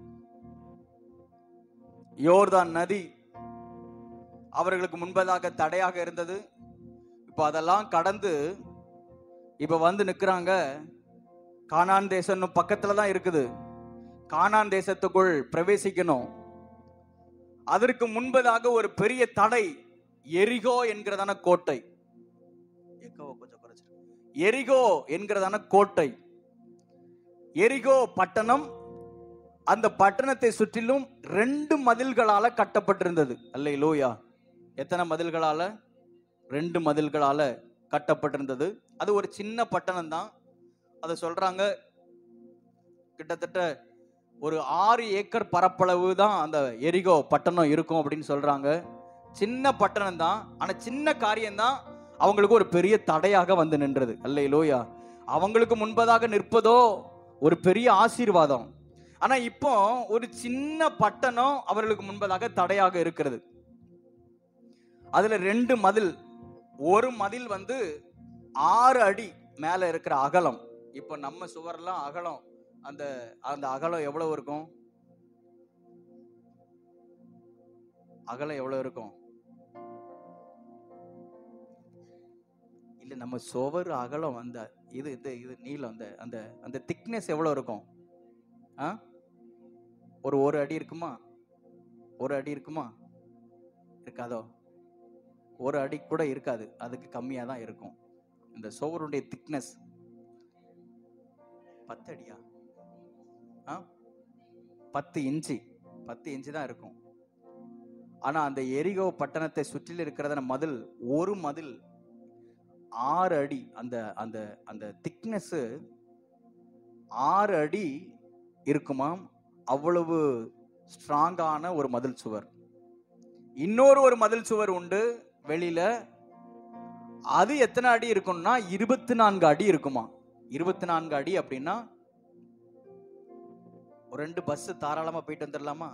யோர்தான் நதி அவர்களுக்கு முன்பதாக தடையாக இருந்தது இப்போ அதெல்லாம் கடந்து இப்போ வந்து நிற்கிறாங்க கானான் தேசம் இன்னும் பக்கத்தில் தான் இருக்குது கானான் தேசத்துக்குள் பிரவேசிக்கணும் அதற்கு முன்பதாக ஒரு பெரிய தடை எரிகோ என்கிறதான கோட்டை எக்கோவை கொஞ்சம் குறைச்சிரு. எரிகோ என்கிறதான கோட்டை எரிகோ பட்டணம் அந்த பட்டணத்தை சுற்றிலும் ரெண்டு மதில்களால கட்டப்பட்டிருந்தது அல்ல லோயா எத்தனை மதில்களால ரெண்டு மதில்களால கட்டப்பட்டிருந்தது அது ஒரு சின்ன பட்டணம் தான் அதை சொல்றாங்க கிட்டத்தட்ட ஒரு ஆறு ஏக்கர் பரப்பளவு தான் அந்த எரிகோ பட்டணம் இருக்கும் அப்படின்னு சொல்றாங்க சின்ன பட்டணம் தான் ஆனா சின்ன காரியம்தான் அவங்களுக்கு ஒரு பெரிய தடையாக வந்து நின்றது அல்ல லோயா அவங்களுக்கு முன்பதாக நிற்பதோ ஒரு பெரிய ஆசீர்வாதம் ஆனா இப்போ ஒரு சின்ன பட்டணம் அவர்களுக்கு முன்பதாக தடையாக இருக்கிறது அதுல ரெண்டு மதில் ஒரு மதில் வந்து ஆறு அடி மேல இருக்கிற அகலம் இப்போ நம்ம சுவர்லாம் அகலம் அந்த அந்த அகலம் எவ்வளவு இருக்கும் அகலம் எவ்வளவு இருக்கும் இல்ல நம்ம சுவர் அகலம் அந்த இது இது இது நீளம் அந்த அந்த அந்த திக்னஸ் எவ்வளவு இருக்கும் ஆ ஒரு ஒரு அடி இருக்குமா ஒரு அடி இருக்குமா இருக்காதோ ஒரு அடி கூட இருக்காது அதுக்கு கம்மியாக தான் இருக்கும் இந்த சுவருடைய திக்னஸ் பத்து அடியா ஆ பத்து இன்ச்சு பத்து இன்ச்சு தான் இருக்கும் ஆனா அந்த எரிகோ பட்டணத்தை சுற்றில இருக்கிறத மதில் ஒரு மதில் ஆறு அடி அந்த அந்த அந்த திக்னஸ் ஆறு அடி இருக்குமாம் அவ்வளவு ஸ்ட்ராங்கான ஒரு மதில் சுவர் இன்னொரு ஒரு மதில் சுவர் உண்டு வெளியில அது எத்தனை அடி இருக்கும்னா இருபத்தி நான்கு அடி இருக்குமா இருபத்தி நான்கு அடி அப்படின்னா ஒரு ரெண்டு பஸ் தாராளமா போயிட்டு வந்துடலாமா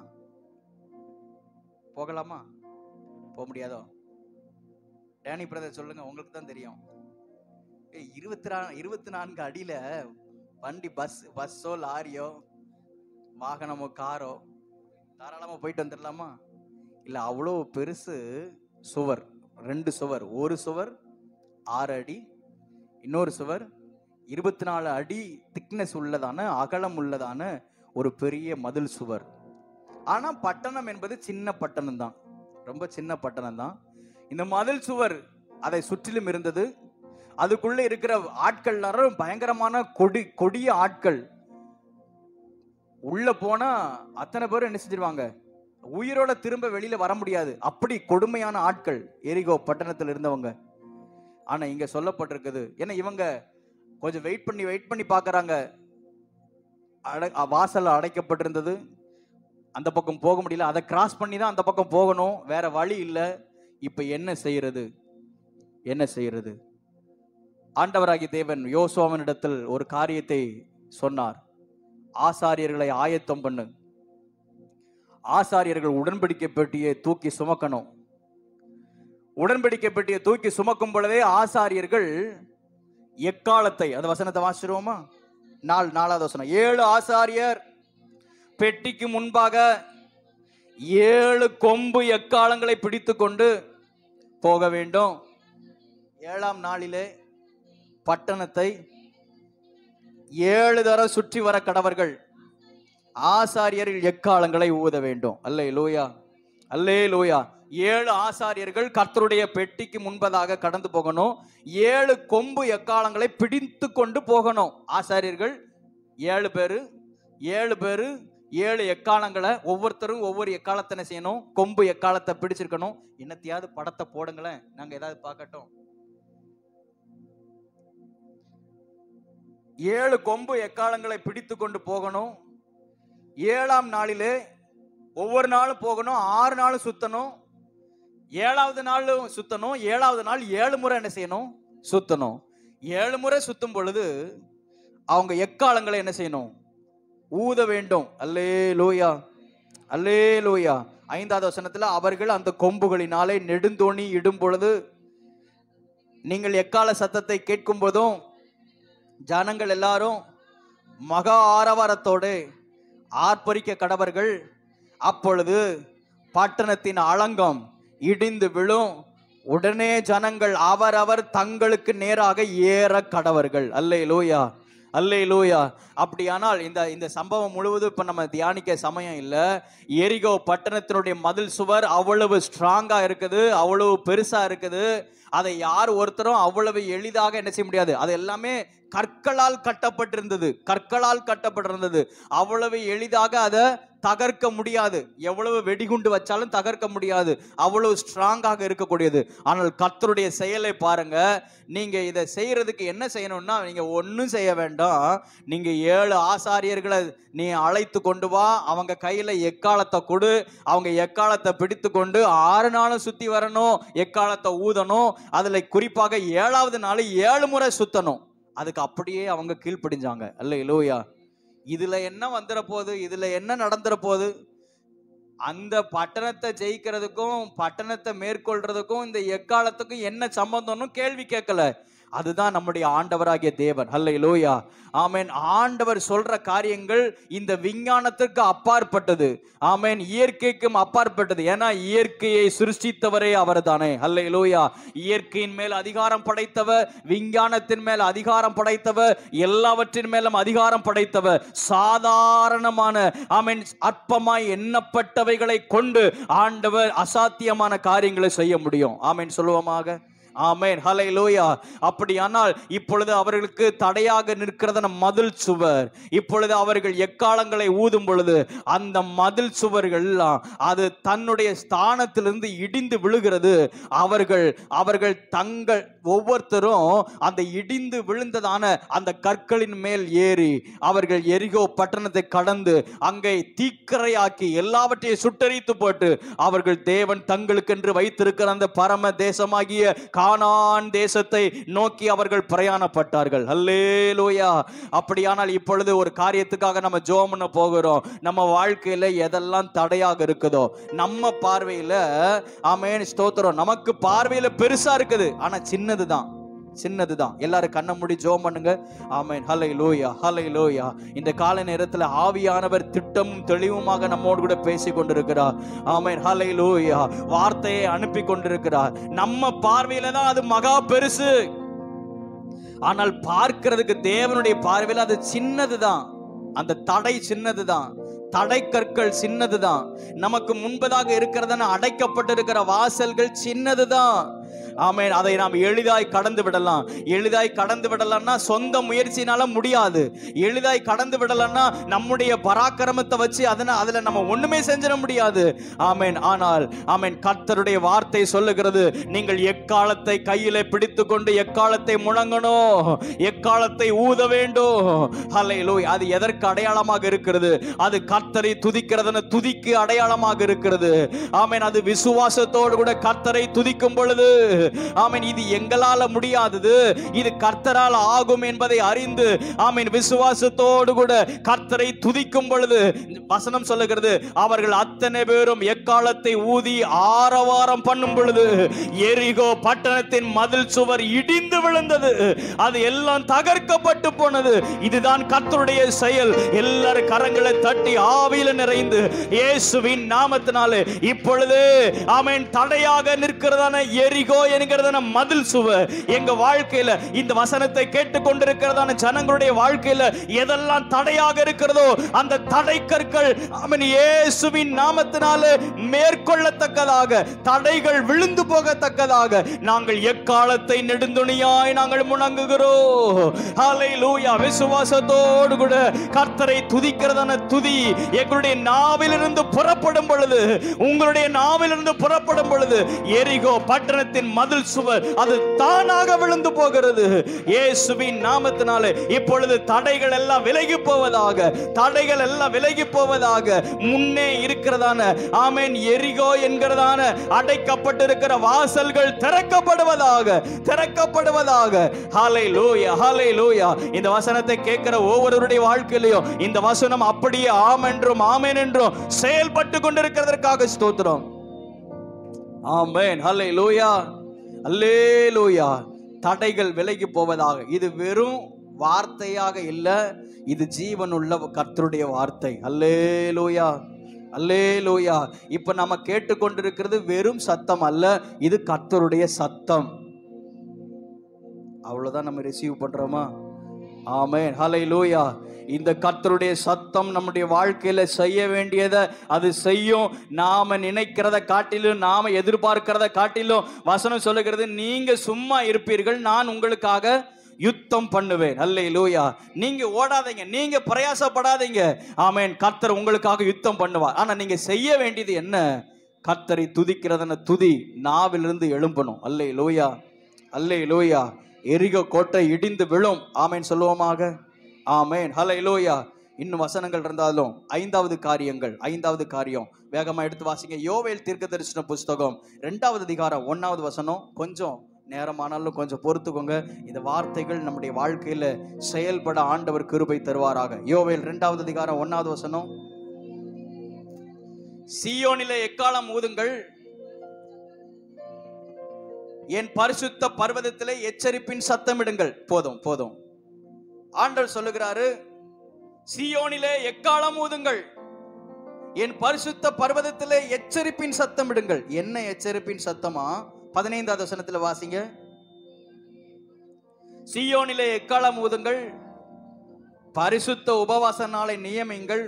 போகலாமா போக முடியாதோ டேனி பிரதர் சொல்லுங்க உங்களுக்கு தான் தெரியும் ஏய், இருபத்தி நா இருபத்தி நான்கு அடியில வண்டி பஸ் பஸ்ஸோ லாரியோ வாகனமோ காரோ தாராளமா போயிட்டு வந்துடலாமா இல்ல அவ்வளோ பெருசு சுவர் ரெண்டு சுவர் ஒரு சுவர் ஆறு அடி இன்னொரு சுவர் இருபத்தி நாலு அடி திக்னஸ் உள்ளதான அகலம் உள்ளதான ஒரு பெரிய மதில் சுவர் ஆனா பட்டணம் என்பது சின்ன பட்டணம் தான் ரொம்ப சின்ன பட்டணம் தான் இந்த மதில் சுவர் அதை சுற்றிலும் இருந்தது அதுக்குள்ள இருக்கிற ஆட்கள் எல்லாரும் பயங்கரமான கொடி கொடிய ஆட்கள் உள்ள போனா அத்தனை பேரும் என்ன செஞ்சிருவாங்க உயிரோட திரும்ப வெளியில வர முடியாது அப்படி கொடுமையான ஆட்கள் எரிகோ பட்டணத்தில் இருந்தவங்க ஆனா இங்க சொல்லப்பட்டிருக்குது ஏன்னா இவங்க கொஞ்சம் வெயிட் பண்ணி வெயிட் பண்ணி பார்க்கறாங்க அடை அ- வாசல் அடைக்கப்பட்டிருந்தது அந்த பக்கம் போக முடியல அதை கிராஸ் பண்ணி தான் அந்த பக்கம் போகணும் வேற வழி இல்லை இப்ப என்ன செய்யறது என்ன செய்யறது ஆண்டவராகிய தேவன் யோசுவாவினிடத்தில் ஒரு காரியத்தை சொன்னார் ஆசாரியர்களை ஆயத்தம் பண்ணு ஆசாரியர்கள் உடன்படிக்கை பெட்டியை தூக்கி சுமக்கணும் உடன்படிக்கை பெட்டியை தூக்கி சுமக்கும் பொழுதே ஆசாரியர்கள் எக்காலத்தை அந்த வசனத்தை வாசிச்சிருவோமா நாள் நாலாவது வசனம் ஏழு ஆசாரியர் பெட்டிக்கு முன்பாக ஏழு கொம்பு எக்காலங்களை பிடித்து கொண்டு போக வேண்டும் ஏழாம் நாளிலே பட்டணத்தை ஏழு தரம் சுற்றி வர கடவர்கள் ஆசாரியரில் எக்காலங்களை ஊத வேண்டும் அல்லே லூயா அல்லே லூயா ஏழு ஆசாரியர்கள் கர்த்தருடைய பெட்டிக்கு முன்பதாக கடந்து போகணும் ஏழு கொம்பு எக்காலங்களை பிடித்து கொண்டு போகணும் ஆசாரியர்கள் ஏழு பேரு ஏழு பேரு ஏழு எக்காலங்களை ஒவ்வொருத்தரும் ஒவ்வொரு எக்காலத்தை என்ன செய்யணும் கொம்பு எக்காலத்தை பிடிச்சிருக்கணும் என்னத்தையாவது படத்தை போடுங்களேன் நாங்க ஏதாவது பார்க்கட்டும் ஏழு கொம்பு எக்காலங்களை பிடித்து கொண்டு போகணும் ஏழாம் நாளிலே ஒவ்வொரு நாளும் போகணும் ஆறு நாளும் சுத்தணும் ஏழாவது நாளும் சுத்தணும் ஏழாவது நாள் ஏழு முறை என்ன செய்யணும் சுத்தணும் ஏழு முறை சுத்தும் பொழுது அவங்க எக்காலங்களை என்ன செய்யணும் ஊத வேண்டும் அல்லே லூயா அல்லே லூயா ஐந்தாவது வசனத்துல அவர்கள் அந்த கொம்புகளினாலே நெடுந்தோணி இடும் பொழுது நீங்கள் எக்கால சத்தத்தை கேட்கும் போதும் ஜனங்கள் எல்லாரும் மகா ஆரவாரத்தோடு ஆர்ப்பரிக்க கடவர்கள் அப்பொழுது பட்டணத்தின் அலங்கம் இடிந்து விழும் உடனே ஜனங்கள் அவரவர் தங்களுக்கு நேராக ஏற கடவர்கள் அல்லே லூயா அல்லே லூயா அப்படியானால் இந்த இந்த சம்பவம் முழுவதும் இப்ப நம்ம தியானிக்க சமயம் இல்ல எரிகோ பட்டணத்தினுடைய மதில் சுவர் அவ்வளவு ஸ்ட்ராங்கா இருக்குது அவ்வளவு பெருசா இருக்குது அதை யார் ஒருத்தரும் அவ்வளவு எளிதாக என்ன செய்ய முடியாது அது எல்லாமே கற்களால் கட்டப்பட்டிருந்தது கற்களால் கட்டப்பட்டிருந்தது அவ்வளவு எளிதாக அதை தகர்க்க முடியாது எவ்வளவு வெடிகுண்டு வச்சாலும் தகர்க்க முடியாது அவ்வளவு ஸ்ட்ராங்காக இருக்கக்கூடியது ஆனால் கர்த்தருடைய செயலை பாருங்க நீங்க இதை செய்யறதுக்கு என்ன செய்யணும்னா நீங்க ஒன்றும் செய்ய வேண்டாம் நீங்க ஏழு ஆசாரியர்களை நீ அழைத்து கொண்டு வா அவங்க கையில எக்காலத்தை கொடு அவங்க எக்காலத்தை பிடித்து கொண்டு ஆறு நாளும் சுத்தி வரணும் எக்காலத்தை ஊதணும் அதுல குறிப்பாக ஏழாவது நாள் ஏழு முறை சுத்தணும் அதுக்கு அப்படியே அவங்க கீழ்ப்படிஞ்சாங்க அல்ல இலோயா இதுல என்ன வந்துட போகுது இதுல என்ன நடந்துட போகுது அந்த பட்டணத்தை ஜெயிக்கிறதுக்கும் பட்டணத்தை மேற்கொள்றதுக்கும் இந்த எக்காலத்துக்கும் என்ன சம்பந்தம்னு கேள்வி கேட்கல அதுதான் நம்முடைய ஆண்டவராகிய தேவன் அல்ல லோயா ஆமேன் ஆண்டவர் சொல்ற காரியங்கள் இந்த விஞ்ஞானத்திற்கு அப்பாற்பட்டது ஆமேன் இயற்கைக்கும் அப்பாற்பட்டது ஏன்னா இயற்கையை சிருஷ்டித்தவரே அவர் தானே அல்ல லோயா இயற்கையின் மேல் அதிகாரம் படைத்தவர் விஞ்ஞானத்தின் மேல் அதிகாரம் படைத்தவர் எல்லாவற்றின் மேலும் அதிகாரம் படைத்தவர் சாதாரணமான ஆமேன் அற்பமாய் எண்ணப்பட்டவைகளை கொண்டு ஆண்டவர் அசாத்தியமான காரியங்களை செய்ய முடியும் ஆமேன் சொல்லுவோமாக ஆமென் ஹலை லூயா அப்படியானால் இப்பொழுது அவர்களுக்கு தடையாக நிற்கிறதன மதில் சுவர் இப்பொழுது அவர்கள் எக்காலங்களை ஊதும் பொழுது அந்த மதில் சுவர்கள் எல்லாம் அது தன்னுடைய ஸ்தானத்திலிருந்து இடிந்து விழுகிறது அவர்கள் அவர்கள் தங்கள் ஒவ்வொருத்தரும் அந்த இடிந்து விழுந்ததான அந்த கற்களின் மேல் ஏறி அவர்கள் எரிகோ பட்டணத்தை கடந்து அங்கே தீக்கரையாக்கி எல்லாவற்றையும் சுட்டரித்து போட்டு அவர்கள் தேவன் தங்களுக்கென்று வைத்திருக்கிற அந்த பரம தேசமாகிய கானான் தேசத்தை நோக்கி அவர்கள் பிரயாணப்பட்டார்கள் அல்லேலூயா அப்படியானால் இப்பொழுது ஒரு காரியத்துக்காக நம்ம ஜோம் பண்ண போகிறோம் நம்ம வாழ்க்கையில எதெல்லாம் தடையாக இருக்குதோ நம்ம பார்வையில ஆமென் ஸ்தோத்திரம் நமக்கு பார்வையில பெருசா இருக்குது ஆனா சின்னதுதான் சின்னதுதான் எல்லாரும் கண்ணை மூடி ஜோம் பண்ணுங்க ஆமென் ஹலை லோயா ஹலை லோயா இந்த கால நேரத்துல ஆவியானவர் திட்டமும் தெளிவுமாக நம்மோடு கூட பேசி கொண்டிருக்கிறார் ஆமென் ஹலை லோயா வார்த்தையை அனுப்பி கொண்டிருக்கிறார் நம்ம பார்வையில தான் அது மகா பெருசு ஆனால் பார்க்கிறதுக்கு தேவனுடைய பார்வையில் அது சின்னதுதான் அந்த தடை சின்னதுதான் தடை கற்கள் சின்னதுதான் நமக்கு முன்பதாக இருக்கிறதன அடைக்கப்பட்டிருக்கிற வாசல்கள் சின்னதுதான் ஆமென் அதை நாம் எளிதாய் கடந்து விடலாம் எளிதாய் கடந்து விடலாம்னா சொந்த முயற்சினால முடியாது எளிதாய் கடந்து விடலாம்னா நம்முடைய பராக்கிரமத்தை வச்சு அதன அதுல நம்ம ஒண்ணுமே செஞ்சிட முடியாது ஆமென் ஆனால் ஆமென் கர்த்தருடைய வார்த்தை சொல்லுகிறது நீங்கள் எக்காலத்தை கையில பிடித்து கொண்டு எக்காலத்தை முழங்கணும் எக்காலத்தை ஊத வேண்டும் ஹalleluya அது எதற்கு அடையாளமாக இருக்கிறது அது கர்த்தரை துதிக்கிறதுன துதிக்கு அடையாளமாக இருக்கிறது ஆமென் அது விசுவாசத்தோடு கூட கர்த்தரை துதிக்கும் பொழுது ஆமென் இது எங்களால முடியாதது இது கர்த்தரால் ஆகும் என்பதை அறிந்து ஆமென் விசுவாசத்தோடு கூட கர்த்தரை துதிக்கும் பொழுது வசனம் சொல்லுகிறது அவர்கள் அத்தனை பேரும் எக்காலத்தை ஊதி ஆரவாரம் பண்ணும் பொழுது எரிகோ பட்டணத்தின் மதில் சுவர் இடிந்து விழுந்தது அது எல்லாம் தகர்க்கப்பட்டு போனது இதுதான் கர்த்தருடைய செயல் எல்லாரும் கரங்களை தட்டி ஆவியில நிறைந்து இயேசுவின் நாமத்தினாலே இப்பொழுது ஆமென் தடையாக நிற்கிறதான எரிகோ என்கிறதான மதில் சுவர் எங்க வாழ்க்கையில இந்த வசனத்தை கேட்டுக்கொண்டிருக்கிறதான ஜனங்களுடைய வாழ்க்கையில எதெல்லாம் தடையாக இருக்கிறதோ அந்த தடை கற்கள் ஆமென் இயேசுவின் நாமத்தினாலே மேற்கொள்ளத்தக்கதாக தடைகள் விழுந்து போகத்தக்கதாக நாங்கள் எக்காலத்தை நெடுந்துணியாய் நாங்கள் முழங்குகிறோம் ஹalleluya விசுவாசத்தோடு கூட கர்த்தரை துதிக்கிறதான துதி எங்களுடைய நாவிலிருந்து புறப்படும் பொழுது உங்களுடைய நாவிலிருந்து புறப்படும் பொழுது எரிகோ பட்டணத்தின் மதில் சுவர் அது தானாக விழுந்து போகிறது இயேசுவின் நாமத்தினாலே இப்பொழுது தடைகள் எல்லாம் விலகி போவதாக தடைகள் எல்லாம் விலகி போவதாக முன்னே இருக்கிறதான ஆமென் எரிகோ என்கிறதான அடைக்கப்பட்டிருக்கிற வாசல்கள் திறக்கப்படுவதாக திறக்கப்படுவதாக ஹாலை லூயா ஹாலை லூயா இந்த வசனத்தை கேட்கிற ஒவ்வொருவருடைய வாழ்க்கையிலையும் இந்த வசனம் அப்படியே ஆம் என்றும் ஆமென் என்றும் செயல்பட்டு கொண்டிருக்கிறதற்காக ஸ்தோத்திரம் ஆமென் ஹல்லே லூயா அல்லே லூயா தடைகள் விலகி போவதாக இது வெறும் வார்த்தையாக இல்லை இது ஜீவனுள்ள கர்த்தருடைய வார்த்தை அல்லே லூயா அல்லே லூயா இப்ப நம்ம கேட்டுக்கொண்டிருக்கிறது வெறும் சத்தம் அல்ல இது கர்த்தருடைய சத்தம் அவ்வளவுதான் நம்ம ரிசீவ் பண்றோமா ஆமென் ஹலை லூயா இந்த கர்த்தருடைய சத்தம் நம்முடைய வாழ்க்கையில செய்ய வேண்டியதை அது செய்யும் நாம நினைக்கிறத காட்டிலும் நாம எதிர்பார்க்கிறத காட்டிலும் வசனம் சொல்லுகிறது நீங்க சும்மா இருப்பீர்கள் நான் உங்களுக்காக யுத்தம் பண்ணுவேன் அல்லே லூயா நீங்க ஓடாதீங்க நீங்க பிரயாசப்படாதீங்க ஆமென் கர்த்தர் உங்களுக்காக யுத்தம் பண்ணுவார் ஆனா நீங்க செய்ய வேண்டியது என்ன கர்த்தரை துதிக்கிறதன துதி நாவிலிருந்து எழும்பணும் அல்லே லூயா அல்லே லூயா எரிக கோட்டை இடிந்து விழும் ஆமேன் சொல்லுவோமாக ஆமேன் ஹலை லூயா இன்னும் வசனங்கள் இருந்தாலும் ஐந்தாவது காரியங்கள் ஐந்தாவது காரியம் வேகமா எடுத்து வாசிங்க யோவேல் தீர்க்க தரிசன புஸ்தகம் ரெண்டாவது அதிகாரம் ஒன்னாவது வசனம் கொஞ்சம் நேரமானாலும் கொஞ்சம் பொறுத்துக்கோங்க இந்த வார்த்தைகள் நம்முடைய வாழ்க்கையில செயல்பட ஆண்டவர் கிருபை தருவாராக யோவேல் ரெண்டாவது அதிகாரம் ஒன்னாவது வசனம் சீயோனிலே எக்காலம் ஊதுங்கள் என் பரிசுத்த பர்வதத்திலே எச்சரிப்பின் சத்தமிடுங்கள் போதும் போதும் ஆண்டவர் சொல்லுகிறாரு சீயோனிலே எக்காலம் ஊதுங்கள் என் பரிசுத்த பர்வதத்திலே எச்சரிப்பின் சத்தமிடுங்கள் என்ன எச்சரிப்பின் சத்தமா பதினைந்தாவது வசனத்துல வாசிங்க சீயோனிலே எக்காலம் ஊதுங்கள் பரிசுத்த உபவாச நாளை நியமிங்கள்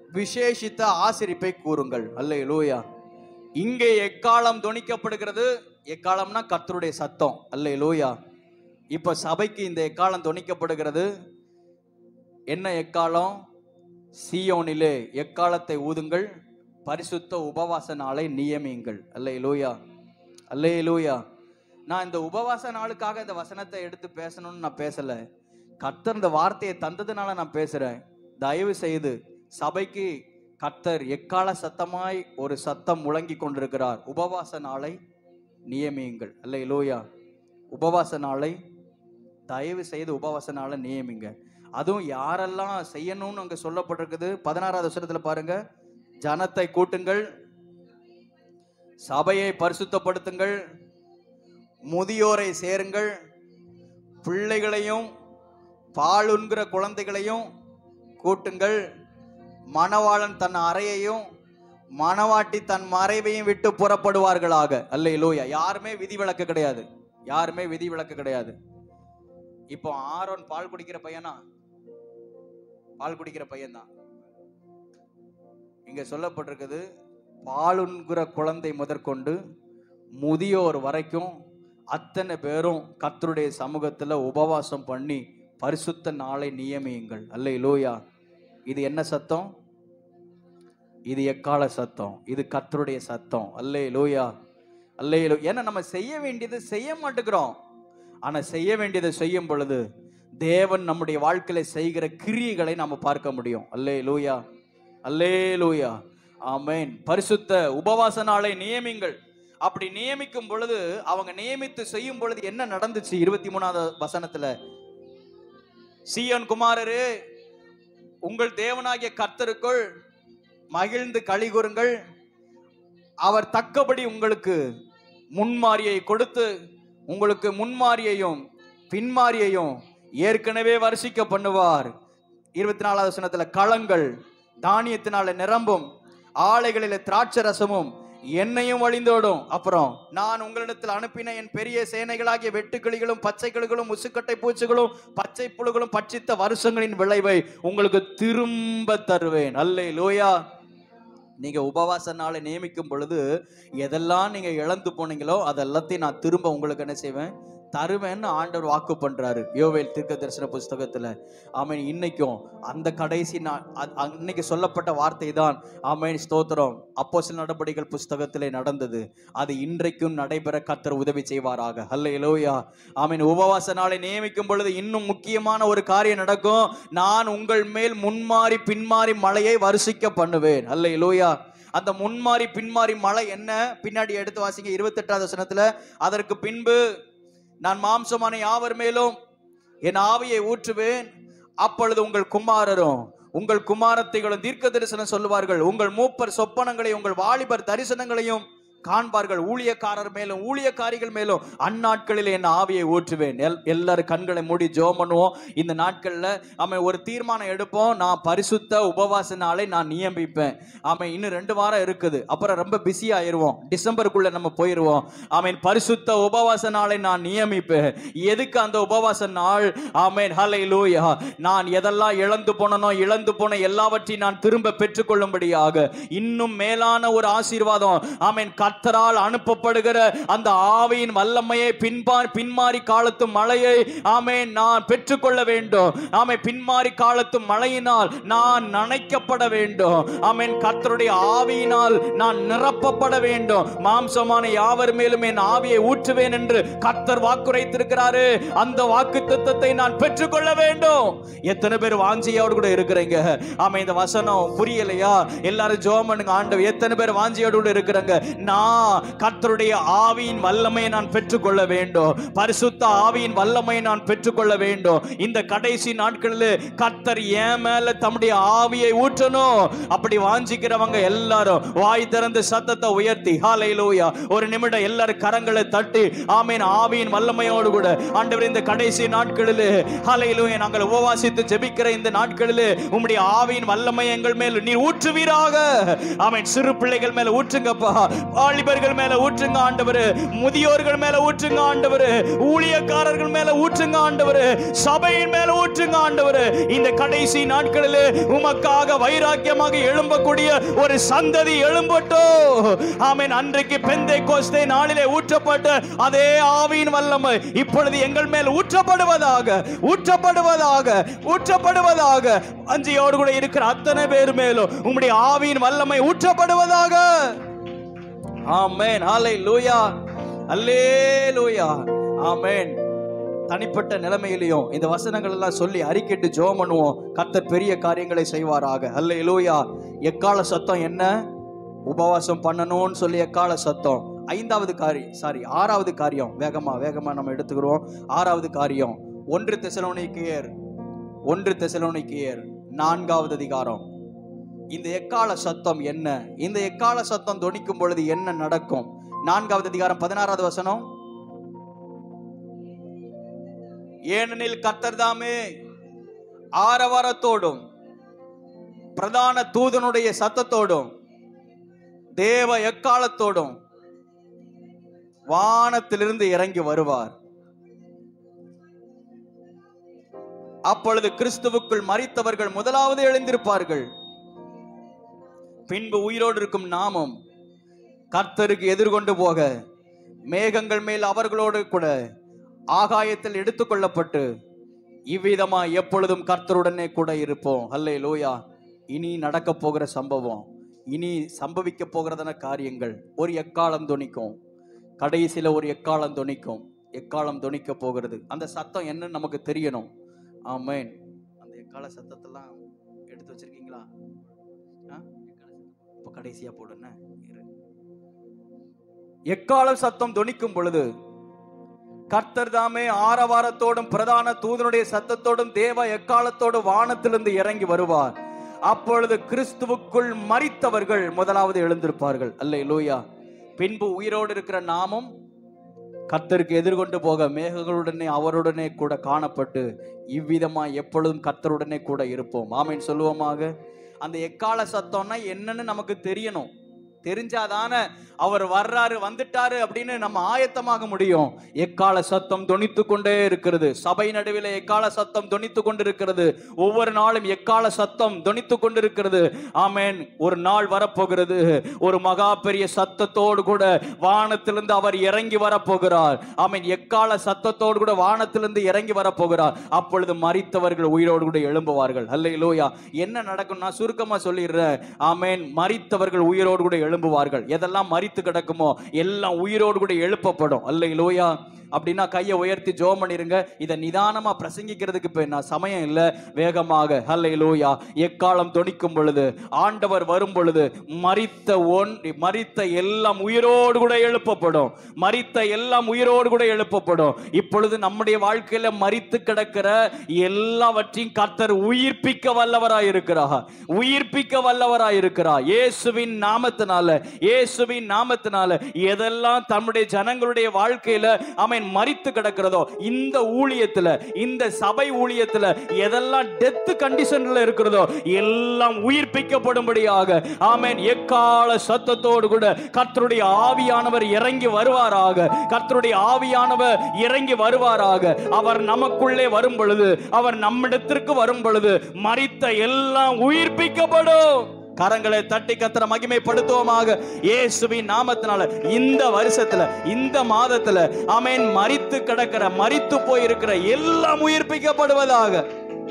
விசேஷித்த ஆசிரிப்பை கூறுங்கள் அல்ல லூயா இங்கே எக்காலம் துணிக்கப்படுகிறது எக்காலம்னா கர்த்தருடைய சத்தம் அல்ல லூயா இப்போ சபைக்கு இந்த எக்காலம் துணிக்கப்படுகிறது என்ன எக்காலம் சீயோனிலே எக்காலத்தை ஊதுங்கள் பரிசுத்த உபவாச நாளை நியமியுங்கள் அல்ல லூயா அல்லே லூயா நான் இந்த உபவாச நாளுக்காக இந்த வசனத்தை எடுத்து பேசணும்னு நான் பேசல கர்த்தர் இந்த வார்த்தையை தந்ததுனால நான் பேசுறேன் தயவு செய்து சபைக்கு கர்த்தர் எக்கால சத்தமாய் ஒரு சத்தம் முழங்கி கொண்டிருக்கிறார் உபவாச நாளை நியமியுங்கள் அல்ல லூயா உபவாச நாளை தயவு செய்து உபவாச நாளை நியமிங்க அதுவும் யாரெல்லாம் செய்யணும்னு அங்க சொல்லப்பட்டிருக்குது பதினாறாவது வருஷத்துல பாருங்க ஜனத்தை கூட்டுங்கள் சபையை பரிசுத்தப்படுத்துங்கள் முதியோரை சேருங்கள் பிள்ளைகளையும் பாலுண்கிற குழந்தைகளையும் கூட்டுங்கள் மணவாளன் தன் அறையையும் மணவாட்டி தன் மறைவையும் விட்டு புறப்படுவார்களாக அல்ல லூயா யாருமே விதிவிலக்கு கிடையாது யாருமே விதிவிலக்கு கிடையாது இப்போ ஆரோன் பால் குடிக்கிற பையனா பால் குடிக்கிற பையன்தான் இங்க சொல்லப்பட்டிருக்குது பாலுண்கிற குழந்தை முதற்கொண்டு முதியோர் வரைக்கும் அத்தனை பேரும் கர்த்தருடைய சமூகத்துல உபவாசம் பண்ணி பரிசுத்த நாளை நியமியுங்கள் அல்ல லோயா இது என்ன சத்தம் இது எக்கால சத்தம் இது கர்த்தருடைய சத்தம் அல்லே லோயா அல்லே லோ ஏன்னா நம்ம செய்ய வேண்டியது செய்ய மாட்டேங்கிறோம் ஆனா செய்ய வேண்டியதை செய்யும் பொழுது தேவன் நம்முடைய வாழ்க்கையில செய்கிற கிரியைகளை நாம பார்க்க முடியும் அல்லே லூயா அல்லே லூயா ஆமென் பரிசுத்த உபவாச நாளை நியமிங்கள் அப்படி நியமிக்கும் பொழுது அவங்க நியமித்து செய்யும் பொழுது என்ன நடந்துச்சு இருபத்தி மூணாவது வசனத்துல சீயோன் குமாரரே உங்கள் தேவனாகிய கர்த்தருக்குள் மகிழ்ந்து களி கூறுங்கள் அவர் தக்கபடி உங்களுக்கு முன்மாரியை கொடுத்து உங்களுக்கு முன்மாரியையும் பின்மாரியையும் ஏற்கனவே வரிசிக்க பண்ணுவார் இருபத்தி நாலாவது வசனத்துல களங்கள் தானியத்தினால நிரம்பும் ஆலைகளில திராட்சை ரசமும் எண்ணெயும் வழிந்தோடும் அப்புறம் நான் உங்களிடத்தில் அனுப்பின என் பெரிய சேனைகளாகிய வெட்டுக்கிளிகளும் பச்சை கிளிகளும் முசுக்கட்டை பூச்சிகளும் பச்சை புழுகளும் பட்சித்த வருஷங்களின் விளைவை உங்களுக்கு திரும்ப தருவேன் அல்லே லோயா நீங்க உபவாச நாளை நியமிக்கும் பொழுது எதெல்லாம் நீங்க இழந்து போனீங்களோ அதெல்லாத்தையும் நான் திரும்ப உங்களுக்கு என்ன செய்வேன் தருவேன்னு ஆண்டவர் வாக்கு பண்றாரு யோவேல் தீர்க்க தரிசன புஸ்தகத்துல ஆமென் இன்னைக்கும் அந்த கடைசி நாள் அ- அன்னைக்கு சொல்லப்பட்ட வார்த்தை தான் ஆமென் ஸ்தோத்திரம் அப்போ சில நடவடிக்கைகள் புஸ்தகத்திலே நடந்தது அது இன்றைக்கும் நடைபெற கர்த்தர் உதவி செய்வாராக அல்ல லோயா ஆமென் உபவாச நாளை நியமிக்கும் பொழுது இன்னும் முக்கியமான ஒரு காரியம் நடக்கும் நான் உங்கள் மேல் முன்மாறி பின்மாறி மழையை வருஷிக்க பண்ணுவேன் அல்ல லோயா அந்த முன்மாறி பின்மாறி மழை என்ன பின்னாடி எடுத்து வாசிங்க இருபத்தெட்டாவது வசனத்துல அதற்கு பின்பு நான் மாம்சமான யாவர் மேலும் என் ஆவியை ஊற்றுவேன் அப்பொழுது உங்கள் குமாரரும் உங்கள் குமாரத்தைகளும் தீர்க்க தரிசனம் சொல்லுவார்கள் உங்கள் மூப்பர் சொப்பனங்களையும் உங்கள் வாலிபர் தரிசனங்களையும் காண்பார்கள் ஊழியக்காரர் மேலும் ஊழியக்காரிகள் மேலும் அந்நாட்களில் என் ஆவியை ஊற்றுவேன் எல் எல்லாரும் கண்களை மூடி ஜோம் பண்ணுவோம் இந்த நாட்களில் அவன் ஒரு தீர்மானம் எடுப்போம் நான் பரிசுத்த உபவாச நாளை நான் நியமிப்பேன் அவன் இன்னும் ரெண்டு வாரம் இருக்குது அப்புறம் ரொம்ப பிஸி ஆயிருவோம் டிசம்பருக்குள்ள நம்ம போயிடுவோம் அவன் பரிசுத்த உபவாச நாளை நான் நியமிப்பேன் எதுக்கு அந்த உபவாச நாள் ஆமென் ஹலை லூயா நான் எதெல்லாம் இழந்து போனனோ இழந்து போன எல்லாவற்றையும் நான் திரும்ப பெற்றுக்கொள்ளும்படியாக இன்னும் மேலான ஒரு ஆசீர்வாதம் ஆமென் கர்த்தரால் அனுப்பப்படுகிற அந்த ஆவியின் வல்லமையை பின்பார் பின்மாறி காலத்து மழையை ஆமென் நான் பெற்றுக்கொள்ள வேண்டும் ஆமென் பின்மாறி காலத்து மழையினால் நான் நனைக்கப்பட வேண்டும் ஆமென் கர்த்தருடைய ஆவியினால் நான் நிரப்பப்பட வேண்டும் மாம்சமான யாவர் மேலும் என் ஆவியை ஊற்றுவேன் என்று கர்த்தர் வாக்குரைத்திருக்கிறாரு அந்த வாக்கு தத்துவத்தை நான் பெற்றுக்கொள்ள வேண்டும் எத்தனை பேர் வாஞ்சியோடு கூட இருக்கிறீங்க ஆமா இந்த வசனம் புரியலையா எல்லாரும் ஜோம் பண்ணுங்க ஆண்டவர் எத்தனை பேர் வாஞ்சியோடு கூட இருக்கிறாங்க நான் கர்த்தருடைய ஆவியின் வல்லமையை நான் பெற்றுக்கொள்ள வேண்டும் பரிசுத்த ஆவியின் வல்லமையை நான் பெற்றுக்கொள்ள வேண்டும் இந்த கடைசி நாட்களில் கர்த்தர் என் மேல தம்முடைய ஆவியை ஊற்றணும் அப்படி வாஞ்சிக்கிறவங்க எல்லாரும் வாய் திறந்து சத்தத்தை உயர்த்தி ஹalleluya ஒரு நிமிடம் எல்லாரும் கரங்களை தட்டி ஆமென் ஆவியின் வல்லமையோடு கூட ஆண்டவர் இந்த கடைசி நாட்களில் ஹalleluya நாங்கள் உபவாசித்து ஜெபிக்கிற இந்த நாட்களில் உம்முடைய ஆவியின் வல்லமை எங்கள் மேல் நீர் ஊற்றுவீராக ஆமென் சிறு பிள்ளைகள் மேல ஊற்றுங்கப்பா வாலிபர்கள் மேல ஊற்றுங்க ஆண்டவரு முதியோர்கள் மேல ஊற்றுங்க ஆண்டவரு ஊழியக்காரர்கள் மேல ஊற்றுங்க ஆண்டவரு சபையின் மேல ஊற்றுங்க ஆண்டவரு இந்த கடைசி நாட்களில் உமக்காக வைராக்கியமாக எழும்பக்கூடிய ஒரு சந்ததி எழும்பட்டோ ஆமென் அன்றைக்கு பெந்தை கோஸ்தே நாளிலே ஊற்றப்பட்ட அதே ஆவியின் வல்லமை இப்பொழுது எங்கள் மேல் ஊற்றப்படுவதாக ஊற்றப்படுவதாக ஊற்றப்படுவதாக அஞ்சியோடு கூட இருக்கிற அத்தனை பேர் மேலும் உம்முடைய ஆவியின் வல்லமை ஊற்றப்படுவதாக ஆமென் ஹalleluya அல்லேலூயா ஆமென் தனிப்பட்ட நிலைமையிலையும் இந்த வசனங்கள் எல்லாம் சொல்லி அறிக்கைட்டு ஜெபம் பண்ணுவோம் கர்த்தர் பெரிய காரியங்களை செய்வாராக அல்லேலூயா எக்கால சத்தம் என்ன உபவாசம் பண்ணணும்னு சொல்லி எக்கால சத்தம் ஐந்தாவது காரியம் சாரி ஆறாவது காரியம் வேகமா வேகமா நம்ம எடுத்துக்கிறோம் ஆறாவது காரியம் ஒன்று தெசலோனிக்கேயர் ஒன்று தெசலோனிக்கேயர் நான்காவது அதிகாரம் இந்த எக்கால சத்தம் என்ன இந்த எக்கால சத்தம் தொனிக்கும் பொழுது என்ன நடக்கும் நான்காவது அதிகாரம் பதினாறாவது வசனம் ஏனெனில் கர்த்தர் தாமே ஆரவாரத்தோடும் பிரதான தூதனுடைய சத்தத்தோடும் தேவ எக்காலத்தோடும் வானத்திலிருந்து இறங்கி வருவார் அப்பொழுது கிறிஸ்துவுக்குள் மரித்தவர்கள் முதலாவது எழுந்திருப்பார்கள் பின்பு உயிரோடு இருக்கும் நாமும் கர்த்தருக்கு எதிர்கொண்டு போக மேகங்கள் மேல் அவர்களோடு கூட ஆகாயத்தில் எடுத்துக்கொள்ளப்பட்டு இவ்விதமா எப்பொழுதும் கர்த்தருடனே கூட இருப்போம் அல்லே லோயா இனி நடக்க போகிற சம்பவம் இனி சம்பவிக்க போகிறதான காரியங்கள் ஒரு எக்காலம் தொனிக்கும் கடைசியில ஒரு எக்காலம் தொனிக்கும் எக்காலம் தொனிக்க போகிறது அந்த சத்தம் என்னன்னு நமக்கு தெரியணும் ஆமேன் அந்த எக்கால சத்தத்தெல்லாம் எடுத்து வச்சிருக்கீங்களா ஆ? இப்போ கடைசியா போடுன இரு எக்கால சத்தம் தொனிக்கும் பொழுது கர்த்தர் தாமே ஆரவாரத்தோடும் பிரதான தூதனுடைய சத்தத்தோடும் தேவ எக்காலத்தோடும் வானத்திலிருந்து இறங்கி வருவார் அப்பொழுது கிறிஸ்துவுக்குள் மரித்தவர்கள் முதலாவது எழுந்திருப்பார்கள் அல்லே லூயா பின்பு உயிரோடு இருக்கிற நாமும் கர்த்தருக்கு எதிர்கொண்டு போக மேகங்களுடனே அவருடனே கூட காணப்பட்டு இவ்விதமா எப்பொழுதும் கர்த்தருடனே கூட இருப்போம் ஆமீன் சொல்லுவோமாக அந்த எக்கால சத்தம்னா என்னன்னு நமக்கு தெரியணும் தெரிஞ்சாதான அவர் வர்றாரு வந்துட்டாரு அப்படின்னு நம்ம ஆயத்தமாக முடியும் எக்கால சத்தம் தொனித்து கொண்டே இருக்கிறது சபை நடுவில் எக்கால சத்தம் தொனித்து கொண்டிருக்கிறது ஒவ்வொரு நாளும் எக்கால சத்தம் தொனித்து கொண்டிருக்கிறது ஆமேன் ஒரு நாள் வரப்போகிறது ஒரு மகா பெரிய சத்தத்தோடு கூட வானத்திலிருந்து அவர் இறங்கி வரப்போகிறார் ஆமேன் எக்கால சத்தத்தோடு கூட வானத்திலிருந்து இறங்கி வரப்போகிறார் அப்பொழுது மரித்தவர்கள் உயிரோடு கூட எழும்புவார்கள் அல்ல லோயா என்ன நடக்கும் நான் சுருக்கமா சொல்லிடுறேன் ஆமேன் மரித்தவர்கள் உயிரோடு கூட எழும்புவார்கள் எதெல்லாம் மரித்து கிடக்குமோ எல்லாம் உயிரோடு கூட எழுப்பப்படும் அல்ல லோயா அப்படின்னா கையை உயர்த்தி ஜோம் பண்ணிருங்க இதை நிதானமா பிரசங்கிக்கிறதுக்கு இப்ப நான் சமயம் இல்லை வேகமாக ஹல்லை லோயா எக்காலம் தொனிக்கும் பொழுது ஆண்டவர் வரும் பொழுது மரித்த ஒன் மரித்த எல்லாம் உயிரோடு கூட எழுப்பப்படும் மரித்த எல்லாம் உயிரோடு கூட எழுப்பப்படும் இப்பொழுது நம்முடைய வாழ்க்கையில மரித்து கிடக்கிற எல்லாவற்றையும் கர்த்தர் உயிர்ப்பிக்க வல்லவராய் இருக்கிறார் உயிர்ப்பிக்க வல்லவராய் இருக்கிறார் இயேசுவின் நாமத்தினால இயேசுவின் நாமத்தினால எதெல்லாம் தம்முடைய ஜனங்களுடைய வாழ்க்கையில அவன் மரித்து கிடக்கிறதோ இந்த ஊழியத்துல இந்த சபை ஊழியத்துல எதெல்லாம் டெத் கண்டிஷன்ல இருக்கிறதோ எல்லாம் உயிர்ப்பிக்கப்படும்படியாக ஆமென் எக்கால சத்தத்தோடு கூட கர்த்தருடைய ஆவியானவர் இறங்கி வருவாராக கர்த்தருடைய ஆவியானவர் இறங்கி வருவாராக அவர் நமக்குள்ளே வரும் பொழுது அவர் நம்மிடத்திற்கு வரும் பொழுது மரித்த எல்லாம் உயிர்ப்பிக்கப்படும் கரங்களை தட்டி கத்திர மகிமைப்படுத்துவோமாக இயேசுவின் நாமத்தினால இந்த வருஷத்துல இந்த மாதத்துல ஆமென் மரித்து கிடக்கிற மரித்து போயிருக்கிற எல்லாம் உயிர்ப்பிக்கப்படுவதாக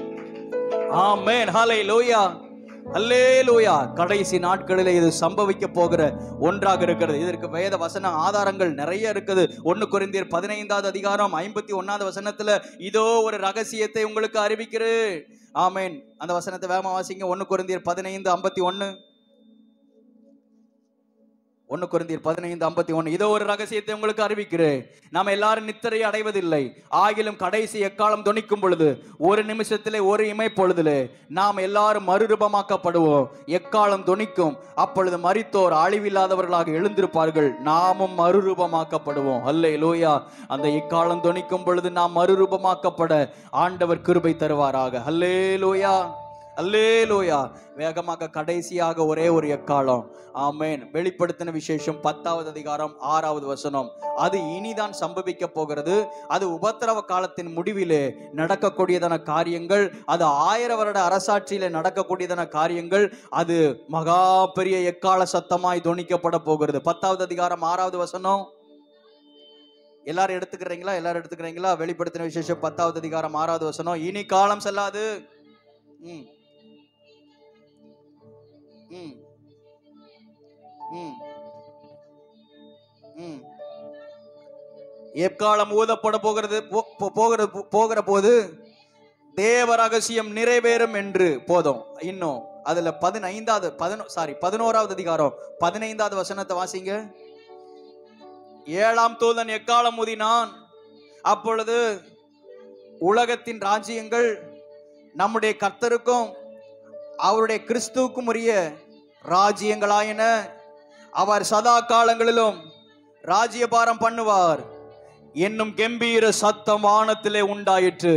ஆமென் ஹலை லோயா அல்லேலூயா கடைசி நாட்களிலே இது சம்பவிக்க போகிற ஒன்றாக இருக்கிறது இதற்கு வேத வசன ஆதாரங்கள் நிறைய இருக்குது ஒன்னு குறைந்தீர் பதினைந்தாவது அதிகாரம் ஐம்பத்தி ஒன்னாவது வசனத்துல இதோ ஒரு ரகசியத்தை உங்களுக்கு அறிவிக்கிறேன் ஆமேன் அந்த வசனத்தை வேகமா வாசிங்க ஒன்னு குறைந்தீர் பதினைந்து ஐம்பத்தி ஒன்னு ஒன்னு குருந்தியர் பதினைந்து ஐம்பத்தி ஒன்று இதோ ஒரு ரகசியத்தை உங்களுக்கு அறிவிக்கிறேன் நாம் எல்லாரும் நித்திரை அடைவதில்லை ஆகிலும் கடைசி எக்காலம் தொனிக்கும் பொழுது ஒரு நிமிஷத்திலே ஒரு இமை பொழுதிலே நாம் எல்லாரும் மறுரூபமாக்கப்படுவோம் எக்காலம் தொனிக்கும் அப்பொழுது மரித்தோர் அழிவில்லாதவர்களாக எழுந்திருப்பார்கள் நாமும் மறுரூபமாக்கப்படுவோம் அல்லே லோயா அந்த எக்காலம் தொனிக்கும் பொழுது நாம் மறுரூபமாக்கப்பட ஆண்டவர் கிருபை தருவாராக அல்லே லோயா அல்லேலூயா வேகமாக கடைசியாக ஒரே ஒரு எக்காலம் ஆமென் வெளிப்படுத்தின விசேஷம் பத்தாவது அதிகாரம் ஆறாவது வசனம் அது இனிதான் சம்பவிக்க போகிறது அது உபத்திரவ காலத்தின் முடிவிலே நடக்கக்கூடியதான காரியங்கள் அது ஆயிர வருட அரசாட்சியில நடக்கக்கூடியதான காரியங்கள் அது மகா பெரிய எக்கால சத்தமாய் துணிக்கப்பட போகிறது பத்தாவது அதிகாரம் ஆறாவது வசனம் எல்லாரும் எடுத்துக்கிறீங்களா எல்லாரும் எடுத்துக்கிறீங்களா வெளிப்படுத்தின விசேஷம் பத்தாவது அதிகாரம் ஆறாவது வசனம் இனி காலம் செல்லாது ம் ம் ம் ம் எக்காலம் ஊதப்பட போகிறது போ- போ- போகிற போகிற போது தேவ ரகசியம் நிறைவேறும் என்று போதும் இன்னும் அதுல பதினைந்தாவது பதினோ சாரி பதினோராவது அதிகாரம் பதினைந்தாவது வசனத்தை வாசிங்க ஏழாம் தூதன் எக்காலம் ஊதினான் அப்பொழுது உலகத்தின் ராஜ்யங்கள் நம்முடைய கர்த்தருக்கும் அவருடைய கிறிஸ்துவுக்கும் உரிய ராஜ்யங்களாயின அவர் சதா காலங்களிலும் ராஜ்யபாரம் பண்ணுவார் என்னும் கெம்பீர சத்தம் வானத்திலே உண்டாயிற்று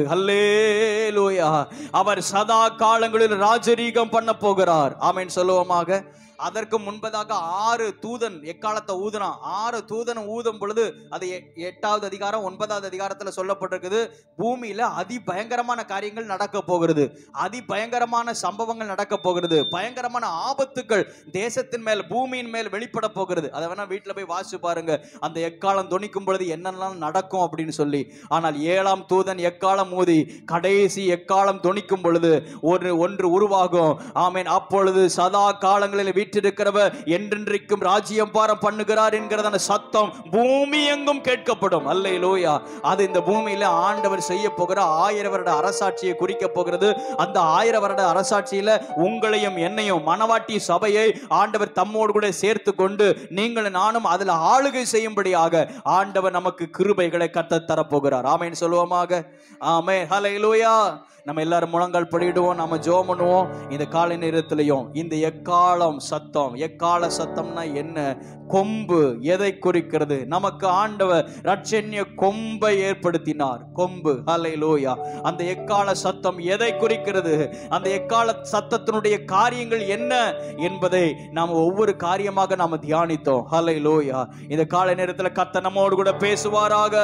ஹல்லேலூயா அவர் சதா காலங்களில் ராஜரீகம் பண்ண போகிறார் ஆமென் சொல்லுவோமாக அதற்கு முன்பதாக ஆறு தூதன் எக்காலத்தை ஊதுனான் ஆறு தூதன் ஊதும் பொழுது அது எ- எட்டாவது அதிகாரம் ஒன்பதாவது அதிகாரத்துல சொல்லப்பட்டிருக்குது பூமியில அதி பயங்கரமான காரியங்கள் நடக்க போகிறது அதி பயங்கரமான சம்பவங்கள் நடக்க போகிறது பயங்கரமான ஆபத்துக்கள் தேசத்தின் மேல் பூமியின் மேல் வெளிப்பட போகிறது அதை வேணா வீட்டுல போய் வாசிச்சு பாருங்க அந்த எக்காலம் துணிக்கும் பொழுது என்னெல்லாம் நடக்கும் அப்படின்னு சொல்லி ஆனால் ஏழாம் தூதன் எக்காலம் ஊதி கடைசி எக்காலம் துணிக்கும் பொழுது ஒரு ஒன்று உருவாகும் ஆமென் அப்பொழுது சதா காலங்களில் வீற்றிருக்கிறவர் என்றென்றைக்கும் ராஜ்யம் பாரம் பண்ணுகிறார் என்கிறதான சத்தம் பூமி எங்கும் கேட்கப்படும் அல்லே லோயா அது இந்த பூமியில ஆண்டவர் செய்ய போகிற ஆயிரம் வருட அரசாட்சியை குறிக்க போகிறது அந்த ஆயிரம் வருட அரசாட்சியில உங்களையும் என்னையும் மணவாட்டி சபையை ஆண்டவர் தம்மோடு கூட சேர்த்து கொண்டு நீங்கள் நானும் அதுல ஆளுகை செய்யும்படியாக ஆண்டவர் நமக்கு கிருபைகளை கத்த தரப்போகிறார் ஆமேன்னு சொல்லுவோமாக ஆமே ஹலை லூயா நம்ம எல்லாரும் முழங்கால் படிடுவோம் நம்ம ஜோம் பண்ணுவோம் இந்த காலை நேரத்திலையும் இந்த எக்காலம் சத்தம் எக்கால சத்தம்னா என்ன கொம்பு எதை குறிக்கிறது நமக்கு ஆண்டவர் ரட்சண்ய கொம்பை ஏற்படுத்தினார் கொம்பு ஹலை லோயா அந்த எக்கால சத்தம் எதை குறிக்கிறது அந்த எக்கால சத்தத்தினுடைய காரியங்கள் என்ன என்பதை நாம் ஒவ்வொரு காரியமாக நாம் தியானித்தோம் ஹலை லோயா இந்த காலை நேரத்தில் கத்த நம்மோடு கூட பேசுவாராக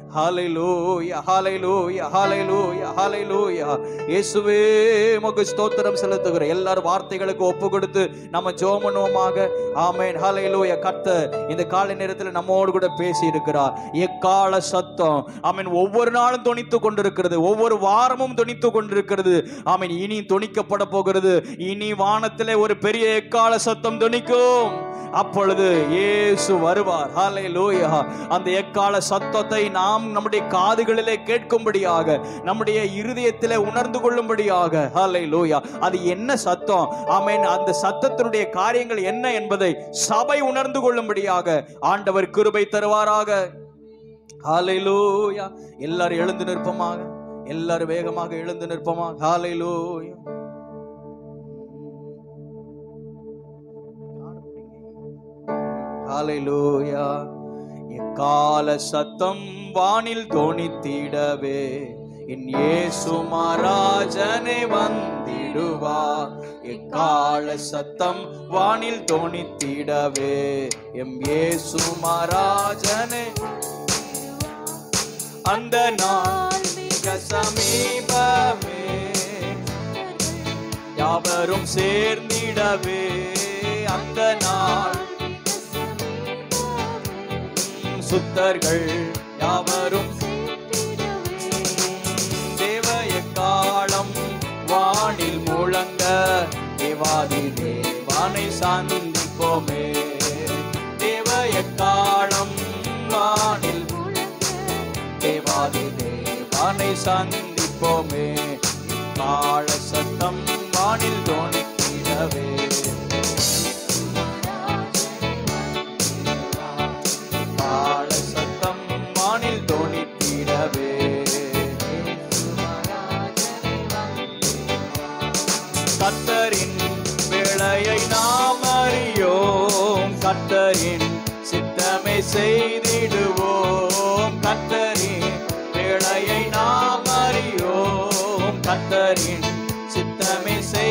ஹalleluya ஹalleluya ஹalleluya ஹalleluya இயேசுவே உமக்கு ஸ்தோத்திரம் செலுத்துகிறேன் எல்லாரும் வார்த்தைகளுக்கு ஒப்பு கொடுத்து நம்ம ஜெபம் பண்ணுவோமாக ஆமென் ஹalleluya கர்த்தர் இந்த காலை நேரத்தில் நம்மோடு கூட பேசி இருக்கிறார் எக்கால சத்தம் ஆமென் ஒவ்வொரு நாளும் தொனித்து கொண்டிருக்கிறது ஒவ்வொரு வாரமும் தொனித்து கொண்டிருக்கிறது ஆமென் இனி தொனிக்கப்பட போகிறது இனி வானத்திலே ஒரு பெரிய எக்கால சத்தம் தொனிக்கும் அப்பொழுது இயேசு வருவார் ஹalleluya அந்த எக்கால சத்தத்தை நாம் நம்முடைய காதுகளிலே கேட்கும்படியாக நம்முடைய இருதயத்திலே உணர்ந்து கொள்ளும்படியாக ஹalleluya அது என்ன சத்தம் ஆமென் அந்த சத்தத்தினுடைய காரியங்கள் என்ன என்பதை சபை உணர்ந்து கொள்ளும்படியாக ஆண்டவர் கிருபை தருவாராக ஹalleluya எல்லாரும் எழுந்து நிற்பமாக எல்லாரும் வேகமாக எழுந்து நிற்பமாக ஹalleluya ஹalleluya எக்கால சத்தம் வானில் தோணித்திடவே என் இயேசு மகாராஜனே வந்திடுவா எக்கால சத்தம் வானில் தோணித்திடவே எம் இயேசு மகாராஜனே அந்த நாள் மிக சமீபமே யாவரும் சேர்ந்திடவே அந்த நாள் சுத்தர்கள் யாவரும் தேவ எக்காலம் வானில் முழங்க தேவாதி தேவானை சந்திப்போமே தேவ எக்காலம் வானில் தேவாதி தேவானை சந்திப்போமே கால சத்தம் வானில் தோணிக்கிறவே கால சத்தம் வானில் தோணிக்கிறவே கத்தரின் வேளையை நாம் அறியோம் கத்தரின் சித்தமை செய்திடுவோம் கத்தரின் வேளையை நாம் அறியோம் கத்தரின் சித்தமை செய்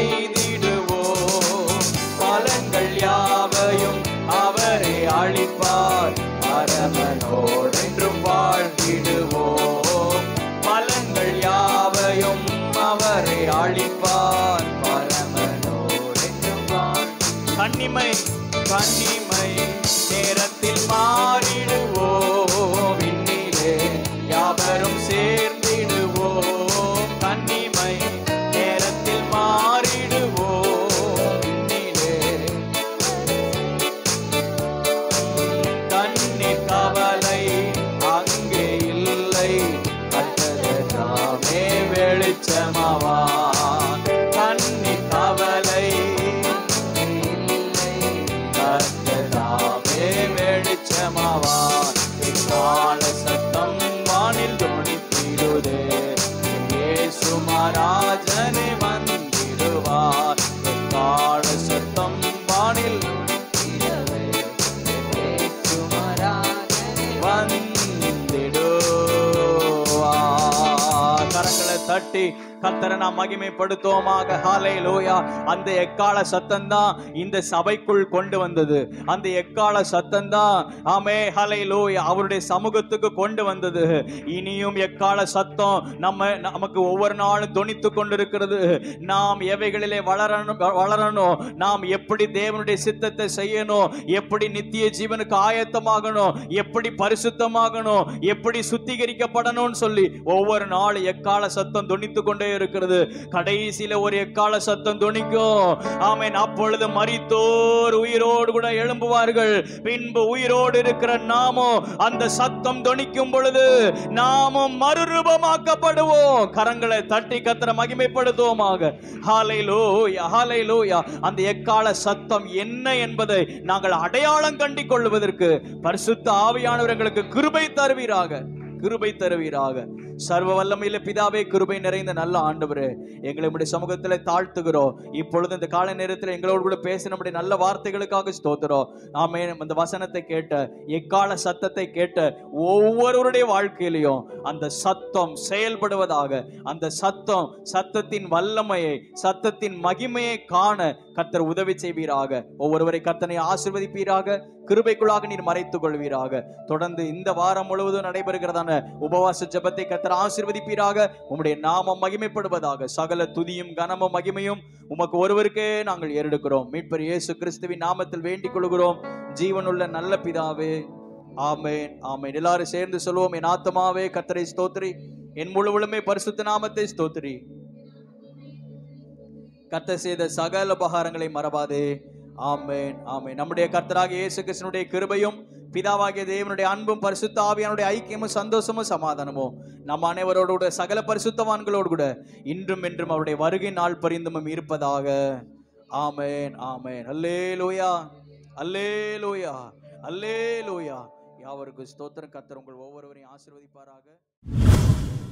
கன்னிமை கன்னிமை நேரத்தில் மாறிடுவோம் விண்ணிலே யாவரும் சேர்ந்திடுவோம் கன்னிமை நேரத்தில் மாறிடுவோம் விண்ணிலே கண்ணீர் கவலை அங்கே இல்லை கட்டதாமே வெளிச்சமாவா கண்ணீர் கவலை இல்லை கட்டதாமே வெளிச்சமாவா கால சத்தம் வானில் துணித்திடுதே இயேசு மகாராஜனே வந்திடுவார் கால சத்தம் வானில் துணித்திடவே இயேசு மகாராஜனே வந்திடுவார் கரங்களை தட்டி கர்த்தரை நாம் மகிமைப்படுத்துவோமாக ஹாலை லோயா அந்த எக்கால சத்தம் தான் இந்த சபைக்குள் கொண்டு வந்தது அந்த எக்கால சத்தம் தான் ஆமே ஹலை லோயா அவருடைய சமூகத்துக்கு கொண்டு வந்தது இனியும் எக்கால சத்தம் நம்ம நமக்கு ஒவ்வொரு நாளும் தொனித்து கொண்டிருக்கிறது நாம் எவைகளிலே வளரணும் வளரணும் நாம் எப்படி தேவனுடைய சித்தத்தை செய்யணும் எப்படி நித்திய ஜீவனுக்கு ஆயத்தமாகணும் எப்படி பரிசுத்தமாகணும் எப்படி சுத்திகரிக்கப்படணும்னு சொல்லி ஒவ்வொரு நாள் எக்கால சத்தம் தொனித்து கொண்டே இருக்கிறது கடைசியில ஒரு எக்கால சத்தம் தொனிக்கும் ஆமென் அப்பொழுது மரித்தோர் உயிரோடு கூட எழும்புவார்கள் பின்பு உயிரோடு இருக்கிற நாமும் அந்த சத்தம் தொனிக்கும் பொழுது நாமும் மறுரூபமாக்கப்படுவோம் கரங்களை தட்டி கத்திர மகிமைப்படுத்துவோமாக ஹாலை லோயா ஹாலை லோயா அந்த எக்கால சத்தம் என்ன என்பதை நாங்கள் அடையாளம் கண்டிக் கொள்வதற்கு பரிசுத்த ஆவியானவர் எங்களுக்கு கிருபை தருவீராக கிருபை தருவீராக சர்வ வல்லமையில பிதாவே கிருபை நிறைந்த நல்ல ஆண்டவரே எங்களை உடைய சமூகத்துல தாழ்த்துகிறோம் இப்பொழுது இந்த கால நேரத்தில் எங்களோடு கூட பேச நம்முடைய நல்ல வார்த்தைகளுக்காக ஸ்தோத்திரம் ஆமே அந்த வசனத்தை கேட்ட எக்கால சத்தத்தை கேட்ட ஒவ்வொருவருடைய வாழ்க்கையிலையும் அந்த சத்தம் செயல்படுவதாக அந்த சத்தம் சத்தத்தின் வல்லமையை சத்தத்தின் மகிமையை காண கர்த்தர் உதவி செய்வீராக ஒவ்வொருவரை கர்த்தனை ஆசிர்வதிப்பீராக கிருபைக்குள்ளாக நீர் மறைத்துக் கொள்வீராக தொடர்ந்து இந்த வாரம் முழுவதும் நடைபெறுகிறதான உபவாச ஜெபத்தை கர்த்தர் ஆசிர்வதிப்பீராக உம்முடைய நாமம் மகிமைப்படுவதாக சகல துதியும் கனமும் மகிமையும் உமக்கு ஒருவருக்கே நாங்கள் ஏறெடுக்கிறோம் மீட்பர் இயேசு கிறிஸ்துவின் நாமத்தில் வேண்டிக் கொள்கிறோம் ஜீவனுள்ள நல்ல பிதாவே ஆமென் ஆமென் எல்லாரும் சேர்ந்து சொல்லுவோம் என் ஆத்மாவே கர்த்தரை ஸ்தோத்திரி என் முழுவலுமே பரிசுத்த நாமத்தை ஸ்தோத்திரி கர்த்தர் செய்த சகல உபகாரங்களை மறவாதே ஆமென் ஆமென் நம்முடைய கர்த்தராகிய இயேசு கிறிஸ்தனுடைய கிருபையும் பிதாவாகிய தேவனுடைய அன்பும் பரிசுத்த ஆவியானுடைய ஐக்கியமும் சந்தோஷமும் சமாதானமும் நம் அனைவரோடு கூட சகல பரிசுத்தவான்களோடு கூட இன்றும் என்றும் அவருடைய வருகை நாள் பரிந்தமும் இருப்பதாக ஆமென் ஆமென் அல்லே லோயா அல்லே லோயா அல்லே லோயா யாவருக்கும் ஸ்தோத்திரம் கர்த்தர் உங்கள் ஒவ்வொருவரையும் ஆசீர்வதிப்பாராக